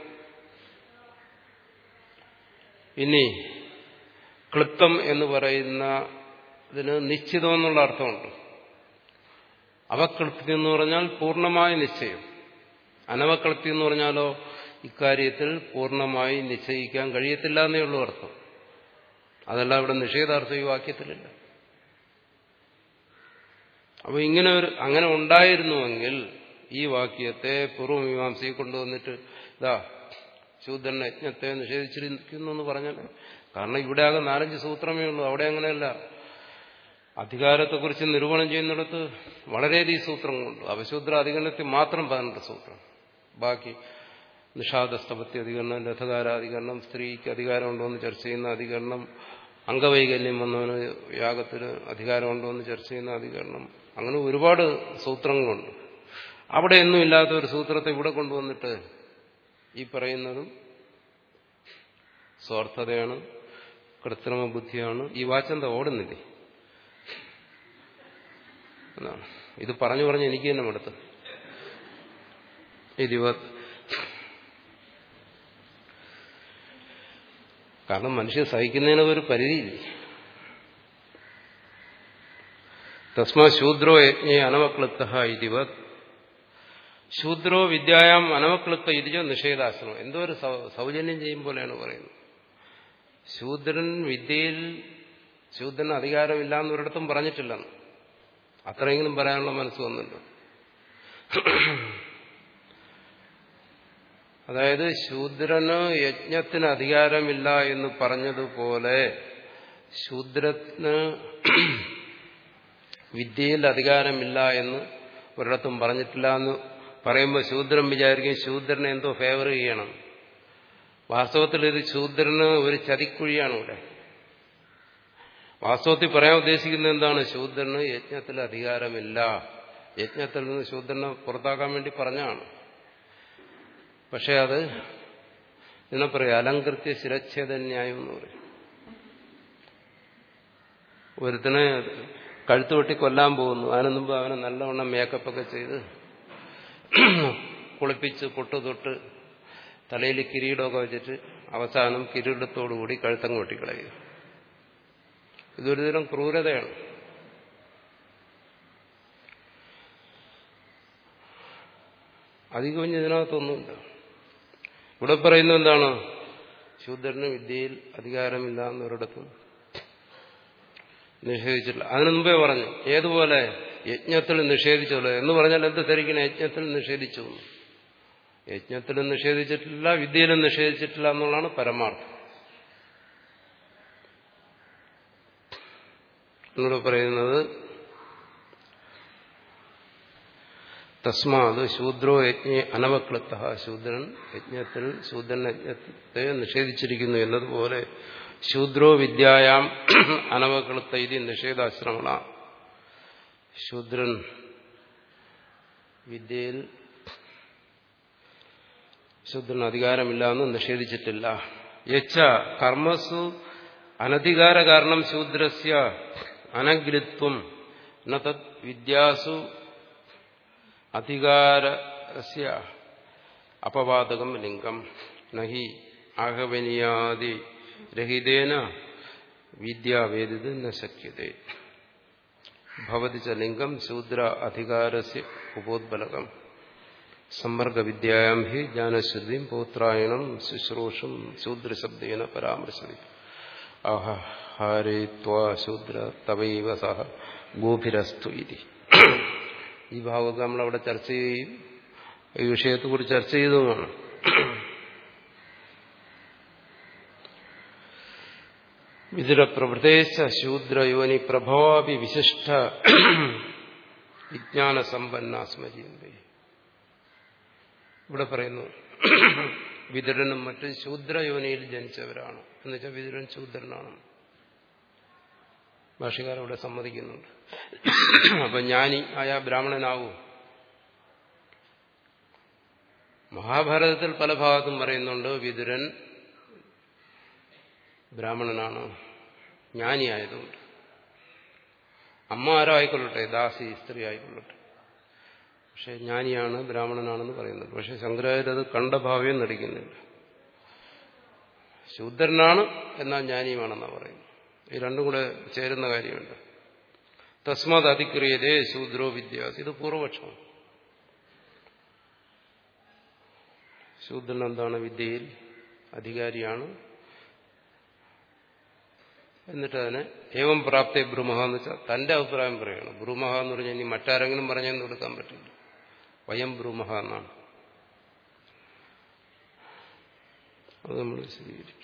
ഇനി ക്ലിപ്തം എന്ന് പറയുന്ന ഇതിന് നിശ്ചിതം എന്നുള്ള അർത്ഥമുണ്ട് അവക്ലിപ്തി എന്ന് പറഞ്ഞാൽ പൂർണ്ണമായ നിശ്ചയം അനവക്ലിപ്തി എന്ന് പറഞ്ഞാലോ ഇക്കാര്യത്തിൽ പൂർണ്ണമായി നിശ്ചയിക്കാൻ കഴിയത്തില്ല എന്നേ ഉള്ളൂ അർത്ഥം അതല്ല ഇവിടെ നിഷേധാർത്ഥം ഈ വാക്യത്തിലില്ല അപ്പൊ ഇങ്ങനെ ഒരു അങ്ങനെ ഉണ്ടായിരുന്നുവെങ്കിൽ ഈ വാക്യത്തെ പൂർവ്വമീമാംസയിൽ കൊണ്ടുവന്നിട്ട് ഇതാ ശൂദ്രൻ യജ്ഞത്തെ നിഷേധിച്ചിരിക്കുന്നു എന്ന് പറഞ്ഞാൽ കാരണം ഇവിടെ ആകെ നാലഞ്ച് സൂത്രമേ ഉള്ളൂ അവിടെ അങ്ങനെയല്ല അധികാരത്തെക്കുറിച്ച് നിരൂപണം ചെയ്യുന്നിടത്ത് വളരെയധികം സൂത്രങ്ങളുണ്ട് അവശൂദ്ര അധികരണത്തിൽ മാത്രം പതിനെട്ട് സൂത്രം ബാക്കി നിഷാദസ്തപത്യ അധികരണം രഥകാരാധികരണം സ്ത്രീക്ക് അധികാരമുണ്ടോ എന്ന് ചർച്ച ചെയ്യുന്ന അധികരണം അംഗവൈകല്യം വന്നവന് യാഗത്തിന് അധികാരമുണ്ടോ എന്ന് ചർച്ച ചെയ്യുന്ന അധികരണം അങ്ങനെ ഒരുപാട് സൂത്രങ്ങളുണ്ട് അവിടെ ഒന്നും ഇല്ലാത്ത ഒരു സൂത്രത്തെ ഇവിടെ കൊണ്ടുവന്നിട്ട് ഈ പറയുന്നതും സ്വാർത്ഥതയാണ് കൃത്രിമ ബുദ്ധിയാണ് ഈ വാച്ചെന്താ ഓടുന്നില്ലേ എന്നാണ് ഇത് പറഞ്ഞു പറഞ്ഞ് എനിക്ക് തന്നെ മടുത്ത് ഇരുപത് കാരണം മനുഷ്യൻ സഹിക്കുന്നതിന് ഒരു പരിധിയില്ലേ തസ്മാ ശൂദ്രോ യജ്ഞ അനവക്ലുപ്ത ഇതിവത് ശൂദ്രോ വിദ്യായാം അനവക്ലുപ്ത ഇതിജോ നിഷേധാശ്രമം എന്തോ ഒരു സൗജന്യം ചെയ്യും പോലെയാണ് പറയുന്നത് ശൂദ്രൻ വിദ്യയിൽ ശൂദ്രന് അധികാരമില്ല എന്നൊരിടത്തും പറഞ്ഞിട്ടില്ലെന്ന് അത്രയെങ്കിലും പറയാനുള്ള മനസ്സ് വന്നിട്ടുണ്ട് അതായത് ശൂദ്രന് യജ്ഞത്തിന് അധികാരമില്ല എന്ന് പറഞ്ഞതുപോലെ ശൂദ്രന് വിദ്യയിൽ അധികാരമില്ല എന്ന് ഒരിടത്തും പറഞ്ഞിട്ടില്ല എന്ന് പറയുമ്പോൾ ശൂദ്രൻ വിചാരിക്കും ശൂദ്രനെ എന്തോ ഫേവർ ചെയ്യണം വാസ്തവത്തിൽ ഇത് ശൂദ്രന് ഒരു ചതിക്കുഴിയാണ് ഇവിടെ വാസ്തവത്തിൽ പറയാൻ ഉദ്ദേശിക്കുന്നത് എന്താണ് ശൂദ്രന് യജ്ഞത്തിൽ അധികാരമില്ല യജ്ഞത്തിൽ നിന്ന് ശൂദ്രനെ പുറത്താക്കാൻ വേണ്ടി പറഞ്ഞാണ് പക്ഷെ അത് ഇതിനെ പറയും അലങ്കൃത്യ ശിരച്ഛേദ ന്യായം എന്ന് പറയും ഒരുത്തനെ കഴുത്ത് വെട്ടി കൊല്ലാൻ പോകുന്നു അതിനു മുമ്പ് അവനെ നല്ലവണ്ണം മേക്കപ്പ് ഒക്കെ ചെയ്ത് കുളിപ്പിച്ച് പൊട്ട് തൊട്ട് തലയിൽ കിരീടമൊക്കെ വെച്ചിട്ട് അവസാനം കിരീടത്തോടുകൂടി കഴുത്തങ്ങ് വെട്ടിക്കളയുക ഇതൊരു തരം ക്രൂരതയാണ് അധികം ഇതിനകത്തൊന്നുമില്ല ഇവിടെ പറയുന്നത് എന്താണ് ശൂദ്രന് വിദ്യയിൽ അധികാരമില്ല എന്നൊരിടത്തും നിഷേധിച്ചിട്ടില്ല അതിനു മുമ്പേ പറഞ്ഞു ഏതുപോലെ യജ്ഞത്തിൽ നിഷേധിച്ചല്ലോ എന്ന് പറഞ്ഞാൽ എന്ത് ധരിക്കണം യജ്ഞത്തിൽ നിഷേധിച്ചു യജ്ഞത്തിലും നിഷേധിച്ചിട്ടില്ല വിദ്യയിലും നിഷേധിച്ചിട്ടില്ല എന്നുള്ളതാണ് പരമാർത്ഥം എന്നോട് പറയുന്നത് തസ്മാത് ശൂദ്രോ യജ്ഞ അനവക്ലത്ത ശൂദ്രൻ യജ്ഞത്തിൽ ശൂദ്രൻ യജ്ഞത്തെ നിഷേധിച്ചിരിക്കുന്നു എന്നതുപോലെ ശൂദ്രോ വിദ്യായാം അനവക്ലത്ത ഇത് നിഷേധാശ്രമണ ശൂദ്രൻ വിദ്യയിൽ ശൂദ്രന് അധികാരമില്ല എന്ന് നിഷേധിച്ചിട്ടില്ല യച്ച കർമ്മസു അനധികാര കാരണം ശൂദ്രസ്യ അനഗ്രിത്വം തത് വിദ്യാസു അധികാരസ്യ അപവാദകം ലിംഗം നഹി ആഹവനിയാദി രഹിതേന വിദ്യാവേദിത് ന ശക്യത്തെ ഭവതി ച ലിംഗം ശൂദ്ര അധികാരസ്യ ഉപോദ്ബലകം സമ്പർക്കവിദ്യായാം ഹി ജ്ഞാനശ്രുതിയും പൗത്രായണം ശുശ്രൂഷും ശൂദ്രശബ്ദേന പരാമർശതി ആഹാരേത്വാ ശൂദ്ര തവൈവ സഹ ഗോഭിരസ്തു ഇതി ഈ ഭാഗമൊക്കെ നമ്മളവിടെ ചർച്ച ചെയ്യുകയും ഈ വിഷയത്തെക്കുറിച്ച് ചർച്ച ചെയ്തതുമാണ് വിതുരപ്രവൃത്തേശ ശൂദ്രയോനി പ്രഭവാപി വിശിഷ്ട വിജ്ഞാനസമ്പന്ന സ്മരിയന്തേ ഇവിടെ പറയുന്നു വിതുരനും മറ്റും ശൂദ്രയോനിയിൽ ജനിച്ചവരാണ് എന്നുവെച്ചാൽ വിതുരൻ ശൂദ്രനാണ് ഭാഷകാരവിടെ സമ്മതിക്കുന്നുണ്ട് അപ്പൊ ജ്ഞാനി ആയ ബ്രാഹ്മണനാവൂ മഹാഭാരതത്തിൽ പല ഭാഗത്തും പറയുന്നുണ്ട് വിതുരൻ ബ്രാഹ്മണനാണ് ജ്ഞാനിയായതുകൊണ്ട് അമ്മ ആരോ ആയിക്കൊള്ളട്ടെ ദാസി സ്ത്രീ ആയിക്കൊള്ളട്ടെ പക്ഷെ ജ്ഞാനിയാണ് ബ്രാഹ്മണനാണെന്ന് പറയുന്നുണ്ട് പക്ഷെ ശങ്കരാചാര്യ അത് കണ്ട ഭാവ്യം നടിക്കുന്നില്ല ശൂദ്രനാണ് എന്നാൽ ജ്ഞാനിയുമാണെന്നാണ് പറയുന്നത് ഈ രണ്ടും കൂടെ ചേരുന്ന കാര്യമുണ്ട് തസ്മാത് അതിക്രിയതേ ശൂദ്രോ വിദ്യാസ് ഇത് പൂർവപക്ഷമാണ് ശൂദ്രൻ എന്താണ് വിദ്യയിൽ അധികാരിയാണ് എന്നിട്ട് അതിനെ ഏവം പ്രാപ്തേ ബ്രഹ്മ എന്ന് വെച്ചാൽ തന്റെ അഭിപ്രായം പറയണം ബ്രൂമഹ എന്ന് പറഞ്ഞാൽ ഇനി മറ്റാരെങ്കിലും പറഞ്ഞെന്ന് കൊടുക്കാൻ പറ്റില്ല വയം ബ്രൂമഹ എന്നാണ് അത് നമ്മൾ വിശദീകരിക്കും